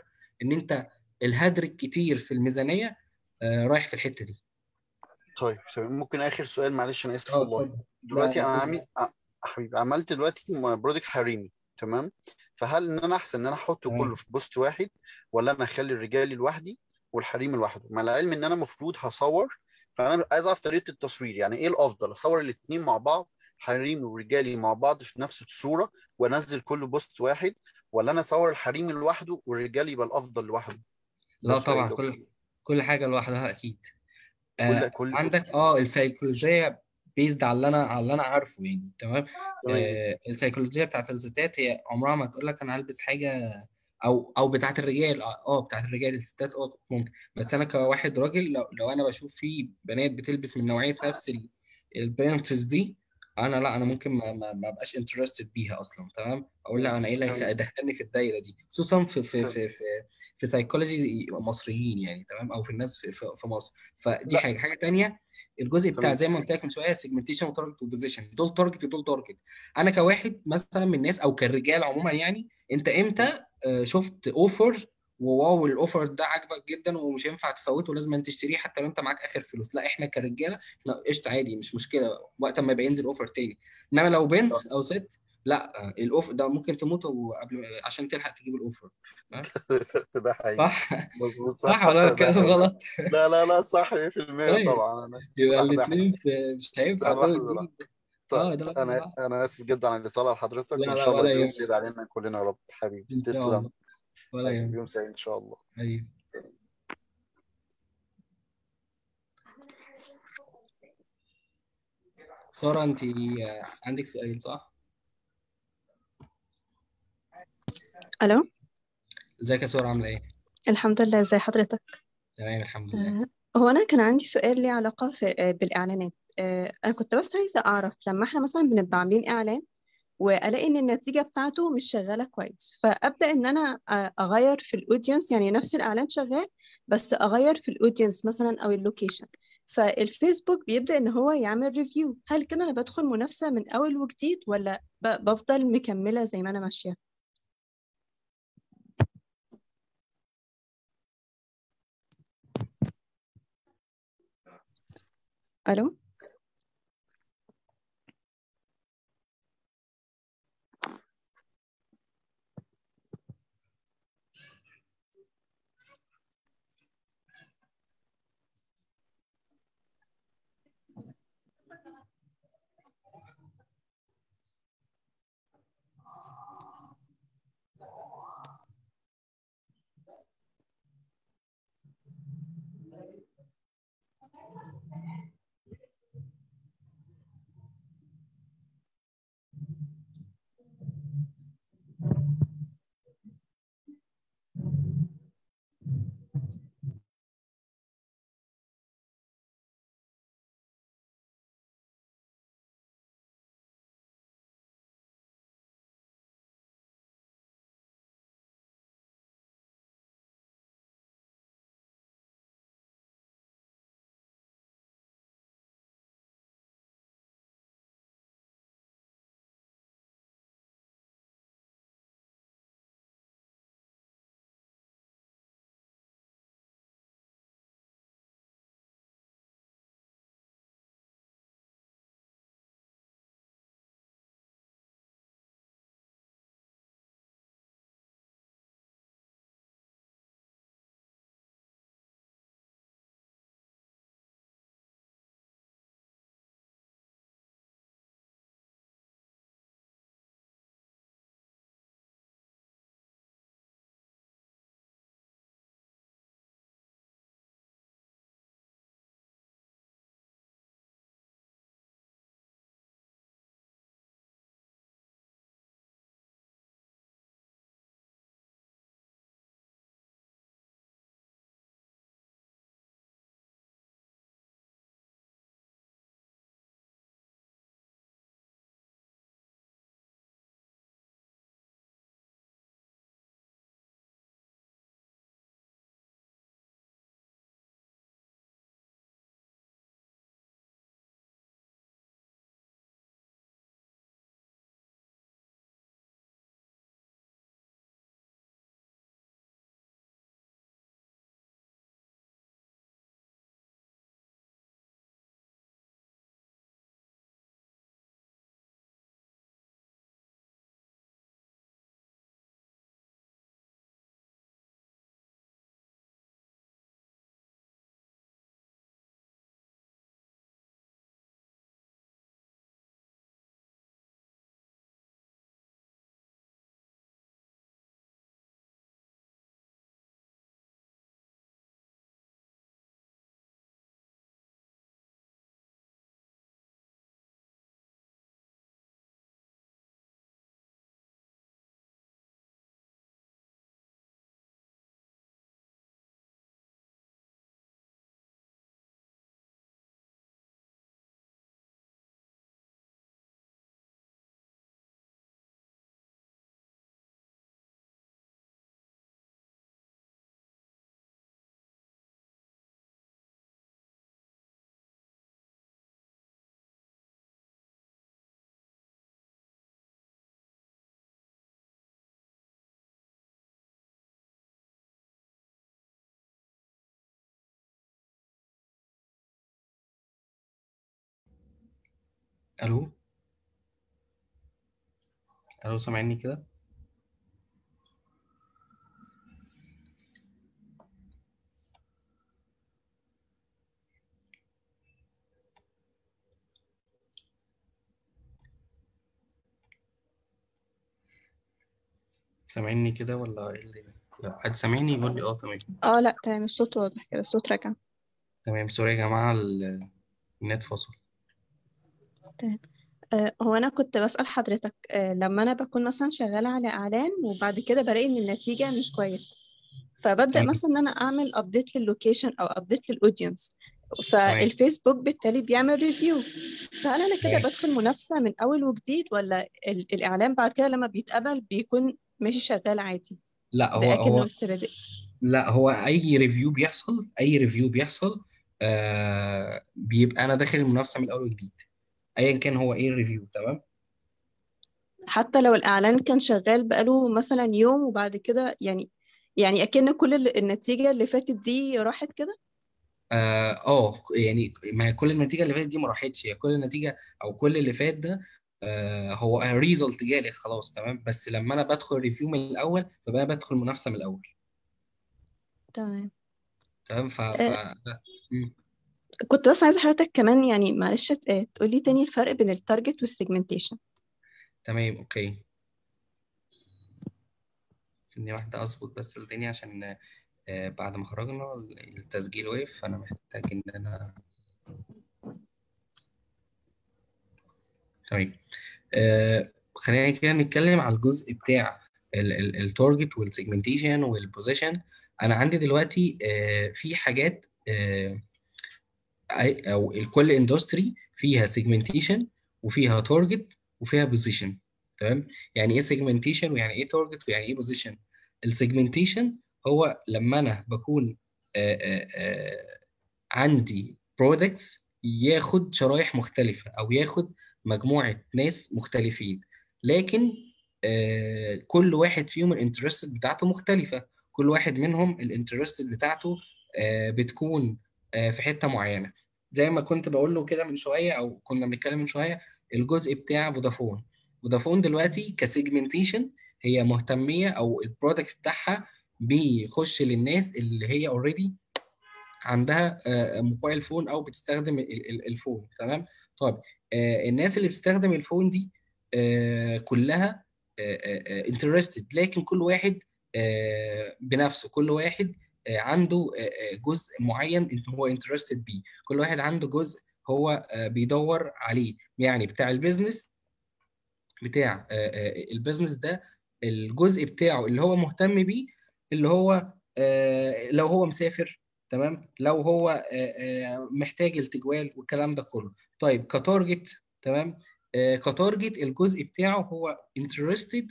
Speaker 10: ان انت الهدر الكتير في الميزانيه آه، رايح في الحته دي
Speaker 9: طيب تمام ممكن اخر سؤال معلش انا اسف
Speaker 10: اه
Speaker 9: والله
Speaker 10: اتفضل
Speaker 9: دلوقتي
Speaker 10: لا
Speaker 9: انا
Speaker 10: لا
Speaker 9: عامل ع- حبيبي عملت دلوقتي برودكت حريمي تمام فهل ان انا احسن ان انا احطه كله
Speaker 10: تمام
Speaker 9: في بوست واحد ولا انا اخلي الرجالي لوحدي والحريمي لوحده مع العلم ان انا المفروض هصور فانا عايز اعرف طريقه التصوير يعني ايه الافضل اصور الاثنين مع بعض حريمي ورجالي مع بعض في نفس الصوره وانزل كله بوست واحد ولا انا اصور الحريمي لوحده والرجالي يبقى الافضل لوحده ده
Speaker 10: لا
Speaker 9: السؤال
Speaker 10: طبعا
Speaker 9: ده
Speaker 10: كل كل حاجه لوحدها اكيد
Speaker 9: كل
Speaker 10: آه
Speaker 9: كل
Speaker 10: عندك
Speaker 9: بوست
Speaker 10: اه السيكولوجيه بيزد على اللي انا على اللي انا عارفه يعني تمام
Speaker 9: تمام
Speaker 10: آه السيكولوجيه بتاعت الستات هي عمرها ما تقول لك انا هلبس حاجه او او بتاعت الرجال اه آه، بتاعت الرجال الستات اه ممكن بس انا كواحد راجل لو, لو انا بشوف في بنات بتلبس من نوعيه نفس البرنسز دي انا لا انا ممكن ما ما ما ابقاش انترستد بيها اصلا تمام اقول لا انا ايه اللي
Speaker 9: تمام
Speaker 10: هيدخلني في الدايره دي خصوصا في في
Speaker 9: تمام
Speaker 10: في في في سايكولوجي مصريين يعني تمام او في الناس في في, في مصر فدي
Speaker 9: لا
Speaker 10: حاجه حاجه تانيه الجزء بتاع
Speaker 9: تمام
Speaker 10: زي ما قلت لك من شويه سيجمنتيشن وتارجت وبوزيشن دول تارجت ودول تارجت انا كواحد مثلا من الناس او كالرجال عموما يعني انت امتى آه، شفت اوفر وواو الاوفر ده عاجبك جدا ومش هينفع تفوته لازم أن تشتريه حتى لو انت معاك اخر فلوس لا احنا كرجاله احنا قشطه عادي مش مشكله وقت ما يبقى ينزل اوفر تاني انما لو بنت
Speaker 9: صح
Speaker 10: او ست لا آه، الاوفر ده ممكن تموت قبل عشان تلحق تجيب الاوفر فاهم؟
Speaker 9: ده حقيقي
Speaker 10: صح
Speaker 9: مظبوط
Speaker 10: صح
Speaker 9: صح
Speaker 10: ولا أنا
Speaker 9: ده
Speaker 10: كده
Speaker 9: حقيقي
Speaker 10: غلط
Speaker 9: لا لا لا صح 100%
Speaker 10: طيب
Speaker 9: طبعا انا
Speaker 10: يبقى
Speaker 9: صح ده
Speaker 10: الاثنين
Speaker 9: حقيقي
Speaker 10: مش هينفع
Speaker 9: لا
Speaker 10: دول
Speaker 9: لحظه
Speaker 10: دول
Speaker 9: لا طيب
Speaker 10: اه ده لا
Speaker 9: انا
Speaker 10: لا
Speaker 9: انا اسف جدا على اللي طلع لحضرتك
Speaker 10: لا
Speaker 9: وان
Speaker 10: لا
Speaker 9: شاء الله
Speaker 10: ولا
Speaker 9: يوم
Speaker 10: يهمك
Speaker 9: سعيد علينا كلنا يا رب حبيبي
Speaker 10: ان شاء
Speaker 9: تسلم
Speaker 10: الله ولا
Speaker 9: حبيبي
Speaker 10: يهمك
Speaker 9: يوم سعيد ان شاء الله
Speaker 10: ايوه سارة انت آه، عندك سؤال صح؟
Speaker 11: الو
Speaker 10: ازيك يا سارة عاملة ايه؟
Speaker 11: الحمد لله ازي حضرتك
Speaker 10: تمام الحمد لله
Speaker 11: آه، هو انا كان عندي سؤال ليه علاقه في آه، بالاعلانات آه، انا كنت بس عايزه اعرف لما احنا مثلا بنبقى عاملين اعلان والاقي ان النتيجه بتاعته مش شغاله كويس فابدا ان انا آه، اغير في الاودينس يعني نفس الاعلان شغال بس اغير في الاودينس مثلا او اللوكيشن فالفيسبوك بيبدا ان هو يعمل ريفيو هل كده انا بدخل منافسه من اول وجديد ولا ب- بفضل مكمله زي ما انا ماشيه الو
Speaker 10: الو الو سامعني كده سامعني كده ولا ايه اللي لو حد سامعني يقول لي اه تمام
Speaker 11: اه لا تمام الصوت واضح كده الصوت راجع
Speaker 10: تمام سوري يا جماعة ال- النت فصل
Speaker 11: تمام آه، هو أنا كنت بسأل حضرتك آه، لما أنا بكون مثلا شغالة على إعلان وبعد كده بلاقي إن النتيجة مش كويسة فببدأ
Speaker 10: تمام
Speaker 11: مثلا إن أنا أعمل أبديت للوكيشن أو أبديت للأودينس
Speaker 10: تمام
Speaker 11: فالفيسبوك بالتالي بيعمل ريفيو فهل أنا كده
Speaker 10: تمام
Speaker 11: بدخل منافسة من أول وجديد ولا ال- الإعلان بعد كده لما بيتقبل بيكون ماشي شغال عادي
Speaker 10: لا
Speaker 11: زي
Speaker 10: هو
Speaker 11: أكنه
Speaker 10: هو
Speaker 11: لسه بادئ
Speaker 10: لا هو اي ريفيو بيحصل اي ريفيو بيحصل آه بيبقى انا داخل المنافسة من الاول وجديد ايا كان هو ايه الريفيو تمام
Speaker 11: حتى لو الإعلان كان شغال بقاله مثلا يوم وبعد كده يعني يعني أكن كل ال- النتيجة اللي فاتت دي راحت كده
Speaker 10: اه آه، يعني ما هي كل النتيجة اللي فاتت دي ما راحتش هي كل النتيجة او كل اللي فات ده آه هو ريزلت جالي خلاص تمام بس لما انا بدخل ريفيو من الاول فبقى بدخل منافسة من الاول
Speaker 11: تمام
Speaker 10: تمام ف ف
Speaker 11: آه
Speaker 10: ده. مم.
Speaker 11: كنت بس عايزة حضرتك كمان يعني معلش آه تقولي تاني الفرق بين التارجت والسيجمنتيشن
Speaker 10: تمام اوكي ثانية واحدة اظبط بس الدنيا عشان آه بعد ما خرجنا التسجيل وقف فانا محتاج ان انا تمام آه خلينا كده نتكلم على الجزء بتاع التارجت والسيجمنتيشن والبوزيشن انا عندي دلوقتي آه في حاجات آه أي- او كل اندستري فيها سيجمنتيشن وفيها تارجت وفيها بوزيشن تمام يعني ايه سيجمنتيشن ويعني ايه تارجت ويعني ايه بوزيشن السيجمنتيشن هو لما انا بكون آه، آه، آه، عندي برودكتس ياخد شرايح مختلفة او ياخد مجموعة ناس مختلفين لكن آه، كل واحد فيهم الانترست بتاعته مختلفة كل واحد منهم الانترست بتاعته آه، بتكون آه، في حتة معينة زي ما كنت بقول له كده من شوية او كنا بنتكلم من شوية الجزء بتاع فودافون فودافون دلوقتي كسيجمنتيشن هي مهتمية او البرودكت بتاعها بيخش للناس اللي هي اوريدي عندها آه، موبايل فون او بتستخدم ال- ال- الفون تمام طيب آه، الناس اللي بتستخدم الفون دي آه، كلها انترستد لكن كل واحد آه، بنفسه كل واحد آه، عنده آه، آه، جزء معين إن هو انترستد بيه كل واحد عنده جزء هو آه، بيدور عليه يعني بتاع البيزنس بتاع آه، آه، البيزنس ده الجزء بتاعه اللي هو مهتم بيه اللي هو آه، لو هو مسافر تمام لو هو آه، آه، محتاج التجوال والكلام ده كله طيب كتارجت تمام آه، كتارجت الجزء بتاعه هو انترستد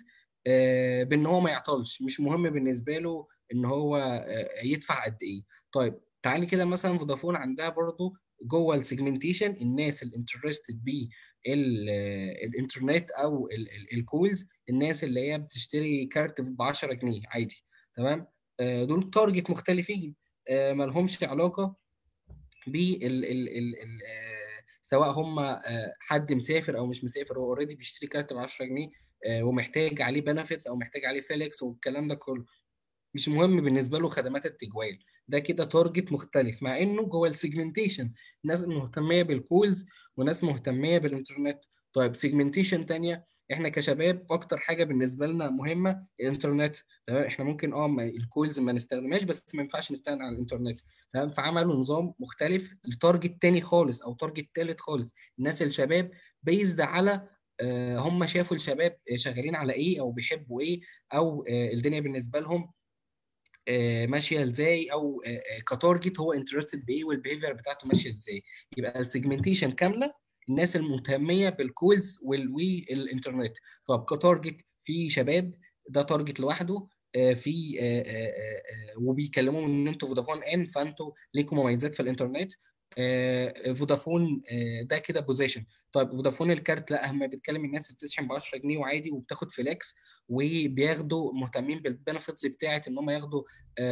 Speaker 10: بان هو ما يعطلش مش مهم بالنسبه له ان هو آه، يدفع قد ايه طيب تعالي كده مثلا فودافون عندها برضو جوه السيجمنتيشن الناس الانترستد بيه ال- الانترنت او الكولز الناس اللي هي بتشتري كارت ب 10 جنيه عادي تمام آه، دول تارجت مختلفين آه، ما لهمش علاقه بال ال ال ال ال آه، سواء هم آه، حد مسافر او مش مسافر هو اوريدي بيشتري كارت ب 10 جنيه آه، ومحتاج عليه بنفيتس او محتاج عليه فيليكس والكلام ده كله مش مهم بالنسبه له خدمات التجوال ده كده تارجت مختلف مع انه جوه السيجمنتيشن ناس مهتميه بالكولز وناس مهتميه بالانترنت طيب سيجمنتيشن تانية احنا كشباب اكتر حاجه بالنسبه لنا مهمه الانترنت تمام احنا ممكن اه ما- الكولز ما نستخدمهاش بس ما ينفعش نستغنى عن الانترنت تمام فعملوا نظام مختلف لتارجت تاني خالص او تارجت تالت خالص الناس الشباب بيزد على آه، هم شافوا الشباب شغالين على ايه او بيحبوا ايه او آه، الدنيا بالنسبه لهم آه، ماشيه ازاي او آه، آه، كتارجت هو انترستد بايه والبيهيفير بتاعته ماشيه ازاي يبقى السيجمنتيشن كامله الناس المهتميه بالكولز والانترنت طب كتارجت في شباب ده تارجت لوحده آه، في آه، آه، آه، آه، وبيكلموهم ان انتوا فودافون ان فانتوا ليكم مميزات في الانترنت آه، فودافون آه، ده كده بوزيشن طيب فودافون الكارت لا هم بيتكلم الناس اللي بتشحن ب 10 جنيه وعادي وبتاخد فليكس وبياخدوا مهتمين بالبنفيتس بتاعت ان هم ياخدوا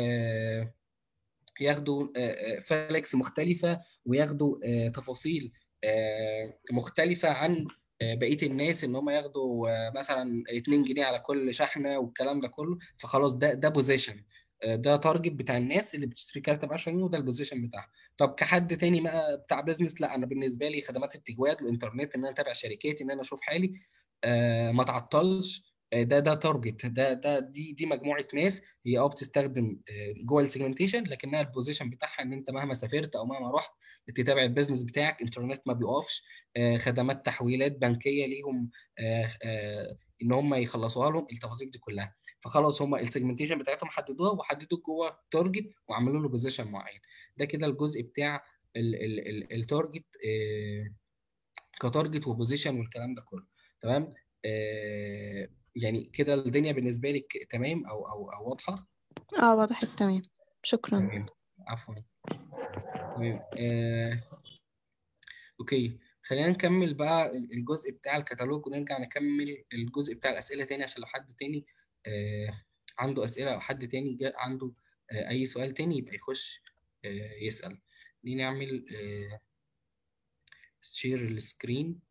Speaker 10: آه، ياخدوا فلكس مختلفة وياخدوا آه، تفاصيل آه، مختلفه عن آه، بقيه الناس ان هم ياخدوا آه، مثلا 2 جنيه على كل شحنه والكلام ده كله فخلاص ده ده بوزيشن ده تارجت بتاع الناس اللي بتشتري كارت ب 10 جنيه وده البوزيشن بتاعها طب كحد تاني بقى بتاع بيزنس لا انا بالنسبه لي خدمات التجوال والانترنت ان انا اتابع شركاتي ان انا اشوف حالي آه، ما تعطلش آه، ده ده تارجت ده ده دي دي مجموعه ناس هي اه بتستخدم آه، جوه السيجمنتيشن لكنها البوزيشن بتاعها ان انت مهما سافرت او مهما رحت تتابع البيزنس بتاعك انترنت ما بيقفش آه، خدمات تحويلات بنكيه ليهم آه، آه، ان هم يخلصوها لهم التفاصيل دي كلها فخلاص هم السيجمنتيشن بتاعتهم حددوها وحددوا جوه تارجت وعملوا له بوزيشن معين ده كده الجزء بتاع التارجت كتارجت وبوزيشن والكلام ده كله تمام آه يعني كده الدنيا بالنسبه لك تمام او او او واضحه
Speaker 11: اه وضحت تمام شكرا
Speaker 10: تمام عفوا تمام آه اوكي خلينا نكمل بقى الجزء بتاع الكتالوج ونرجع نكمل الجزء بتاع الاسئله تاني عشان لو حد تاني آه عنده اسئله او حد تاني جاء عنده آه اي سؤال تاني يبقى يخش آه يسال دي نعمل آه شير السكرين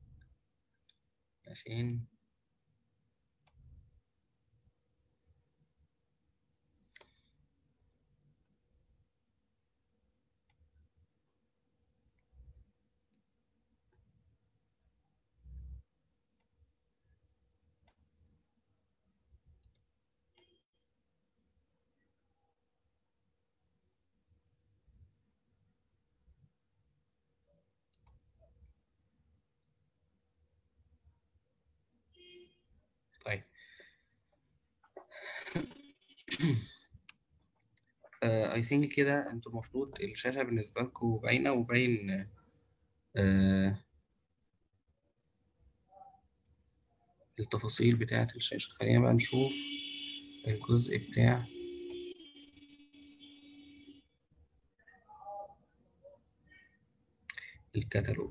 Speaker 10: عشان طيب اي ثينك كده انتوا المفروض الشاشة بالنسبة لكم باينة وباين آه التفاصيل بتاعة الشاشة خلينا بقى نشوف الجزء بتاع الكتالوج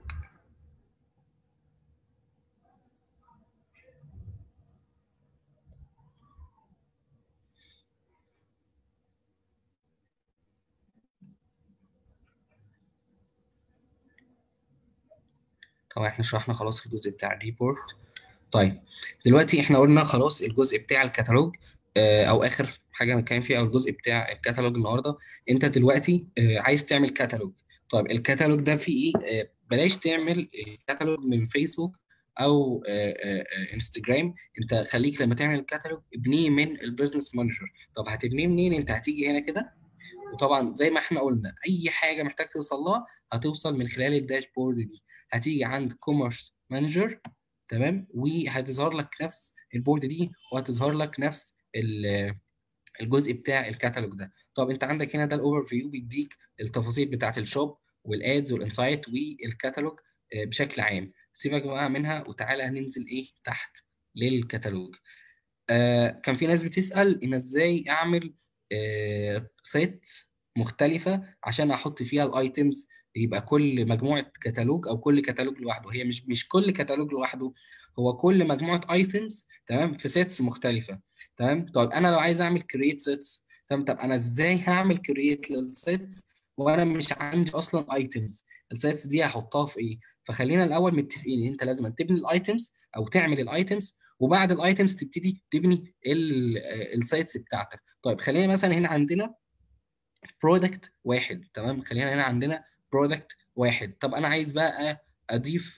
Speaker 10: طبعا احنا شرحنا خلاص الجزء بتاع الريبورت طيب دلوقتي احنا قلنا خلاص الجزء بتاع الكتالوج آه، او اخر حاجه بنتكلم فيها او الجزء بتاع الكتالوج النهارده انت دلوقتي آه، عايز تعمل كتالوج طيب الكتالوج ده فيه ايه آه، بلاش تعمل الكتالوج من فيسبوك او آه، آه، آه، انستجرام انت خليك لما تعمل الكتالوج ابنيه من البيزنس مانجر طب هتبنيه منين انت هتيجي هنا كده وطبعا زي ما احنا قلنا اي حاجه محتاج توصل لها هتوصل من خلال الداشبورد دي هتيجي عند كوميرس مانجر تمام وهتظهر لك نفس البورد دي وهتظهر لك نفس ال- الجزء بتاع الكتالوج ده طب انت عندك هنا ده الاوفر فيو بيديك التفاصيل بتاعت الشوب والادز والانسايت والكتالوج آه، بشكل عام سيبك بقى منها وتعالى هننزل ايه تحت للكتالوج آه كان في ناس بتسأل ان ازاي اعمل آه سيت مختلفة عشان احط فيها الايتمز يبقى كل مجموعة كتالوج او كل كتالوج لوحده هي مش مش كل كتالوج لوحده هو كل مجموعة ايتمز تمام في سيتس مختلفة تمام طيب انا لو عايز اعمل كرييت سيتس تمام طب انا ازاي هعمل كرييت للسيتس وانا مش عندي اصلا ايتمز السيتس دي هحطها في ايه فخلينا الاول متفقين ان انت لازم تبني الايتمز او تعمل الايتمز وبعد الايتمز تبتدي تبني السايتس بتاعتك طيب خلينا مثلا هنا عندنا برودكت واحد تمام خلينا هنا عندنا برودكت واحد طب انا عايز بقى اضيف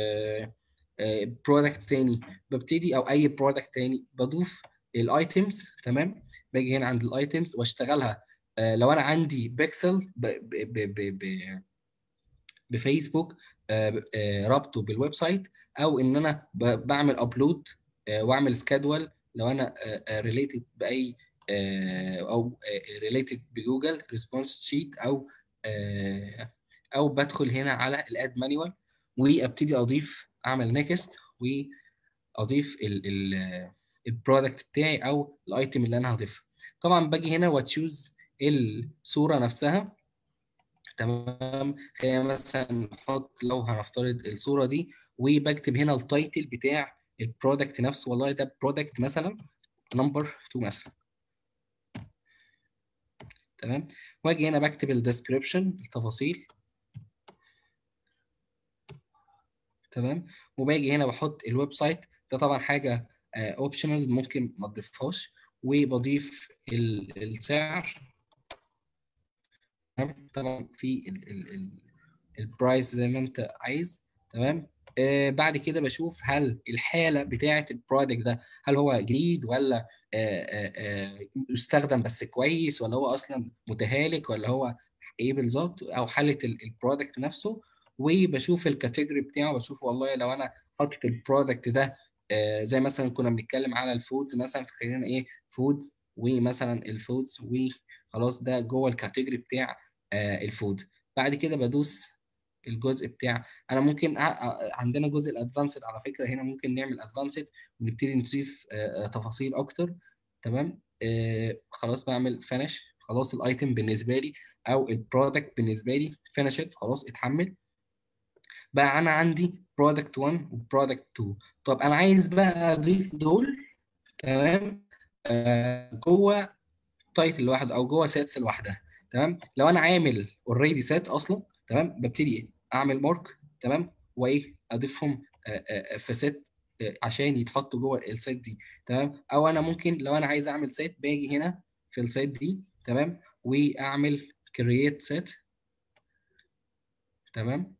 Speaker 10: برودكت تاني ببتدي او اي برودكت تاني بضيف الايتمز تمام باجي هنا عند الايتمز واشتغلها آه، لو انا عندي بيكسل ب ب ب ب ب بفيسبوك آه، آه، رابطه بالويب سايت او ان انا ب- بعمل ابلود واعمل سكادول لو انا ريليتد باي آه، او ريليتد بجوجل ريسبونس شيت او آه، او بدخل هنا على الاد مانيوال وابتدي اضيف اعمل نيكست واضيف البرودكت بتاعي او الايتم اللي انا هضيفها طبعا باجي هنا واتشوز الصوره نفسها تمام خلينا مثلا نحط لو هنفترض الصوره دي وبكتب هنا التايتل بتاع البرودكت نفسه والله ده برودكت مثلا نمبر 2 مثلا تمام واجي هنا بكتب الديسكريبشن التفاصيل تمام وباجي هنا بحط الويب سايت ده طبعا حاجه اوبشنال ممكن ما تضيفهاش وبضيف ال- السعر تمام طبعا في ال- ال- ال- البرايس زي ما انت عايز تمام آه بعد كده بشوف هل الحاله بتاعه البرودكت ده هل هو جديد ولا آه آه آه يستخدم بس كويس ولا هو اصلا متهالك ولا هو ايه بالظبط او حاله البرودكت نفسه وبشوف الكاتيجوري بتاعه بشوف والله لو انا حاطط البرودكت ده آه زي مثلا كنا بنتكلم على الفودز مثلا فخلينا ايه فودز ومثلا الفودز وخلاص ده جوه الكاتيجوري بتاع آه الفود بعد كده بدوس الجزء بتاع انا ممكن أ... أ... عندنا جزء الادفانسد على فكره هنا ممكن نعمل ادفانسد ونبتدي نضيف آه، آه، تفاصيل اكتر تمام آه، خلاص بعمل فينش خلاص الايتم بالنسبه لي او البرودكت بالنسبه لي فينشت خلاص اتحمل بقى انا عندي برودكت 1 وبرودكت 2 طب انا عايز بقى اضيف دول تمام آه، جوه تايتل لوحده او جوه سيتس لوحدها تمام لو انا عامل اوريدي سيت اصلا تمام ببتدي اعمل مارك تمام وايه اضيفهم آه، آه، في سيت آه، عشان يتحطوا جوه السيت دي تمام او انا ممكن لو انا عايز اعمل سيت باجي هنا في السيت دي تمام واعمل كرييت سيت تمام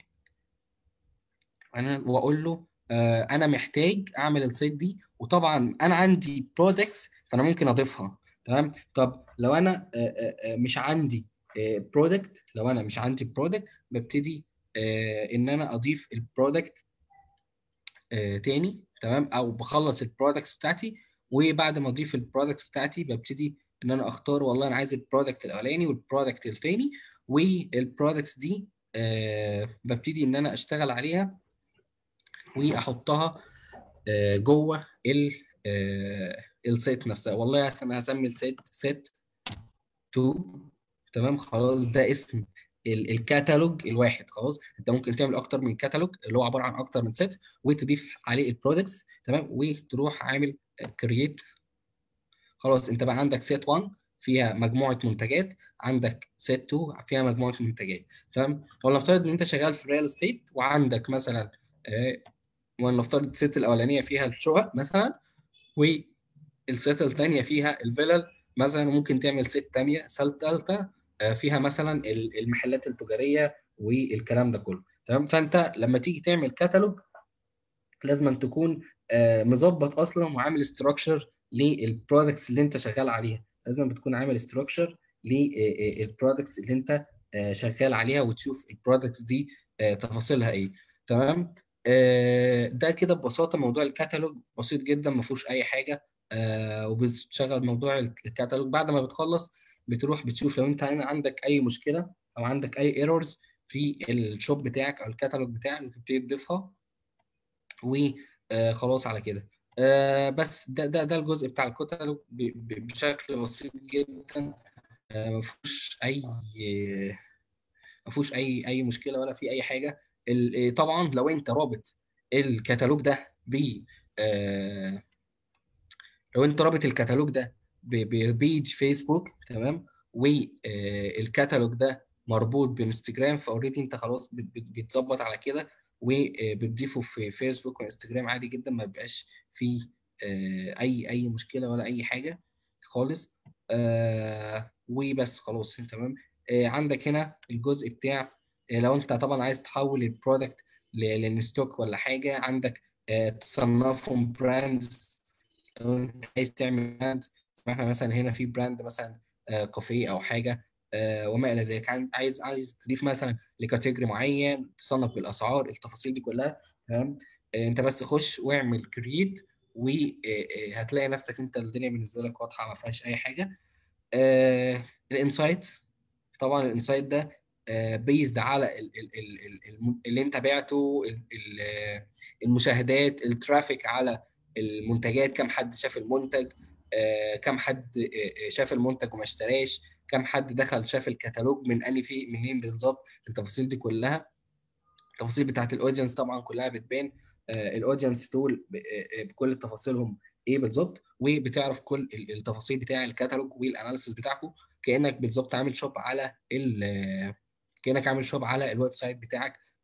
Speaker 10: انا واقول له آه، انا محتاج اعمل السيت دي وطبعا انا عندي برودكتس فانا ممكن اضيفها تمام طب لو انا آه، آه، آه، مش عندي برودكت لو انا مش عندي برودكت ببتدي آه، ان انا اضيف البرودكت تاني تمام او بخلص البرودكتس بتاعتي وبعد ما اضيف البرودكتس بتاعتي ببتدي ان انا اختار والله انا عايز البرودكت الاولاني والبرودكت التاني والبرودكتس دي آه، ببتدي ان انا اشتغل عليها واحطها آه، جوه ال آه، السيت نفسها والله انا هسمي السيت سيت 2 تمام خلاص ده اسم ال- الكتالوج الواحد خلاص انت ممكن تعمل اكتر من كتالوج اللي هو عباره عن اكتر من سيت وتضيف عليه البرودكتس تمام وتروح عامل كرييت خلاص انت بقى عندك سيت 1 فيها مجموعه منتجات عندك سيت 2 فيها مجموعه منتجات تمام ولنفترض ان انت شغال في ريال استيت وعندك مثلا آه، ولنفترض الست الاولانيه فيها الشقق مثلا والست الثانيه فيها الفلل مثلا ممكن تعمل ست تانية سلت ثالثه آه، فيها مثلا ال- المحلات التجاريه والكلام ده كله تمام فانت لما تيجي تعمل كتالوج لازم أن تكون آه، مظبط اصلا وعامل استراكشر للبرودكتس اللي انت شغال عليها لازم بتكون عامل استراكشر للبرودكتس اللي انت آه، شغال عليها وتشوف البرودكتس دي آه، تفاصيلها ايه تمام آه، ده كده ببساطه موضوع الكتالوج بسيط جدا ما فيهوش اي حاجه آه، وبتشغل موضوع الكتالوج بعد ما بتخلص بتروح بتشوف لو انت عندك اي مشكله او عندك اي ايرورز في الشوب بتاعك او الكتالوج بتاعك بتبتدي تضيفها وخلاص على كده آه، بس ده ده ده الجزء بتاع الكتالوج ب- ب- بشكل بسيط جدا آه، ما فيهوش اي ما فيهوش اي اي مشكله ولا في اي حاجه ال- طبعا لو انت رابط الكتالوج ده ب آه، لو انت رابط الكتالوج ده ب- ببيج فيسبوك تمام والكتالوج ده مربوط بانستجرام فاوريدي انت خلاص بت- بت- بتظبط على كده وبتضيفه في فيسبوك وانستجرام عادي جدا ما بيبقاش فيه آه، اي اي مشكله ولا اي حاجه خالص آه، وبس خلاص تمام آه، عندك هنا الجزء بتاع آه، لو انت طبعا عايز تحول البرودكت للستوك ولا حاجه عندك آه، تصنفهم براندز لو انت عايز تعمل براند احنا مثلا هنا في براند مثلا آه، كافيه او حاجه آه، وما الى ذلك عن- عايز عايز تضيف مثلا لكاتيجوري معين تصنف بالاسعار التفاصيل دي كلها تمام آه، انت بس تخش واعمل كرييت وهتلاقي نفسك انت الدنيا بالنسبه لك واضحه ما فيهاش اي حاجه الانسايت طبعا الانسايت ده بيزد على ال- ال- ال- ال- الم- اللي انت بعته ال- ال- آه، المشاهدات الترافيك على المنتجات كم حد شاف المنتج آه، كم حد آه، آه، شاف المنتج وما اشتراش كم حد دخل شاف الكتالوج من اني في منين بالظبط التفاصيل دي كلها التفاصيل بتاعت الاودينس طبعا كلها بتبان الاودينس دول ب- آه، آه، بكل تفاصيلهم ايه بالظبط وبتعرف كل ال- التفاصيل بتاع الكتالوج والاناليسيس بتاعكم كانك بالظبط عامل شوب على ال آه، كانك عامل شوب على الويب سايت بتاعك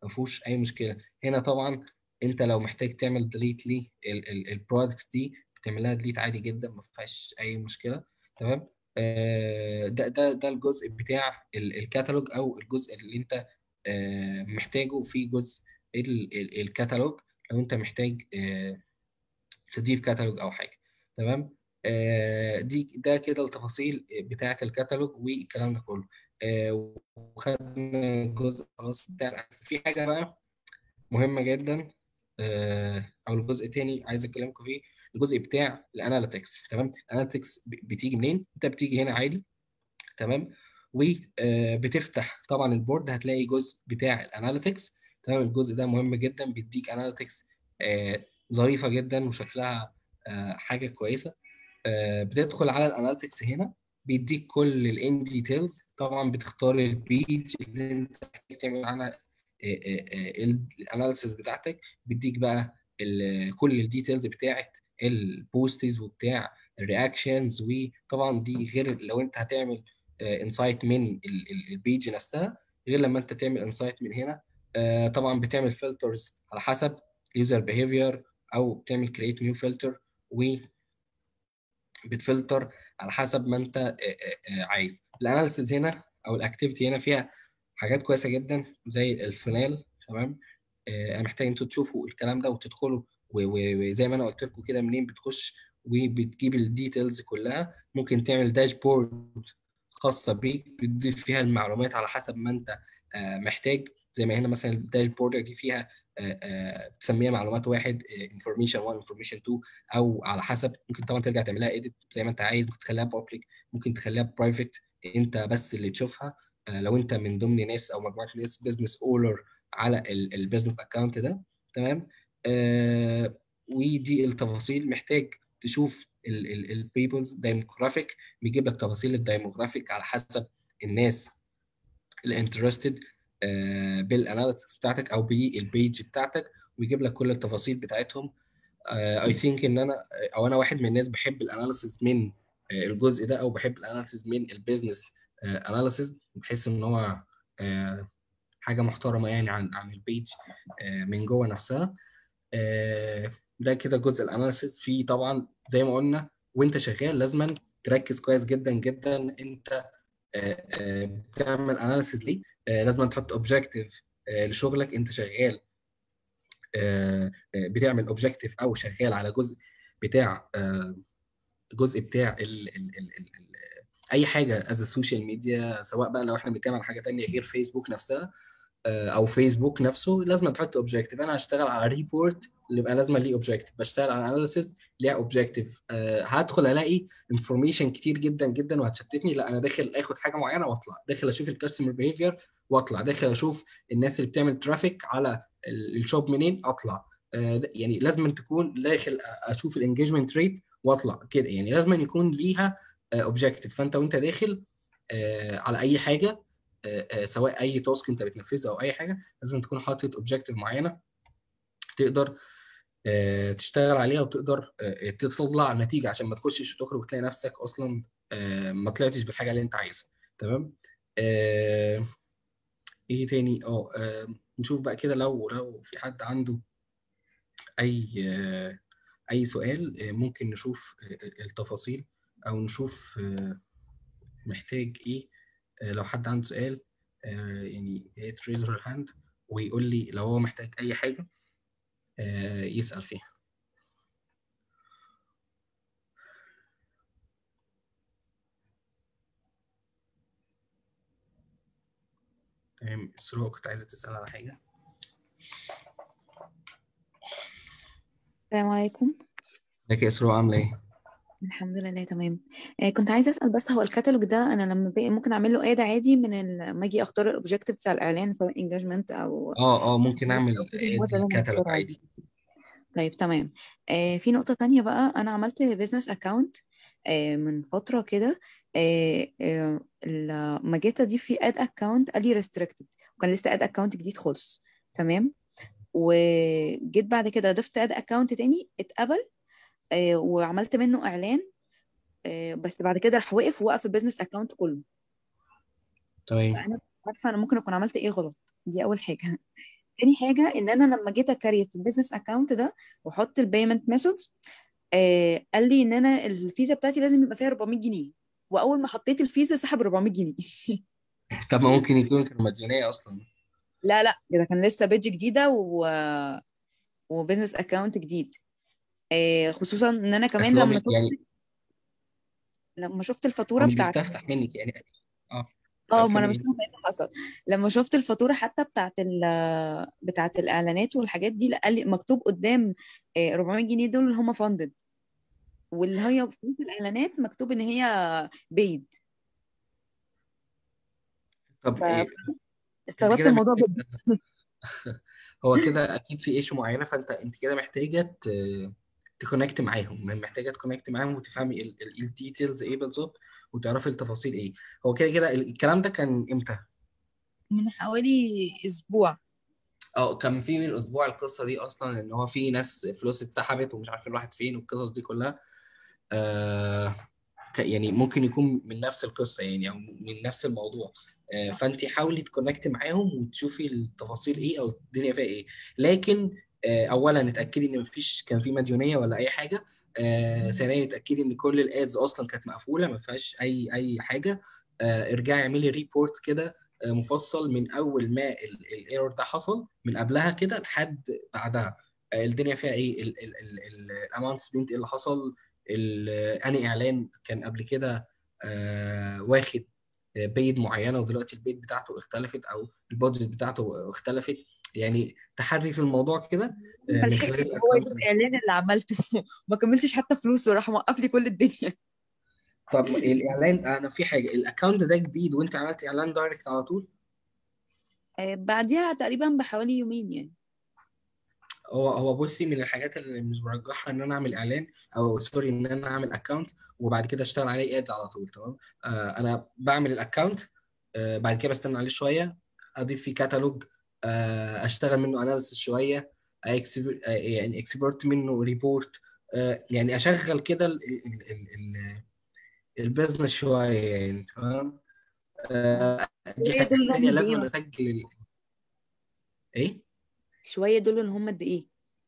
Speaker 10: ما فيهوش اي مشكله هنا طبعا انت لو محتاج تعمل ديليت لي البرودكتس دي بتعمل لها ديليت عادي جدا ما فيهاش اي مشكله تمام آه، ده ده ده الجزء بتاع ال- الكتالوج او الجزء اللي انت آه، محتاجه في جزء ال- ال- الكتالوج لو انت محتاج آه، تضيف كتالوج او حاجه تمام آه، دي ده كده التفاصيل بتاعه الكتالوج والكلام ده كله آه، وخدنا الجزء خلاص بتاع الأساس. في حاجه بقى مهمه جدا آه، او الجزء الثاني عايز اكلمكم فيه الجزء بتاع الاناليتكس تمام الاناليتكس بتيجي منين انت بتيجي هنا عادي تمام وبتفتح طبعا البورد هتلاقي جزء بتاع الاناليتكس تمام الجزء ده مهم جدا بيديك اناليتكس ظريفه جدا وشكلها آه، حاجه كويسه آه، بتدخل على الاناليتكس هنا بيديك كل الان ديتيلز طبعا بتختار البيج اللي انت محتاج تعمل عنها الاناليسيس بتاعتك بيديك بقى ال- كل الديتيلز بتاعت البوستز وبتاع الرياكشنز وطبعا دي غير لو انت هتعمل انسايت من البيج نفسها غير لما انت تعمل انسايت من هنا آه، طبعا بتعمل فلترز على حسب يوزر بيهيفير او بتعمل كرييت نيو فلتر وبتفلتر على حسب ما انت آه، آه، آه، عايز الاناليسيز هنا او الاكتيفيتي هنا فيها حاجات كويسه جدا زي الفينال تمام آه، انا محتاج انتوا تشوفوا الكلام ده وتدخلوا و- و- وزي ما انا قلت لكم كده منين بتخش وبتجيب الديتيلز كلها ممكن تعمل داشبورد خاصه بيك بتضيف فيها المعلومات على حسب ما انت آه، محتاج زي ما هنا مثلا الداشبورد دي فيها آه، آه، تسميها معلومات واحد انفورميشن 1 انفورميشن 2 او على حسب ممكن طبعا ترجع تعملها ايديت زي ما انت عايز ممكن تخليها بابليك ممكن تخليها برايفت انت بس اللي تشوفها آه، لو انت من ضمن ناس او مجموعه ناس بزنس اونر على البيزنس اكونت ده تمام آه ودي التفاصيل محتاج تشوف البيبلز دايموغرافيك بيجيب لك تفاصيل الدايموغرافيك على حسب الناس الانترستد بالاناليتكس بتاعتك او بالبيج بتاعتك ويجيب لك كل التفاصيل بتاعتهم اي ثينك ان انا او انا واحد من الناس بحب الاناليسيس من آه، الجزء ده او بحب الاناليسيس من البيزنس اناليسيس بحيث ان هو آه، حاجه محترمه يعني عن عن البيج آه، من جوه نفسها آه، ده كده جزء الاناليسيس فيه طبعا زي ما قلنا وانت شغال لازما تركز كويس جدا جدا انت آه، آه، بتعمل اناليسيس ليه آه، لازم تحط اوبجيكتيف لشغلك انت شغال آه، آه، بتعمل اوبجيكتيف او شغال على جزء بتاع آه، جزء بتاع ال ال ال ال ال اي حاجه از السوشيال ميديا سواء بقى لو احنا بنتكلم عن حاجه تانية غير فيسبوك نفسها آه، او فيسبوك نفسه لازم تحط اوبجيكتيف انا هشتغل على ريبورت اللي يبقى لازم ليه اوبجيكتيف بشتغل على اناليسيز ليها اوبجيكتيف هدخل الاقي انفورميشن كتير جدا جدا وهتشتتني لا انا داخل اخد حاجه معينه واطلع داخل اشوف الكاستمر بيهيفير واطلع داخل اشوف الناس اللي بتعمل ترافيك على ال- الشوب منين اطلع آه، يعني لازم تكون داخل اشوف الانجيجمنت ريت واطلع كده يعني لازم يكون ليها اوبجيكتيف فانت وانت داخل آه، على اي حاجه آه، آه، سواء اي تاسك انت بتنفذه او اي حاجه لازم تكون حاطط اوبجيكتيف معينه تقدر آه، تشتغل عليها وتقدر آه، تطلع نتيجه عشان ما تخشش وتخرج وتلاقي نفسك اصلا آه، ما طلعتش بالحاجه اللي انت عايزها تمام آه، ايه تاني اه آه، نشوف بقى كده لو لو في حد عنده اي آه، اي سؤال آه، ممكن نشوف آه، التفاصيل او نشوف آه، محتاج ايه آه، لو حد عنده سؤال آه، يعني ريز your hand ويقول لي لو هو محتاج اي حاجه آه، يسأل فيها تمام إسراء كنت عايزة تسأل على حاجة
Speaker 12: السلام عليكم
Speaker 10: ازيك يا إسراء عاملة إيه؟
Speaker 12: الحمد لله تمام آه كنت عايزة أسأل بس هو الكتالوج ده أنا لما باجي ممكن أعمل له إعادة عادي من ال- لما أجي أختار الأوبجيكتيف بتاع الإعلان سواء انجاجمنت أو
Speaker 10: اه اه ممكن
Speaker 12: بس
Speaker 10: أعمل
Speaker 12: أو كده
Speaker 10: اد
Speaker 12: ولا لازم
Speaker 10: الكتالوج
Speaker 12: أختار
Speaker 10: عادي
Speaker 12: عادي طيب تمام آه في نقطة تانية بقى أنا عملت بيزنس أكاونت آه من فترة كده آه آه لما جيت أضيف فيه اد أكاونت قال لي ريستريكتد وكان لسه اد أكاونت جديد خالص تمام وجيت بعد كده ضفت اد أكاونت تاني اتقبل آه وعملت منه إعلان آه، بس بعد كده راح وقف ووقف البيزنس اكونت كله
Speaker 10: تمام
Speaker 12: فانا مش عارفه انا ممكن اكون عملت ايه غلط دي اول حاجه تاني حاجه ان انا لما جيت اكريت البيزنس اكونت ده واحط البيمنت ميثودز آه قال لي ان انا الفيزا بتاعتي لازم يبقى فيها 400 جنيه واول ما حطيت الفيزا سحب 400 جنيه
Speaker 10: طب ما ممكن يكون كان مديونية أصلا
Speaker 12: لا لا ده كان لسه بيج جديده و وبيزنس اكونت جديد آه خصوصا ان انا كمان
Speaker 10: أصل هو
Speaker 12: لما
Speaker 10: بي-
Speaker 12: شفت
Speaker 10: يعني
Speaker 12: لما شفت
Speaker 10: هو
Speaker 12: الفاتوره
Speaker 10: مش
Speaker 12: بتاعت
Speaker 10: بيستفتح منك يعني اه
Speaker 12: اه
Speaker 10: طب
Speaker 12: ما انا مش
Speaker 10: كمل
Speaker 12: فاهمه ايه اللي حصل لما شفت الفاتوره حتى بتاعت ال بتاعت الاعلانات والحاجات دي لا قال لي مكتوب قدام آه، 400 جنيه دول اللي هم فاندد واللي هي فلوس الاعلانات مكتوب ان هي بيد
Speaker 10: طب إيه انت
Speaker 12: فاستغربت
Speaker 10: كده
Speaker 12: الموضوع
Speaker 10: محتاج
Speaker 12: جدا
Speaker 10: هو كده اكيد في ايشو معينه فانت انت كده محتاجه ت- تكونكت معاهم محتاجه تكونكت معاهم وتفهمي الديتيلز ايه بالظبط وتعرفي التفاصيل ايه هو كده كده ال- الكلام ده كان امتى
Speaker 12: من حوالي اسبوع
Speaker 10: اه كان في الاسبوع القصه دي اصلا ان هو في ناس فلوس اتسحبت ومش عارفين راحت فين والقصص دي كلها آه ك- يعني ممكن يكون من نفس القصه يعني او من نفس الموضوع آه فانت حاولي تكونكت معاهم وتشوفي التفاصيل ايه او الدنيا فيها ايه لكن آه اولا اتاكدي ان مفيش كان في مديونيه ولا اي حاجه آه ثانيا اتاكدي ان كل الادز اصلا كانت مقفوله ما فيهاش اي اي حاجه آه ارجعي اعملي ريبورت كده آه مفصل من اول ما الايرور ده حصل من قبلها كده لحد بعدها آه الدنيا فيها ايه الاماونت سبنت ايه اللي حصل ال- انهي اعلان كان قبل كده آه، واخد بيد معينه ودلوقتي البيد بتاعته اختلفت او البادجت بتاعته اختلفت يعني تحري في الموضوع كده آه،
Speaker 12: ما
Speaker 10: من
Speaker 12: لحقتش
Speaker 10: خلال
Speaker 12: اللي هو يجيب
Speaker 10: الاكونت
Speaker 12: اعلان اللي عملته ما كملتش حتى فلوسه راح موقف لي كل الدنيا
Speaker 10: طب الاعلان انا في حاجه الاكونت ده جديد وانت عملت اعلان دايركت على طول
Speaker 12: آه، بعديها تقريبا بحوالي يومين يعني
Speaker 10: هو هو بصي من الحاجات اللي مش برجحها ان انا اعمل اعلان او سوري ان انا اعمل اكونت وبعد كده اشتغل عليه ادز على طول تمام آه انا بعمل الاكونت آه بعد كده بستنى عليه شويه اضيف فيه كتالوج آه اشتغل منه اناليسيس شويه اكسب آه يعني اكسبورت منه ريبورت آه يعني اشغل كده ال- ال- ال- ال- البيزنس شويه يعني تمام آه دي
Speaker 12: شويه
Speaker 10: حاجه
Speaker 12: دول اللي هم
Speaker 10: تانيه
Speaker 12: قد ايه
Speaker 10: لازم
Speaker 12: مثلا
Speaker 10: اسجل ال- ايه
Speaker 12: شويه دول اللي هم قد ايه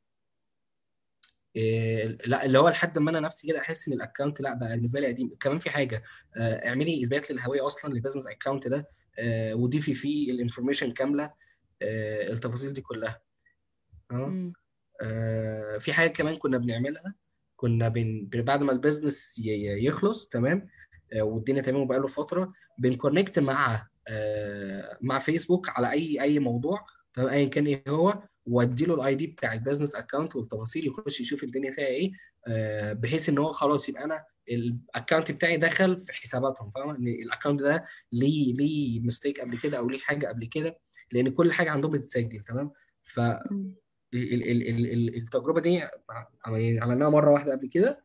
Speaker 10: إيه لا اللي هو لحد ما انا نفسي كده احس ان الاكونت لا بقى بالنسبه لي قديم كمان في حاجه آه، اعملي اثبات للهويه اصلا للبيزنس اكونت ده آه، وضيفي فيه الانفورميشن كامله آه، التفاصيل دي كلها اه
Speaker 12: مم.
Speaker 10: آه، في حاجه كمان كنا بنعملها كنا بن... بعد ما البيزنس ي- ي- يخلص تمام آه، والدنيا تمام وبقى له فتره بنكونكت مع آه، مع فيسبوك على اي اي موضوع تمام ايا كان ايه هو وادي له الاي دي بتاع البيزنس اكونت والتفاصيل يخش يشوف الدنيا فيها ايه آه، بحيث ان هو خلاص يبقى انا الاكونت بتاعي دخل في حساباتهم فاهم ان الاكونت ده ليه ليه ميستيك قبل كده او ليه حاجه قبل كده لان كل حاجه عندهم بتتسجل تمام ف
Speaker 12: مم.
Speaker 10: ال- ال- ال- ال- التجربه دي عم- عملناها مره واحده قبل كده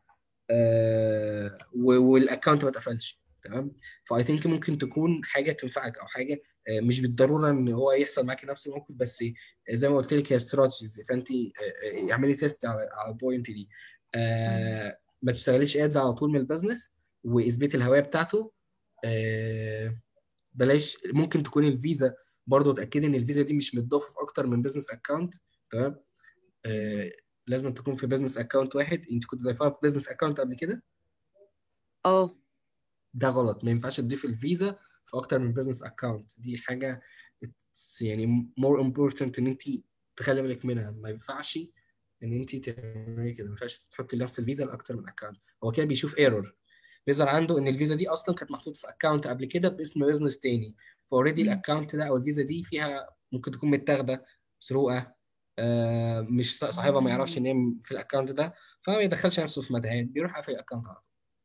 Speaker 10: آه، و- والاكونت ما اتقفلش تمام فاي ثينك ممكن تكون حاجه تنفعك او حاجه آه، مش بالضروره ان هو يحصل معاكي نفس الموقف بس زي ما قلت لك هي استراتيجيز فانت آه، آه، اعملي تيست على على البوينت دي آه، ما تشتغليش ادز على طول من البزنس واثبتي الهويه بتاعته آه، بلاش ممكن تكون الفيزا برضه تاكدي ان الفيزا دي مش متضافه في اكتر من بزنس اكونت تمام آه، لازم تكون في بزنس اكونت واحد انت كنت ضايفاها في بزنس اكونت قبل كده
Speaker 12: اه
Speaker 10: ده غلط ما ينفعش تضيف الفيزا في اكتر من بزنس اكونت دي حاجه it's يعني more important ان انت تخلي بالك منها ما ينفعش ان انت تعملي كده ما ينفعش تحطي نفس الفيزا لاكتر من اكونت هو كده بيشوف ايرور بيظهر عنده ان الفيزا دي اصلا كانت محطوطه في اكونت قبل كده باسم بزنس تاني فاوريدي الاكونت ده او الفيزا دي فيها ممكن تكون متاخده مسروقه آه مش صاحبها ما يعرفش ان هي في الاكونت ده فما يدخلش نفسه في مدعاه بيروح قافل الاكونت على طول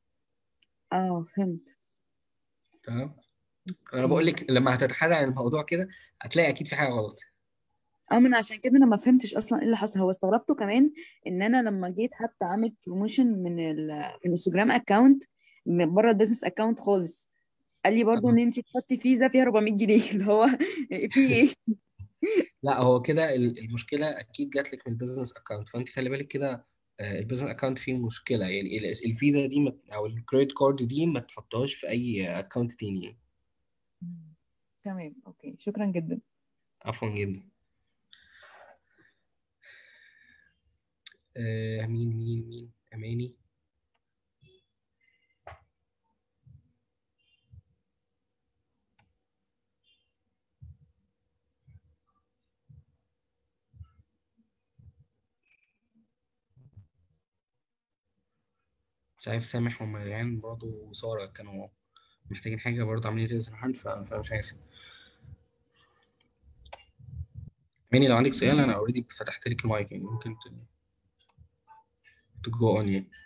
Speaker 12: اه فهمت
Speaker 10: تمام انا بقول
Speaker 12: اوكي
Speaker 10: لك لما هتتحرى عن الموضوع كده هتلاقي اكيد في حاجه غلط
Speaker 12: اه من عشان كده انا ما فهمتش اصلا ايه اللي حصل هو استغربته كمان ان انا لما جيت حتى اعمل بروموشن من ال من الانستجرام اكونت من بره البيزنس اكونت خالص قال لي برضو ان انت تحطي فيزا فيها 400 جنيه اللي هو في ايه
Speaker 10: لا هو كده ال- المشكله اكيد جات لك من البيزنس اكونت فانت خلي بالك كده آه، البيزنس اكونت فيه مشكله يعني ال- الفيزا دي ما- او الكريدت كارد دي ما تحطهاش في اي اكونت تاني يعني
Speaker 12: تمام اوكي شكرا جدا
Speaker 10: عفوا جدا آه مين مين مين اماني مش عارف سامح ومريان برضه وسارة كانوا محتاجين حاجة برضه عاملين ريز هاند فمش عارف ماني لو عندك سؤال أنا أوريدي فتحت لك المايك يعني ممكن to go on يعني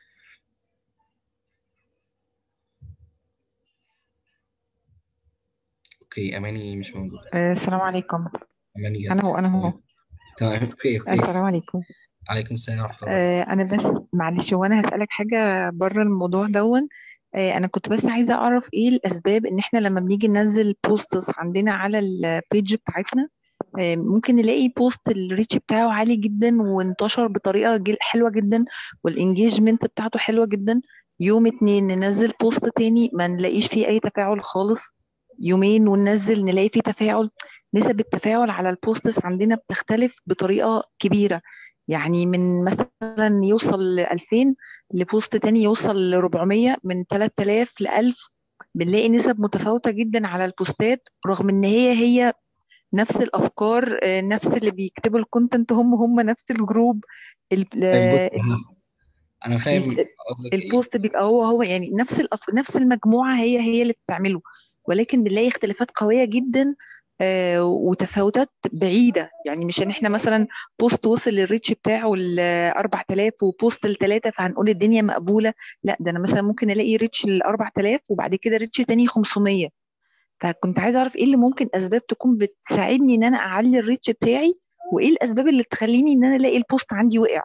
Speaker 10: أوكي أماني مش موجودة
Speaker 13: آه، السلام عليكم
Speaker 10: أماني جت
Speaker 13: أنا هو أنا هو
Speaker 10: تمام أوكي أوكي
Speaker 13: السلام عليكم
Speaker 10: عليكم السلام ورحمة الله
Speaker 13: آه، أنا بس معلش هو أنا هسألك حاجة بره الموضوع دون آه، أنا كنت بس عايزة أعرف إيه الأسباب إن إحنا لما بنيجي ننزل بوستس عندنا على البيج بتاعتنا آه، ممكن نلاقي بوست الريتش بتاعه عالي جدا وانتشر بطريقة جل- حلوة جدا والانجيجمنت بتاعته حلوة جدا يوم اتنين ننزل بوست تاني ما نلاقيش فيه أي تفاعل خالص يومين وننزل نلاقي فيه تفاعل نسب التفاعل على البوستس عندنا بتختلف بطريقة كبيرة يعني من مثلا يوصل ل 2000 لبوست تاني يوصل ل 400 من 3000 ل 1000 بنلاقي نسب متفاوتة جدا على البوستات رغم ان هي هي نفس الافكار آه، نفس اللي بيكتبوا الكونتنت هم هم نفس الجروب ال-
Speaker 10: طيب
Speaker 13: آه،
Speaker 10: بص أنا فاهم
Speaker 13: ال-
Speaker 10: قصدك إيه
Speaker 13: البوست بيبقى هو هو يعني نفس الأف... نفس المجموعة هي هي اللي بتعمله ولكن بنلاقي اختلافات قوية جدا آه، وتفاوتات بعيدة يعني مش ان احنا مثلا بوست وصل للريتش بتاعه ل 4000 وبوست ل 3 فهنقول الدنيا مقبولة لا ده انا مثلا ممكن الاقي ريتش ل 4000 وبعد كده ريتش تاني 500 فكنت عايزة اعرف ايه اللي ممكن اسباب تكون بتساعدني ان انا اعلي الريتش بتاعي وايه الاسباب اللي تخليني ان انا الاقي البوست عندي وقع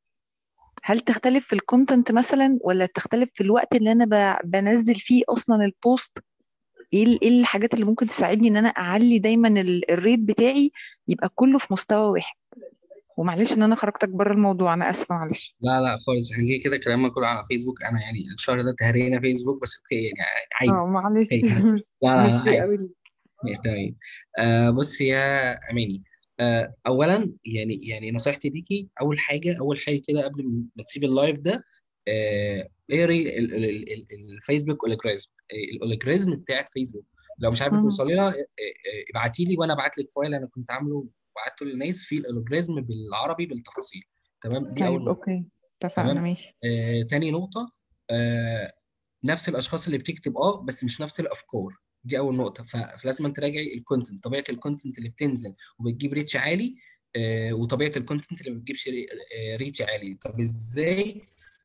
Speaker 13: هل تختلف في الكونتنت مثلا ولا تختلف في الوقت اللي انا ب- بنزل فيه اصلا البوست ايه ال- ايه الحاجات اللي ممكن تساعدني ان انا اعلي دايما ال- الريت بتاعي يبقى كله في مستوى واحد ومعلش ان انا خرجتك بره الموضوع انا اسفه معلش
Speaker 10: لا لا خالص احنا كده كده كلامنا كله على فيسبوك انا يعني الشهر ده تهرينا فيسبوك بس اوكي يعني عادي
Speaker 13: اه معلش
Speaker 10: اوكي لا لا لا
Speaker 13: ميرسي
Speaker 10: عادي
Speaker 13: قوي ليك.
Speaker 10: تمام آه بص يا اماني آه اولا يعني يعني نصيحتي ليكي اول حاجه اول حاجه كده قبل ما تسيب اللايف ده آه اقري ال- ال- ال- ال- الفيسبوك اوليجريزم الاوليجريزم بتاعت فيسبوك لو مش عارفه
Speaker 13: مم.
Speaker 10: توصلي لها ابعتي لي وانا ابعت لك فايل انا كنت عامله وبعته للناس فيه الاوليجريزم بالعربي بالتفاصيل تمام دي اول
Speaker 13: طيب
Speaker 10: نقطه
Speaker 13: اوكي اتفقنا
Speaker 10: تمام
Speaker 13: ماشي
Speaker 10: آه، تاني نقطة آه، نفس الأشخاص اللي بتكتب اه بس مش نفس الأفكار دي أول نقطة ف- فلازم أنت تراجعي الكونتنت طبيعة الكونتنت اللي بتنزل وبتجيب ريتش عالي آه، وطبيعة الكونتنت اللي ما بتجيبش ري- آه، ريتش عالي طب إزاي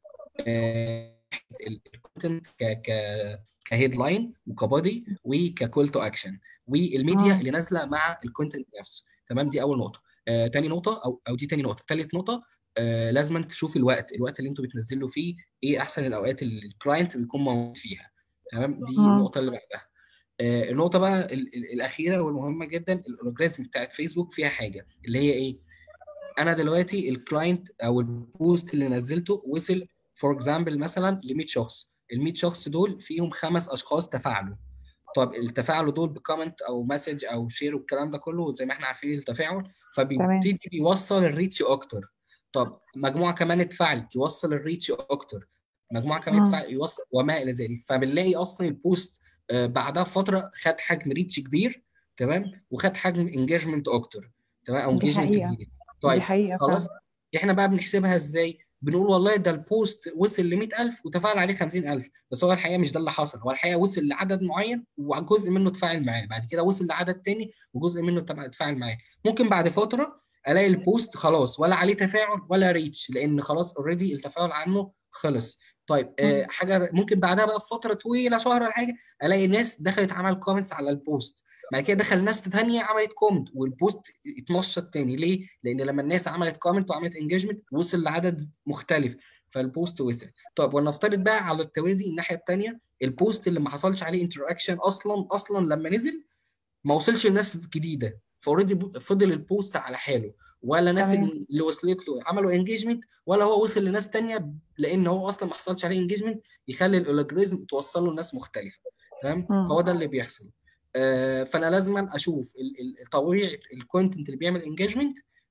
Speaker 10: الكونتنت ك ك كهيدلاين وكبادي وككول تو اكشن والميديا
Speaker 13: اه
Speaker 10: اللي نازله مع الكونتنت نفسه تمام دي اول نقطه آه، تاني نقطه او او دي تاني نقطه تالت نقطه آه، لازم تشوف الوقت الوقت اللي انتوا بتنزلوا فيه ايه احسن الاوقات اللي الكلاينت بيكون موجود فيها تمام دي
Speaker 13: اه
Speaker 10: النقطه اللي بعدها آه، النقطه بقى ال- ال- الاخيره والمهمه جدا الاورجريزم بتاعت فيسبوك فيها حاجه اللي هي ايه انا دلوقتي الكلاينت او البوست اللي نزلته وصل فور اكزامبل مثلا ل 100 شخص ال 100 شخص دول فيهم خمس اشخاص تفاعلوا طب التفاعلوا دول بكومنت او مسج او شير والكلام ده كله زي ما احنا عارفين التفاعل
Speaker 13: تمام
Speaker 10: فبيبتدي بيوصل الريتش اكتر طب مجموعه كمان اتفاعلت يوصل الريتش اكتر مجموعه كمان
Speaker 13: اه
Speaker 10: اتفاعل يوصل وما الى ذلك فبنلاقي اصلا البوست آه، بعدها بفتره خد حجم ريتش كبير تمام وخد حجم انجيجمنت اكتر تمام او
Speaker 13: دي
Speaker 10: انجيجمنت
Speaker 13: حقيقة
Speaker 10: كبير
Speaker 13: دي
Speaker 10: طيب
Speaker 13: حقيقة
Speaker 10: خلاص
Speaker 13: فعلا
Speaker 10: احنا بقى بنحسبها ازاي بنقول والله ده البوست وصل ل 100000 وتفاعل عليه 50000 بس هو الحقيقه مش ده اللي حصل هو الحقيقه وصل لعدد معين وجزء منه اتفاعل معاه بعد كده وصل لعدد تاني وجزء منه تبع- اتفاعل معاه ممكن بعد فتره الاقي البوست خلاص ولا عليه تفاعل ولا ريتش لان خلاص اوريدي التفاعل عنه خلص طيب آه
Speaker 13: مم.
Speaker 10: حاجه ممكن بعدها بقى بفتره طويله شهر ولا حاجه الاقي ناس دخلت عمل كومنتس على البوست بعد كده دخل ناس تانية عملت كومنت والبوست اتنشط تاني ليه؟ لان لما الناس عملت كومنت وعملت انجيجمنت وصل لعدد مختلف فالبوست وصل طب ونفترض بقى على التوازي الناحيه الثانيه البوست اللي ما حصلش عليه انتراكشن اصلا اصلا لما نزل ما وصلش لناس جديده فاوريدي فضل البوست على حاله ولا ناس
Speaker 13: تمام
Speaker 10: اللي وصلت له عملوا انجيجمنت ولا هو وصل لناس تانية لان هو اصلا ما حصلش عليه انجيجمنت يخلي الالجوريزم توصل له لناس مختلفه تمام
Speaker 13: مم.
Speaker 10: فهو ده اللي بيحصل آه، فانا لازم اشوف ال- ال- طبيعه الكونتنت اللي بيعمل انجيجمنت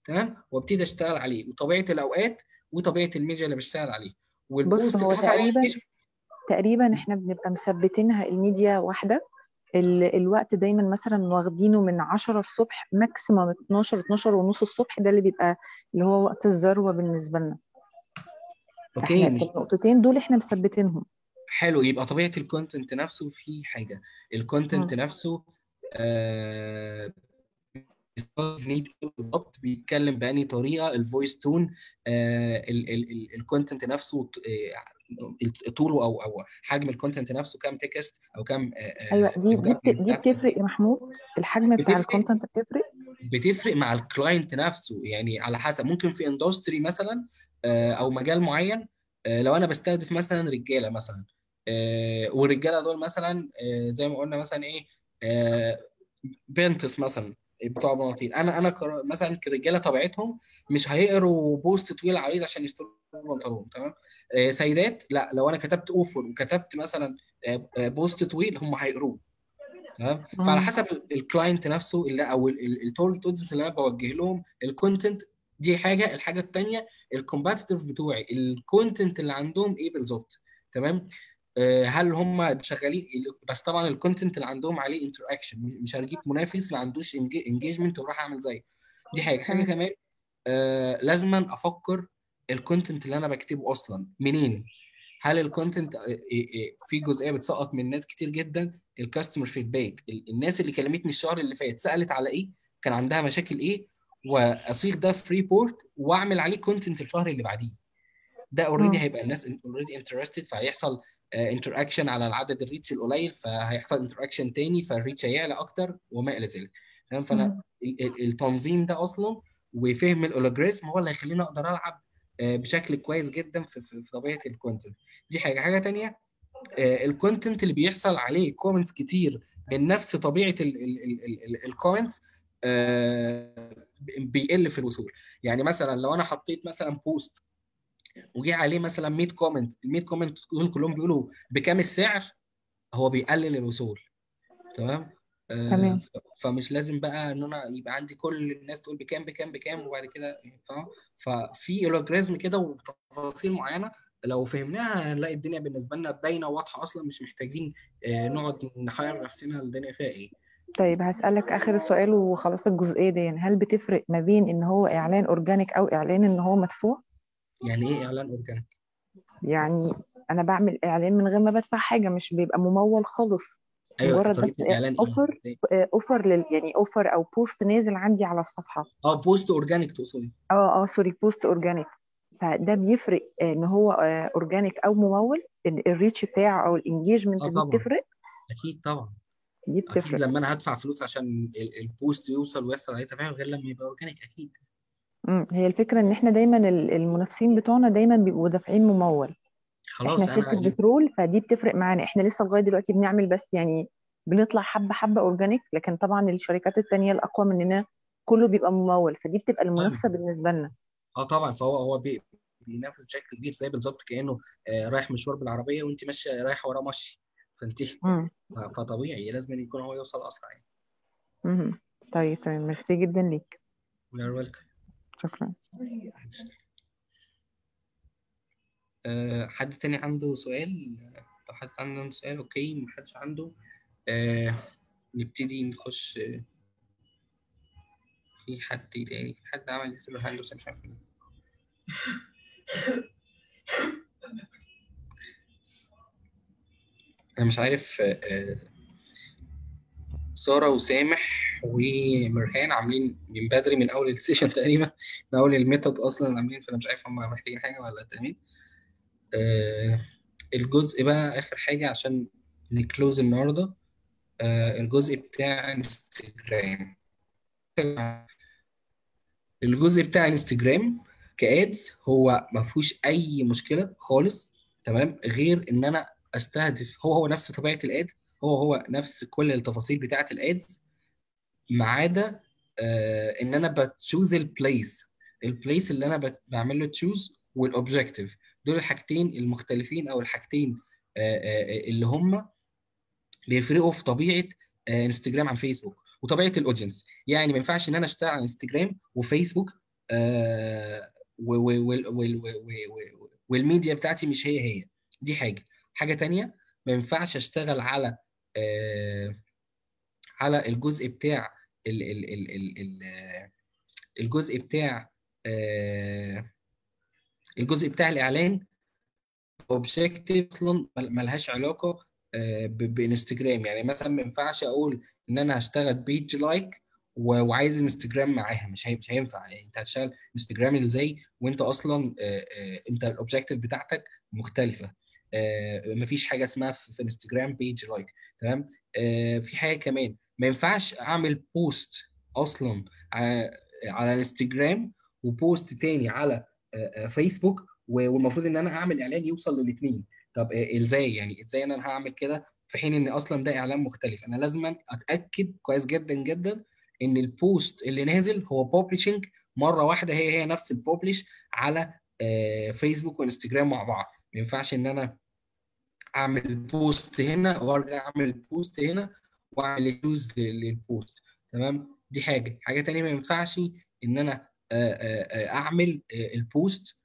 Speaker 10: تمام وابتدي اشتغل عليه وطبيعه الاوقات وطبيعه الميديا اللي بشتغل عليه
Speaker 13: بص
Speaker 10: والبوست
Speaker 13: هو
Speaker 10: اللي حصل عليه
Speaker 13: تقريبا
Speaker 10: engagement
Speaker 13: تقريبا احنا بنبقى مثبتينها الميديا واحدة ال- الوقت دايما مثلا واخدينه من 10 الصبح ماكسيموم 12 12 ونص الصبح ده اللي بيبقى اللي هو وقت الذروة بالنسبة لنا
Speaker 10: اوكي
Speaker 13: احنا
Speaker 10: مش
Speaker 13: النقطتين دول احنا مثبتينهم
Speaker 10: حلو يبقى طبيعه الكونتنت نفسه في حاجه الكونتنت
Speaker 13: مم.
Speaker 10: نفسه آه نيد بالظبط بيتكلم بأني طريقه الفويس تون الكونتنت نفسه آه، طوله او او حجم الكونتنت نفسه كام تكست او كام
Speaker 13: ايوه دي دي بت-
Speaker 10: development
Speaker 13: دي
Speaker 10: بتاعته
Speaker 13: بتفرق يا محمود الحجم بتاع
Speaker 10: بتفرق
Speaker 13: الكونتنت بتفرق
Speaker 10: بتفرق مع الكلاينت نفسه يعني على حسب ممكن في اندستري مثلا آه، او مجال معين آه، لو انا بستهدف مثلا رجاله مثلا آه، والرجاله دول مثلا آه، زي ما قلنا مثلا ايه آه، بنتس مثلا بتوع بناطيل انا انا كر- مثلا كرجاله طبيعتهم مش هيقروا بوست طويل عريض عشان يستروا البنطلون تمام آه، سيدات لا لو انا كتبت اوفر وكتبت مثلا آه، آه، بوست طويل هم هيقروه تمام فعلى
Speaker 13: مم.
Speaker 10: حسب الكلاينت نفسه اللي او التارجت اودينس اللي انا بوجه لهم الكونتنت دي حاجه الحاجه الثانيه الكومباتيتيف بتوعي الكونتنت اللي عندهم ايه بالظبط تمام آه، هل هم شغالين بس طبعا الكونتنت اللي عندهم عليه انتر اكشن مش هجيب منافس ما عندوش انجيجمنت واروح اعمل زيه دي حاجه حاجه
Speaker 13: مم.
Speaker 10: كمان آه لازما افكر الكونتنت اللي انا بكتبه اصلا منين هل الكونتنت في جزئيه بتسقط من ناس كتير جدا الكاستمر فيدباك الناس اللي كلمتني الشهر اللي فات سالت على ايه كان عندها مشاكل ايه واصيغ ده في ريبورت واعمل عليه كونتنت الشهر اللي بعديه ده اوريدي
Speaker 13: مم.
Speaker 10: هيبقى الناس اوريدي انترستد فهيحصل انتر اكشن على العدد الريتش القليل فهيحصل انتر اكشن تاني فالريتش هيعلى اكتر وما الى ذلك تمام فانا
Speaker 13: مم.
Speaker 10: ال- ال- التنظيم ده اصلا وفهم الاولوجريزم هو اللي هيخليني اقدر العب آه، بشكل كويس جدا في في في طبيعه الكونتنت دي حاجه حاجه تانيه الكونتنت اللي بيحصل عليه كومنتس كتير من نفس طبيعه الكومنتس بيقل في الوصول يعني مثلا لو انا حطيت مثلا بوست وجي عليه مثلا 100 كومنت ال 100 كومنت دول كلهم بيقولوا بكام السعر هو بيقلل الوصول تمام آه
Speaker 13: تمام
Speaker 10: ف- فمش لازم بقى ان انا يبقى عندي كل الناس تقول بكام بكام بكام وبعد كده فاهم ففي الوجريزم كده وتفاصيل معينه لو فهمناها هنلاقي الدنيا بالنسبه لنا باينه وواضحه اصلا مش محتاجين آه نقعد نحير نفسنا الدنيا فيها ايه
Speaker 13: طيب هسألك آخر السؤال وخلاص الجزئية دي يعني هل بتفرق ما بين إن هو إعلان أورجانيك أو إعلان إن هو مدفوع؟
Speaker 10: يعني ايه اعلان اورجانيك
Speaker 13: يعني أنا بعمل إعلان من غير ما بدفع حاجة مش بيبقى ممول خالص
Speaker 10: ايوه
Speaker 13: مجرد بس
Speaker 10: طريقه الاعلان ايه
Speaker 13: أوفر
Speaker 10: إزاي؟
Speaker 13: أوفر لل يعني أوفر أو بوست نازل عندي على الصفحة
Speaker 10: اه بوست اورجانيك تقصدي
Speaker 13: اه اه سوري بوست اورجانيك فده بيفرق آه، ان هو اورجانيك او ممول إن الريتش بتاعه او الانجيجمنت
Speaker 10: اه
Speaker 13: دي
Speaker 10: طبعا
Speaker 13: بتفرق
Speaker 10: اكيد طبعا
Speaker 13: دي
Speaker 10: اكيد
Speaker 13: بتفرق
Speaker 10: لما انا هدفع فلوس عشان ال- البوست يوصل ويحصل عليه تفاعل غير لما يبقى اورجانيك اكيد
Speaker 13: مم. هي الفكرة ان احنا دايما ال- المنافسين بتوعنا دايما بيبقوا دافعين ممول احنا
Speaker 10: خلاص
Speaker 13: شركة
Speaker 10: انا
Speaker 13: بترول فدي بتفرق معانا احنا لسه لغاية دلوقتي بنعمل بس يعني بنطلع حبة حبة اورجانيك لكن طبعا الشركات التانية الاقوى مننا كله بيبقى ممول فدي بتبقى المنافسة
Speaker 10: فاهم
Speaker 13: بالنسبة لنا
Speaker 10: اه طبعا فهو هو بي بينافس بشكل كبير زي بالظبط كانه آه رايح مشوار بالعربيه وانت ماشيه رايحه وراه مشي فانت
Speaker 13: مم.
Speaker 10: فطبيعي لازم يكون هو يوصل اسرع يعني
Speaker 13: مم. طيب تمام ميرسي جدا ليك
Speaker 10: You're welcome.
Speaker 13: شكرا
Speaker 10: آه حد تاني عنده سؤال لو حد عنده سؤال اوكي محدش عنده آه نبتدي نخش آه، في حد تاني في حد عمل يسيب هاند بس مش عارف مين. انا مش عارف آه، آه، سارة وسامح ومرهان عاملين من بدري من اول السيشن تقريبا من اول الميتاب اصلا عاملين فانا مش عارف هم محتاجين حاجه ولا تمام آه الجزء بقى اخر حاجه عشان نكلوز النهارده آه الجزء بتاع انستجرام الجزء بتاع انستجرام كادز هو ما فيهوش اي مشكله خالص تمام غير ان انا استهدف هو هو نفس طبيعه الاد هو هو نفس كل التفاصيل بتاعه الادز ما عدا آه ان انا بتشوز البليس البليس اللي انا بت- بعمل له تشوز والاوبجيكتيف دول الحاجتين المختلفين او الحاجتين آه آه اللي هم بيفرقوا في طبيعه آه انستجرام عن فيسبوك وطبيعه الاودينس يعني ما ينفعش ان انا اشتغل على انستجرام وفيسبوك آه، و- و- وال- وال- و- و- و- والميديا بتاعتي مش هي هي دي حاجه حاجه تانية ما ينفعش اشتغل على آه، على الجزء بتاع ال ال ال ال ال آه، الجزء بتاع آه، الجزء بتاع الاعلان اوبجيكتيف اصلا مل- ملهاش علاقه آه، ب- بانستجرام يعني مثلا ما ينفعش اقول ان انا هشتغل بيج لايك وعايز انستجرام معاها مش هي- مش هينفع يعني انت هتشتغل انستجرام ازاي وانت اصلا آه، آه، انت الاوبجيكتيف بتاعتك مختلفه آه، مفيش حاجه اسمها في في انستجرام بيج لايك تمام آه، في حاجه كمان ما ينفعش اعمل بوست اصلا ع- على انستجرام وبوست تاني على آه، آه، فيسبوك و- والمفروض ان انا اعمل اعلان يوصل للاثنين طب آه، ازاي يعني ازاي انا هعمل كده في حين ان اصلا ده اعلان مختلف انا لازم اتاكد كويس جدا جدا ان البوست اللي نازل هو بوبليشنج مره واحده هي هي نفس البوبليش على آه، فيسبوك وانستجرام مع بعض ما ينفعش ان انا اعمل بوست هنا وارجع اعمل بوست هنا واعمل يوز للبوست تمام دي حاجه حاجه تانية ما ينفعش ان انا آه، آه، آه، اعمل آه، البوست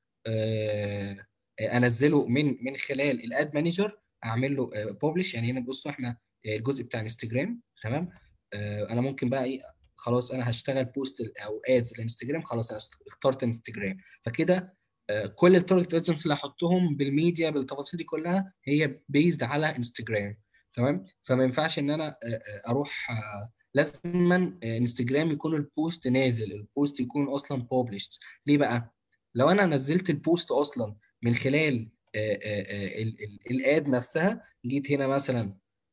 Speaker 10: آه، آه، انزله من من خلال الاد مانجر اعمل له ببلش يعني هنا بصوا احنا آه، الجزء بتاع انستجرام تمام آه، انا ممكن بقى ايه خلاص انا هشتغل بوست او ادز الانستجرام خلاص انا اخترت انستجرام فكده آه، كل التارجت اودينس اللي هحطهم بالميديا بالتفاصيل دي كلها هي بيزد على انستجرام تمام فما ينفعش ان انا آه، آه، اروح آه، لازما آه، انستجرام يكون البوست نازل البوست يكون اصلا بوبلشد ليه بقى لو انا نزلت البوست اصلا من خلال آه، آه، آه، ال- ال- الاد نفسها جيت هنا مثلا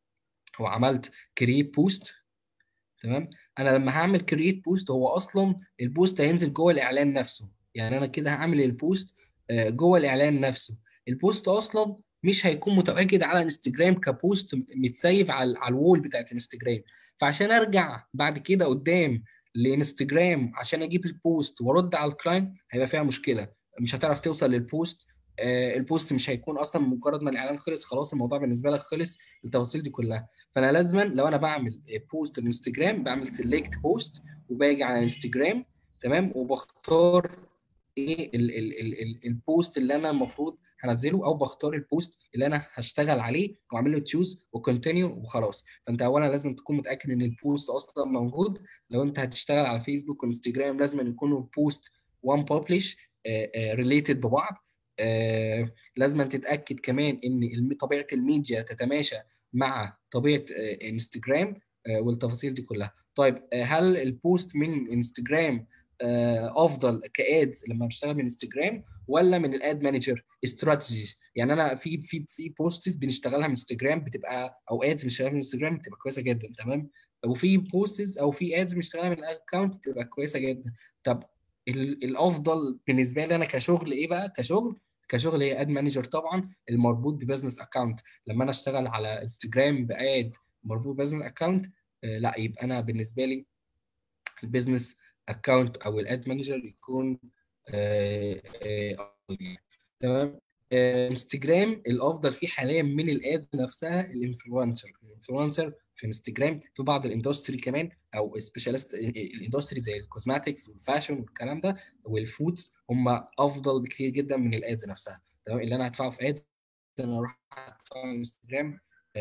Speaker 10: وعملت كريت بوست تمام انا لما هعمل كرييت بوست هو اصلا البوست هينزل جوه الاعلان نفسه يعني انا كده هعمل البوست آه، جوه الاعلان نفسه البوست اصلا مش هيكون متواجد على انستجرام كبوست متسيف على على الوول بتاعت انستجرام فعشان ارجع بعد كده قدام لانستجرام عشان اجيب البوست وارد على الكلاينت هيبقى فيها مشكله مش هتعرف توصل للبوست آه، البوست مش هيكون اصلا مجرد ما الاعلان خلص خلاص الموضوع بالنسبه لك خلص التفاصيل دي كلها فانا لازما لو انا بعمل بوست الانستجرام بعمل سيلكت بوست وباجي على انستجرام تمام وبختار ايه ال ال ال ال البوست اللي انا المفروض هنزله او بختار البوست اللي انا هشتغل عليه واعمل له تشوز وكونتينيو وخلاص فانت اولا لازم تكون متاكد ان البوست اصلا موجود لو انت هتشتغل على فيسبوك وانستجرام لازم يكونوا البوست وان ببلش ريليتد ببعض آه، لازم تتاكد كمان ان الم- طبيعه الميديا تتماشى مع طبيعه آه، انستجرام آه، والتفاصيل دي كلها طيب آه، هل البوست من انستجرام آه، افضل كادز لما بشتغل من انستجرام ولا من الاد مانجر استراتيجي يعني انا في في في بوستس بنشتغلها من انستجرام بتبقى او ادز بنشتغلها من انستجرام بتبقى كويسه جدا تمام وفي بوستس او في ادز بنشتغلها من الاكونت بتبقى كويسه جدا طب ال- الافضل بالنسبه لي انا كشغل ايه بقى كشغل كشغل هي اد مانجر طبعا المربوط ببزنس اكونت لما انا اشتغل على انستجرام باد مربوط ببزنس اكونت لا يبقى انا بالنسبه لي البيزنس اكونت او الاد مانجر يكون آه، آه، أفضل يعني. تمام آه، انستجرام الافضل فيه حاليا من الادز نفسها الانفلونسر الانفلونسر في انستجرام في بعض الاندستري كمان او سبيشالست الاندستري زي الكوزماتكس والفاشن والكلام ده والفودز هم افضل بكتير جدا من الادز نفسها تمام اللي انا هدفعه في ادز انا اروح ادفعه على انستجرام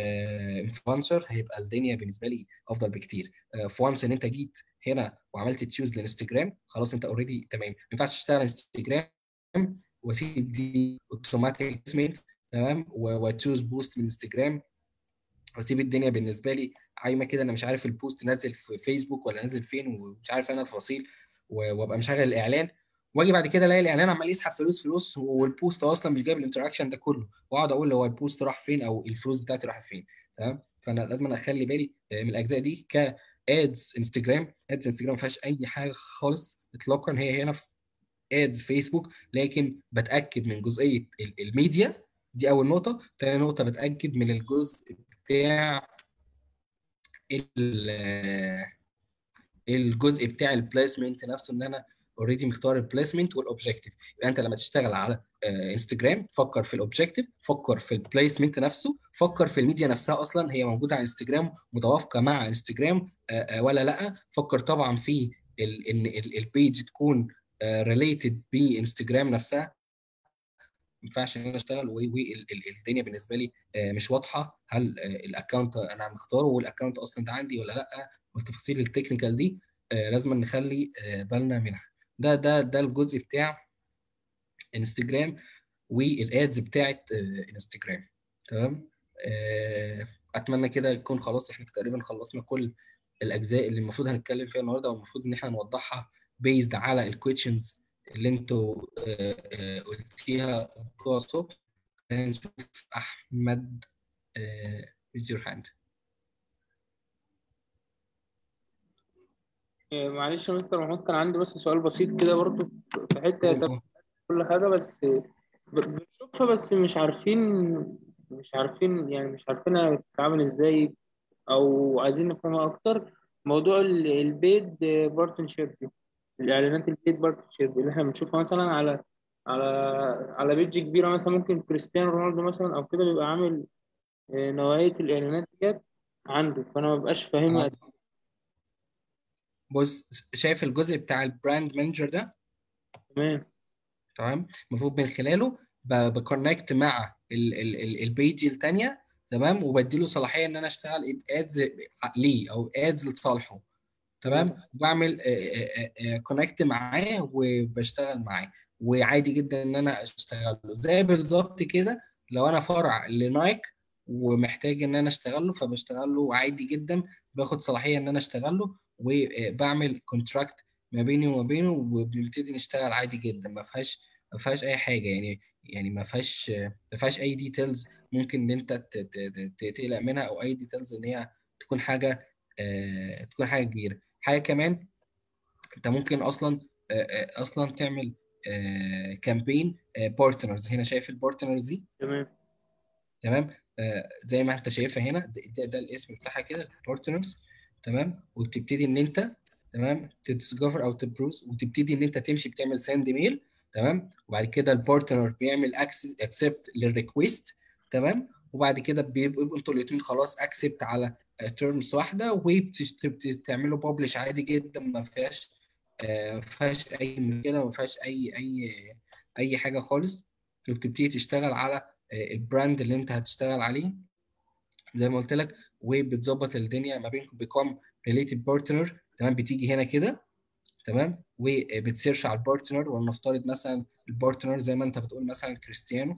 Speaker 10: انفلونسر هيبقى الدنيا بالنسبه لي افضل بكتير في وانس ان انت جيت هنا وعملت تشوز للانستجرام خلاص انت اوريدي تمام ما ينفعش تشتغل انستجرام واسيب دي اوتوماتيك تمام و- وتشوز بوست من انستجرام واسيب الدنيا بالنسبه لي عايمه كده انا مش عارف البوست نازل في فيسبوك ولا نازل فين ومش عارف انا التفاصيل و- وابقى مشغل الاعلان واجي بعد كده الاقي الاعلان عمال يسحب فلوس فلوس والبوست اصلا مش جايب الانتراكشن ده كله واقعد اقول هو البوست راح فين او الفلوس بتاعتي راحت فين تمام فانا لازم اخلي بالي آه، من الاجزاء دي كادز انستجرام ادز انستجرام ما فيهاش اي حاجه خالص اطلاقا هي هي نفس ادز فيسبوك لكن بتاكد من جزئيه ال- الميديا دي اول نقطه تاني نقطه بتاكد من الجزء بتاع ال- الجزء بتاع البليسمنت نفسه ان انا اوريدي مختار البليسمنت والاوبجيكتيف يبقى انت لما تشتغل على آه، انستجرام فكر في الاوبجيكتيف فكر في البليسمنت نفسه فكر في الميديا نفسها اصلا هي موجوده على انستجرام متوافقه مع انستجرام آه، آه، ولا لا فكر طبعا في ال- ان ال- البيج تكون ريليتد بانستجرام نفسها ما ينفعش ان انا اشتغل والدنيا بالنسبه لي آه، مش واضحه هل آه، الاكونت انا مختاره والاكونت اصلا ده عندي ولا لا والتفاصيل التكنيكال دي آه، لازم نخلي آه، بالنا منها ده ده ده الجزء بتاع انستجرام والادز بتاعت آه، انستجرام تمام آه، اتمنى كده يكون خلاص احنا تقريبا خلصنا كل الاجزاء اللي المفروض هنتكلم فيها النهارده والمفروض ان احنا نوضحها بيزد على الكويشنز اللي انتوا آه، آه، قلتيها بتوع الصبح خلينا نشوف احمد raise your hand
Speaker 5: إيه، معلش يا مستر محمود كان عندي بس سؤال بسيط كده برضو في حتة
Speaker 10: قول-
Speaker 5: طب
Speaker 10: قول.
Speaker 5: كل حاجة بس ب- بنشوفها بس مش عارفين مش عارفين يعني مش عارفينها بتتعامل ازاي او عايزين نفهمها اكتر موضوع ال- البيد بارتنشيب دي الاعلانات البيد بارتنشيب اللي احنا بنشوفها مثلا على على على بيدج كبيرة مثلا ممكن كريستيانو رونالدو مثلا او كده بيبقى عامل آه، نوعية الاعلانات ديت عنده فانا ما ببقاش فاهمها
Speaker 10: آه. بص شايف الجزء بتاع البراند مانجر ده
Speaker 5: تمام
Speaker 10: تمام المفروض من خلاله ب- بكونكت مع ال- ال- ال- البيج التانية تمام وبديله صلاحيه ان انا اشتغل ادز ليه او ادز لصالحه تمام وبعمل كونكت معاه وبشتغل معاه وعادي جدا ان انا اشتغل له زي بالظبط كده لو انا فرع لنايك ومحتاج ان انا اشتغل له فبشتغل له عادي جدا باخد صلاحيه ان انا اشتغل له وبعمل كونتراكت ما بيني وما بينه وبنبتدي نشتغل عادي جدا ما فيهاش ما فيهاش اي حاجه يعني يعني ما فيهاش ما فيهاش اي ديتيلز ممكن ان انت ت- ت- ت- تقلق منها او اي ديتيلز ان هي تكون حاجه آه، تكون حاجه كبيره حاجه كمان انت ممكن اصلا آه، آه، اصلا تعمل كامبين بارتنرز هنا شايف البارتنرز دي
Speaker 5: تمام
Speaker 10: تمام آه، زي ما انت شايفها هنا ده, ده, ده الاسم بتاعها كده بارتنرز تمام وبتبتدي ان انت تمام تديسكفر او تبروز وتبتدي ان انت تمشي بتعمل سند ميل تمام وبعد كده البارتنر بيعمل اكسبت للريكويست تمام وبعد كده بيبقوا انتوا الاثنين خلاص اكسبت على تيرمز واحده وبتعملوا ببلش عادي جدا ما فيهاش آه، ما فيهاش اي مشكله ما فيهاش اي اي اي حاجه خالص وبتبتدي تشتغل على آه، البراند اللي انت هتشتغل عليه زي ما قلت لك وبتظبط الدنيا ما بينكم بيكون ريليتد بارتنر تمام بتيجي هنا كده تمام وبتسيرش على البارتنر ولنفترض مثلا البارتنر زي ما انت بتقول مثلا كريستيانو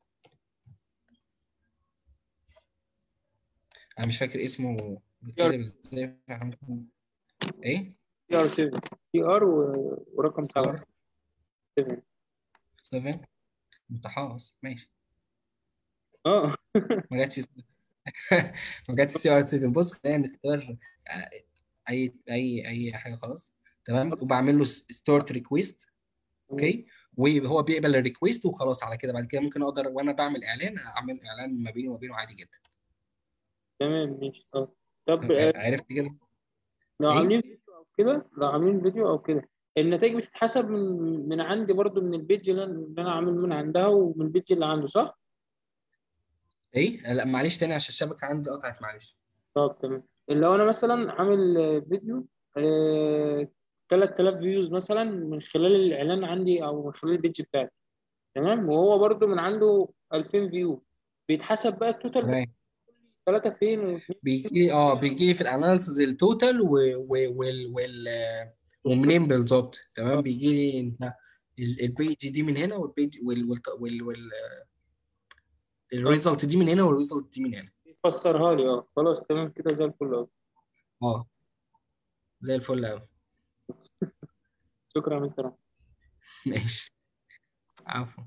Speaker 10: انا مش فاكر اسمه كده ازاي ايه
Speaker 5: سي ار 7 سي ار ورقم 7 7
Speaker 10: 7 متحافظ ماشي
Speaker 5: اه
Speaker 10: ما جاتش ما جاتش سي ار 7 بص خلينا نختار آه، اي اي اي حاجه خلاص تمام وبعمل له ستارت ريكويست اوكي وهو بيقبل الريكويست وخلاص على كده بعد كده ممكن اقدر وانا بعمل اعلان اعمل اعلان ما بيني وما بينه عادي جدا
Speaker 5: تمام ماشي طب طب
Speaker 10: طب
Speaker 5: آه،
Speaker 10: عرفت كده
Speaker 5: لو
Speaker 10: ايه
Speaker 5: عاملين فيديو او كده لو عاملين فيديو او كده النتائج بتتحسب من من عندي برضو من البيج اللي انا اللي أنا عامل من عندها ومن البيج اللي عنده صح؟
Speaker 10: ايه لا معلش تاني عشان الشبكه عندي قطعت معلش
Speaker 5: طب تمام لو انا مثلا عامل آه، فيديو آه، 3000 فيوز مثلا من خلال الاعلان عندي او من خلال البيج بتاعتي تمام وهو برضو من عنده 2000 فيو بيتحسب بقى التوتال
Speaker 10: تمام
Speaker 5: ثلاثة فين واثنين
Speaker 10: بيجي لي اه بيجي لي في الاناليسز التوتال و... و... وال... وال... ومنين بالظبط تمام بيجي لي انت ال- البيج دي من هنا والبيج وال وال وال, وال... الريزلت دي من هنا والريزلت دي من هنا
Speaker 5: فسرها لي اه خلاص تمام كده زي الفل أوي.
Speaker 10: اه زي الفل قوي
Speaker 5: شكرا يا مستر
Speaker 10: ماشي عفوا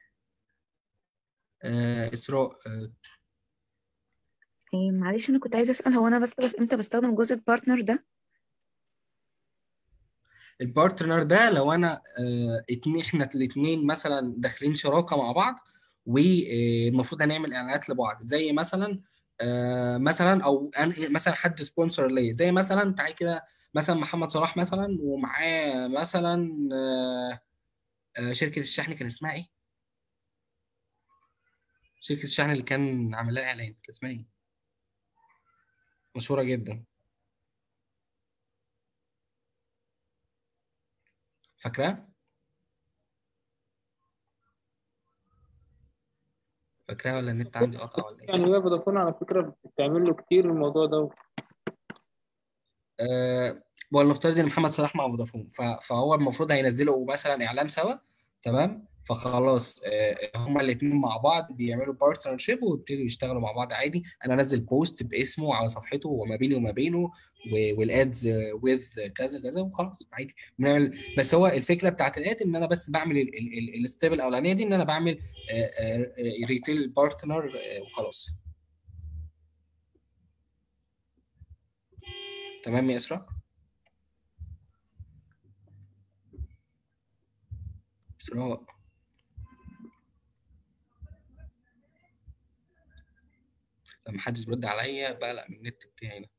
Speaker 10: آه اسراء آه
Speaker 12: إيه معلش انا كنت عايزه اسال هو انا بس بس امتى بستخدم جزء البارتنر ده
Speaker 10: البارتنر ده لو انا آه اتنين احنا الاثنين مثلا داخلين شراكه مع بعض والمفروض هنعمل اعلانات لبعض زي مثلا آه مثلا او أنا مثلا حد سبونسر ليا زي مثلا تعالى كده مثلا محمد صلاح مثلا ومعاه مثلا آه آه شركه الشحن كان اسمها ايه؟ شركه الشحن اللي كان عامل لها اعلان كان اسمها ايه؟ مشهوره جدا فاكراه؟ فاكرها ولا النت عندي قطع ولا ايه
Speaker 5: يعني هي فودافون على فكرة بتعمل له كتير الموضوع ده
Speaker 10: آه ولنفترض ان محمد صلاح مع فودافون ف- فهو المفروض هينزلوا مثلا اعلان سوا تمام فخلاص آه هما الاثنين مع بعض بيعملوا بارتنرشيب ويبتدوا يشتغلوا مع بعض عادي انا انزل بوست باسمه على صفحته وما بيني وما بينه و- والادز وذ كذا كذا وخلاص عادي بنعمل بس هو الفكره بتاعت الاد ان انا بس بعمل ال- ال- ال- الستيب الاولانيه دي ان انا بعمل ريتيل بارتنر وخلاص تمام يا اسراء اسراء لما محدش بيرد عليا بقلق من النت بتاعي ده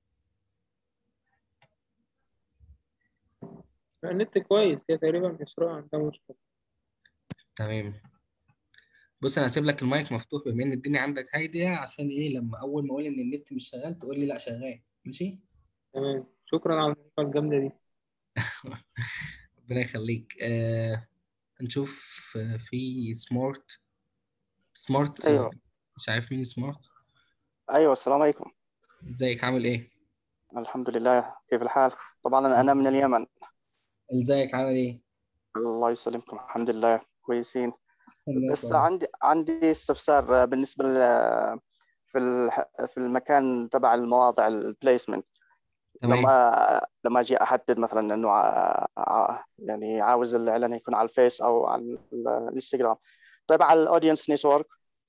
Speaker 5: النت كويس هي تقريبا إسراء عندها مشكلة
Speaker 10: تمام بص انا هسيب لك المايك مفتوح بما ان الدنيا عندك هاديه عشان ايه لما اول ما اقول ان النت مش شغال تقول لي لا شغال ماشي
Speaker 5: تمام شكرا على المعلومة الجامدة دي
Speaker 10: ربنا يخليك آه نشوف آه، في سمارت سمارت
Speaker 14: ايوه
Speaker 10: مش عارف مين سمارت
Speaker 14: ايوه السلام عليكم
Speaker 10: ازيك عامل ايه
Speaker 14: الحمد لله كيف الحال طبعا انا من اليمن
Speaker 10: ازيك عامل ايه
Speaker 14: الله يسلمكم الحمد لله كويسين
Speaker 10: الله
Speaker 14: بس
Speaker 10: كويس
Speaker 14: عندي عندي استفسار بالنسبه ل- في الح- في المكان تبع المواضع البليسمنت
Speaker 10: تمام
Speaker 14: لما لما اجي احدد مثلا انه ع- ع- يعني عاوز الاعلان يكون على الفيس او على ال- الانستغرام طيب على الاودينس نتورك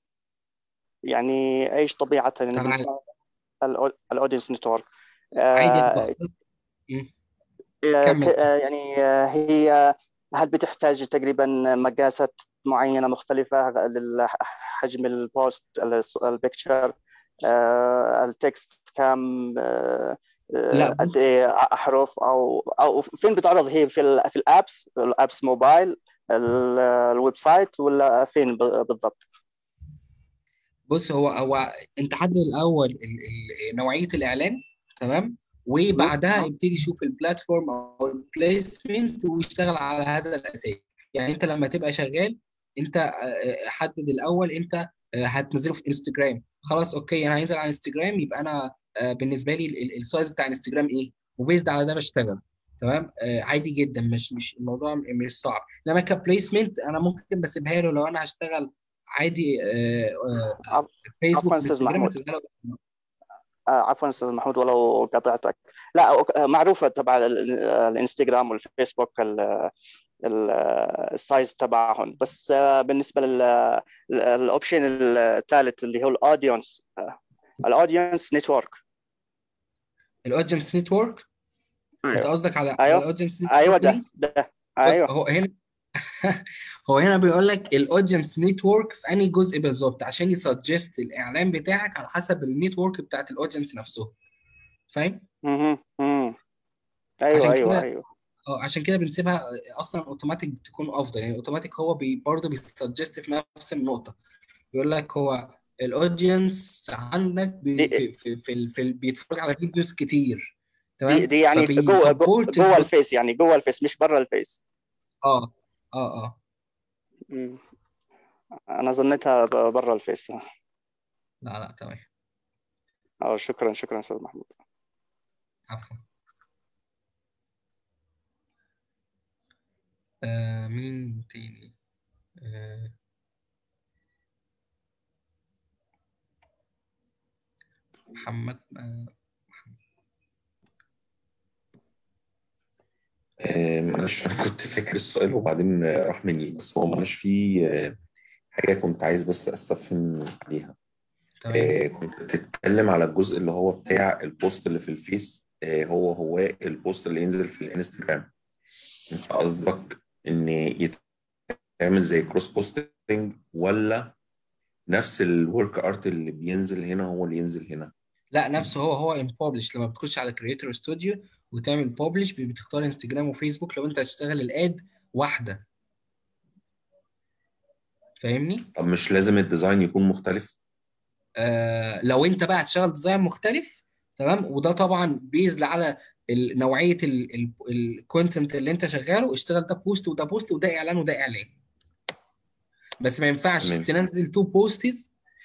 Speaker 14: يعني ايش طبيعه يعني
Speaker 10: طبعا
Speaker 14: بالنسبه الاودينس نتورك
Speaker 10: عادي
Speaker 14: آه
Speaker 10: بختار مم.
Speaker 14: آه، ك-
Speaker 10: كمل
Speaker 14: آه، يعني آه، هي هل بتحتاج تقريبا مقاسات معينة مختلفة لحجم البوست البيكتشر التكست كم آه، آه،
Speaker 10: لا
Speaker 14: قد
Speaker 10: بص
Speaker 14: ايه احرف او او فين بتعرض هي في ال في الابس الابس موبايل ال- الويب سايت ولا فين ب- بالضبط
Speaker 10: بص هو هو انت حدد الاول ال- ال- نوعيه الاعلان تمام وبعدها يبتدي يشوف البلاتفورم او البليسمنت ويشتغل على هذا الاساس يعني انت لما تبقى شغال انت آه، حدد الاول انت آه، هتنزله في انستجرام خلاص اوكي انا هينزل على انستجرام يبقى انا آه، بالنسبه لي ال- ال- السايز بتاع انستجرام ايه وبيزد على ده بشتغل تمام آه، عادي جدا مش مش الموضوع م- مش صعب انما كبليسمنت انا ممكن بسيبها له لو انا هشتغل عادي آه، آه،
Speaker 14: عف-
Speaker 10: فيسبوك
Speaker 14: عفوا استاذ
Speaker 10: انستجرام
Speaker 14: محمود
Speaker 10: اسيبها له
Speaker 14: آه، عفوا استاذ محمود ولو قطعتك لا أوك- آه، معروفة تبع ال- الانستغرام والفيسبوك ال- ال- السايز تبعهم بس آه، بالنسبة للاوبشن الثالث اللي هو الاودينس الاودينس نتورك
Speaker 10: الاودينس نتورك انت
Speaker 14: ايوه
Speaker 10: قصدك على على
Speaker 14: ايوه
Speaker 10: الاودينس
Speaker 14: ايوه
Speaker 10: نتورك
Speaker 14: ده
Speaker 10: دي
Speaker 14: ده
Speaker 10: بص
Speaker 14: ايوه
Speaker 10: هو هنا هو هنا بيقول لك الاودينس نتورك في انهي جزء بالظبط عشان يسجست الاعلان بتاعك على حسب النتورك بتاعت الاودينس نفسه فاهم
Speaker 14: مهم. مهم. ايوه
Speaker 10: عشان
Speaker 14: ايوه
Speaker 10: كده
Speaker 14: ايوه
Speaker 10: اه عشان كده بنسيبها اصلا اوتوماتيك بتكون افضل يعني اوتوماتيك هو بي برضه بيسجست في نفس النقطه بيقول لك هو الاودينس عندك بي
Speaker 14: دي
Speaker 10: في في في, ال- في ال- بيتفرج على فيديوز كتير
Speaker 14: دي
Speaker 10: تمام
Speaker 14: دي يعني جوه جوه
Speaker 10: فبيسبورت
Speaker 14: جوه الفيس يعني جوه الفيس مش برا الفيس
Speaker 10: اه اه اه
Speaker 14: مم. انا ظنيتها ب- برا الفيس
Speaker 10: لا لا تمام
Speaker 14: اه شكرا شكرا استاذ محمود
Speaker 10: عفوا آه مين تاني آه محمد آه
Speaker 6: آه، معلش انا كنت فاكر السؤال وبعدين آه، راح مني بس هو معلش في آه، حاجة كنت عايز بس استفهم عليها
Speaker 10: تمام
Speaker 6: آه، كنت بتتكلم على الجزء اللي هو بتاع البوست اللي في الفيس آه، هو هو البوست اللي ينزل في الانستجرام انت قصدك ان يتعمل زي كروس بوستنج ولا نفس الورك ارت اللي بينزل هنا هو اللي ينزل هنا
Speaker 10: لا نفسه هو هو ان ببلش لما بتخش على كريتور ستوديو وتعمل ببلش بتختار انستجرام وفيسبوك لو انت هتشتغل الاد واحده فاهمني
Speaker 6: طب مش لازم الديزاين يكون مختلف
Speaker 10: آه لو انت بقى هتشتغل ديزاين مختلف تمام وده طبعا بيزد على ال- نوعيه الكونتنت اللي انت شغاله اشتغل ده بوست وده بوست وده اعلان وده اعلان بس ما ينفعش
Speaker 6: تمام
Speaker 10: تنزل تو بوستز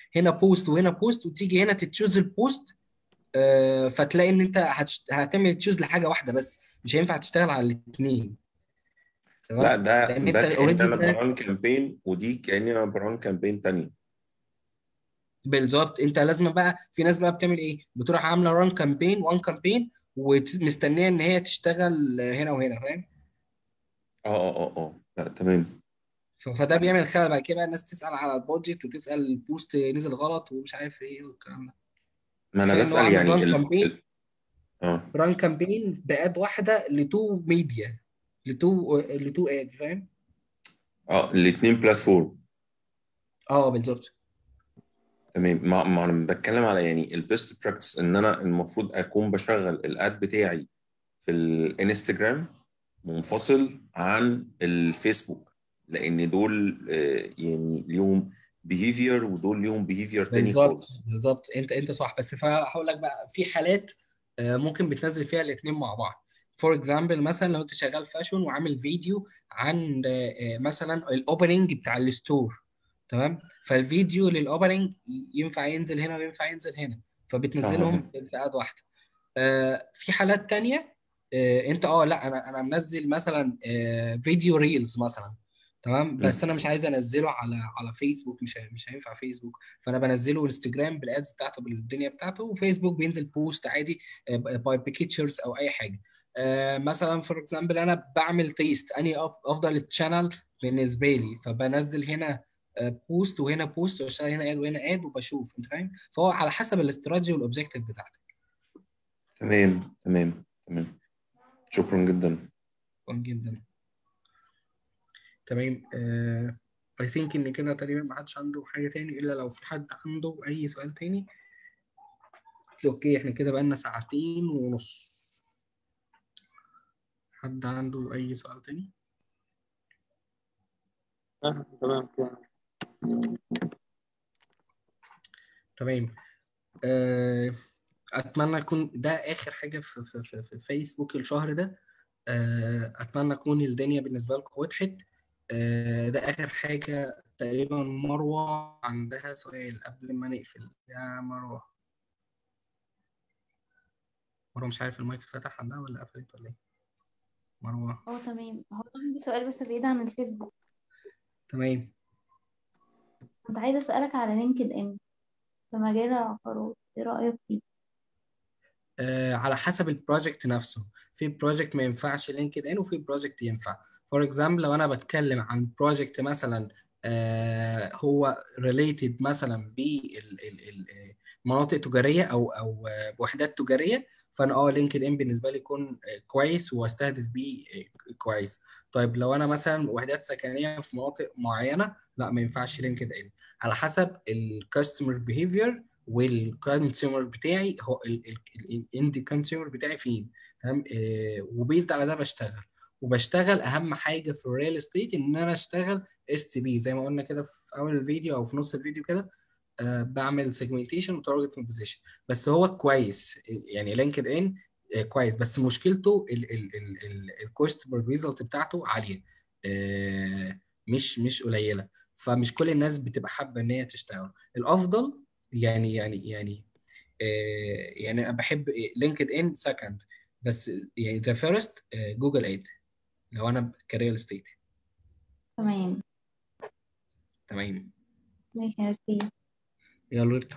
Speaker 10: هنا بوست وهنا بوست وتيجي هنا تتشوز البوست آه، فتلاقي ان انت هتشت... هتعمل تشوز لحاجه واحده بس مش هينفع تشتغل على الاثنين
Speaker 6: لا
Speaker 10: تمام
Speaker 6: ده
Speaker 10: لان
Speaker 6: ده
Speaker 10: انت
Speaker 6: كأن
Speaker 10: اوريدي
Speaker 6: انا بران كامبين ودي كأني انا بران كامبين تانية
Speaker 10: بالظبط انت لازم بقى في ناس بقى بتعمل ايه بتروح عامله ران كامبين وان كامبين ومستنيه ان هي تشتغل هنا وهنا فاهم
Speaker 6: اه اه اه اه لا تمام
Speaker 10: ف- فده بيعمل خلل بعد كده بقى الناس تسال على البادجت وتسال البوست نزل غلط ومش عارف ايه والكلام ده
Speaker 6: ما انا
Speaker 10: تخيل ان هو
Speaker 6: بسأل
Speaker 10: عامل
Speaker 6: يعني
Speaker 10: ران
Speaker 6: ال...
Speaker 10: كامبين
Speaker 6: ال... اه
Speaker 10: ران كامبين باد واحده لتو ميديا لتو لتو ادز فاهم
Speaker 6: اه الاتنين بلاتفورم
Speaker 10: اه بالظبط
Speaker 6: تمام ما, ما انا بتكلم على يعني البيست براكتس ان انا المفروض اكون بشغل الاد بتاعي في الانستجرام منفصل عن الفيسبوك لان دول آه، يعني ليهم بيهيفير ودول ليهم بيهيفير تاني
Speaker 10: بالظبط
Speaker 6: خالص
Speaker 10: بالظبط انت انت صح بس فهقول لك بقى في حالات آه، ممكن بتنزل فيها الاثنين مع بعض فور اكزامبل مثلا لو انت شغال فاشون وعامل فيديو عن آه، آه، مثلا الاوبننج بتاع الستور تمام فالفيديو للاوبننج ينفع ينزل هنا وينفع ينزل هنا فبتنزلهم في اد واحده آه، في حالات تانية آه، انت اه لا انا انا منزل مثلا آه، فيديو ريلز مثلا تمام بس انا مش عايز انزله على على فيسبوك مش هي- مش هينفع فيسبوك فانا بنزله انستجرام بالادز بتاعته بالدنيا بتاعته وفيسبوك بينزل بوست عادي باي بيكتشرز او اي حاجه آه، مثلا فور اكزامبل انا بعمل تيست اني أف- افضل الشانل بالنسبه لي فبنزل هنا بوست وهنا بوست واشتغل هنا اد وهنا اد وبشوف انت فاهم فهو على حسب الاستراتيجي والاوبجيكتيف بتاعتك
Speaker 6: تمام تمام تمام شكرا جدا
Speaker 10: شكرا جدا تمام آه I think إن كده تقريبا ما حدش عنده حاجة تاني إلا لو في حد عنده أي سؤال تاني It's أوكي إحنا كده بقالنا ساعتين ونص حد عنده أي سؤال تاني؟
Speaker 5: آه، تمام كده
Speaker 10: تمام آه أتمنى يكون ده آخر حاجة في, في, في, في فيسبوك الشهر ده آه أتمنى تكون الدنيا بالنسبة لكم وضحت آه ده آخر حاجة تقريبا مروة عندها سؤال قبل ما نقفل يا مروة مروة مش عارف المايك فتح عندها ولا قفلت ولا ايه مروة
Speaker 1: اه تمام هو أنا عندي سؤال بس بعيد عن الفيسبوك
Speaker 10: تمام
Speaker 1: كنت عايزة أسألك على لينكد إن في مجال العقارات إيه رأيك فيه؟
Speaker 10: آه على حسب البروجكت نفسه في بروجكت ما ينفعش لينكد ان وفي بروجكت ينفع فور اكزامبل لو انا بتكلم عن بروجكت مثلا آه هو ريليتد مثلا بمناطق تجاريه او او آه، وحدات تجاريه فانا اه لينكد ان بالنسبه لي يكون آه، كويس واستهدف بيه آه، كويس طيب لو انا مثلا وحدات سكنيه في مناطق معينه لا ما ينفعش لينكد ان على حسب الكاستمر بيهيفير والكونسيومر بتاعي هو الاند كونسيومر بتاعي فين تمام آه، وبيزد على ده بشتغل وبشتغل اهم حاجه في الريال استيت ان انا اشتغل اس تي بي زي ما قلنا كده في اول الفيديو او في نص الفيديو كده آه، بعمل سيجمنتيشن وتارجت بوزيشن بس هو كويس يعني لينكد ان كويس بس مشكلته الكوست بير ريزلت بتاعته عاليه آه، مش مش قليله فمش كل الناس بتبقى حابه ان هي تشتغل الافضل يعني يعني يعني آه، يعني انا بحب لينكد ان سكند بس يعني ذا فيرست جوجل اد لو انا كريال استيت
Speaker 1: تمام
Speaker 10: تمام
Speaker 1: ماشي ميرسي
Speaker 10: يلا ويلكم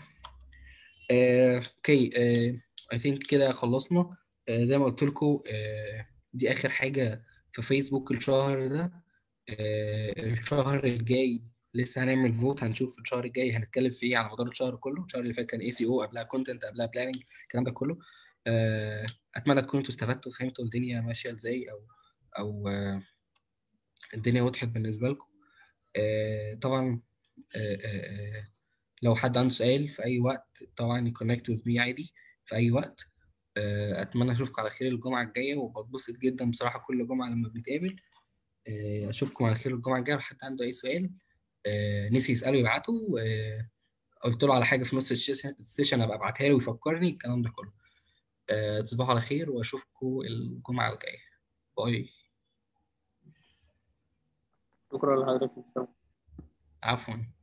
Speaker 10: آه، اوكي اي ثينك كده خلصنا آه، زي ما قلت لكم آه، دي اخر حاجه في فيسبوك الشهر ده آه، الشهر الجاي لسه هنعمل فوت هنشوف الشهر الجاي هنتكلم فيه ايه على مدار الشهر كله الشهر اللي فات كان اي سي او قبلها كونتنت قبلها بلاننج الكلام ده كله آه، اتمنى تكونوا انتوا استفدتوا وفهمتوا الدنيا ماشيه ازاي او او آه، الدنيا وضحت بالنسبه لكم آه، طبعا آه، آه، آه، لو حد عنده سؤال في اي وقت طبعا يكونكت وذ مي عادي في اي وقت آه، اتمنى اشوفكم على خير الجمعه الجايه وبتبسط جدا بصراحه كل جمعه لما بنتقابل آه، اشوفكم على خير الجمعه الجايه لو حد عنده اي سؤال آه، نسي يساله يبعته آه، قلت له على حاجه في نص السيشن السيشن ابقى ابعتها له ويفكرني الكلام ده كله آه، تصبحوا على خير واشوفكم الجمعه الجايه باي
Speaker 5: شكرا لحضرتك
Speaker 10: عفوا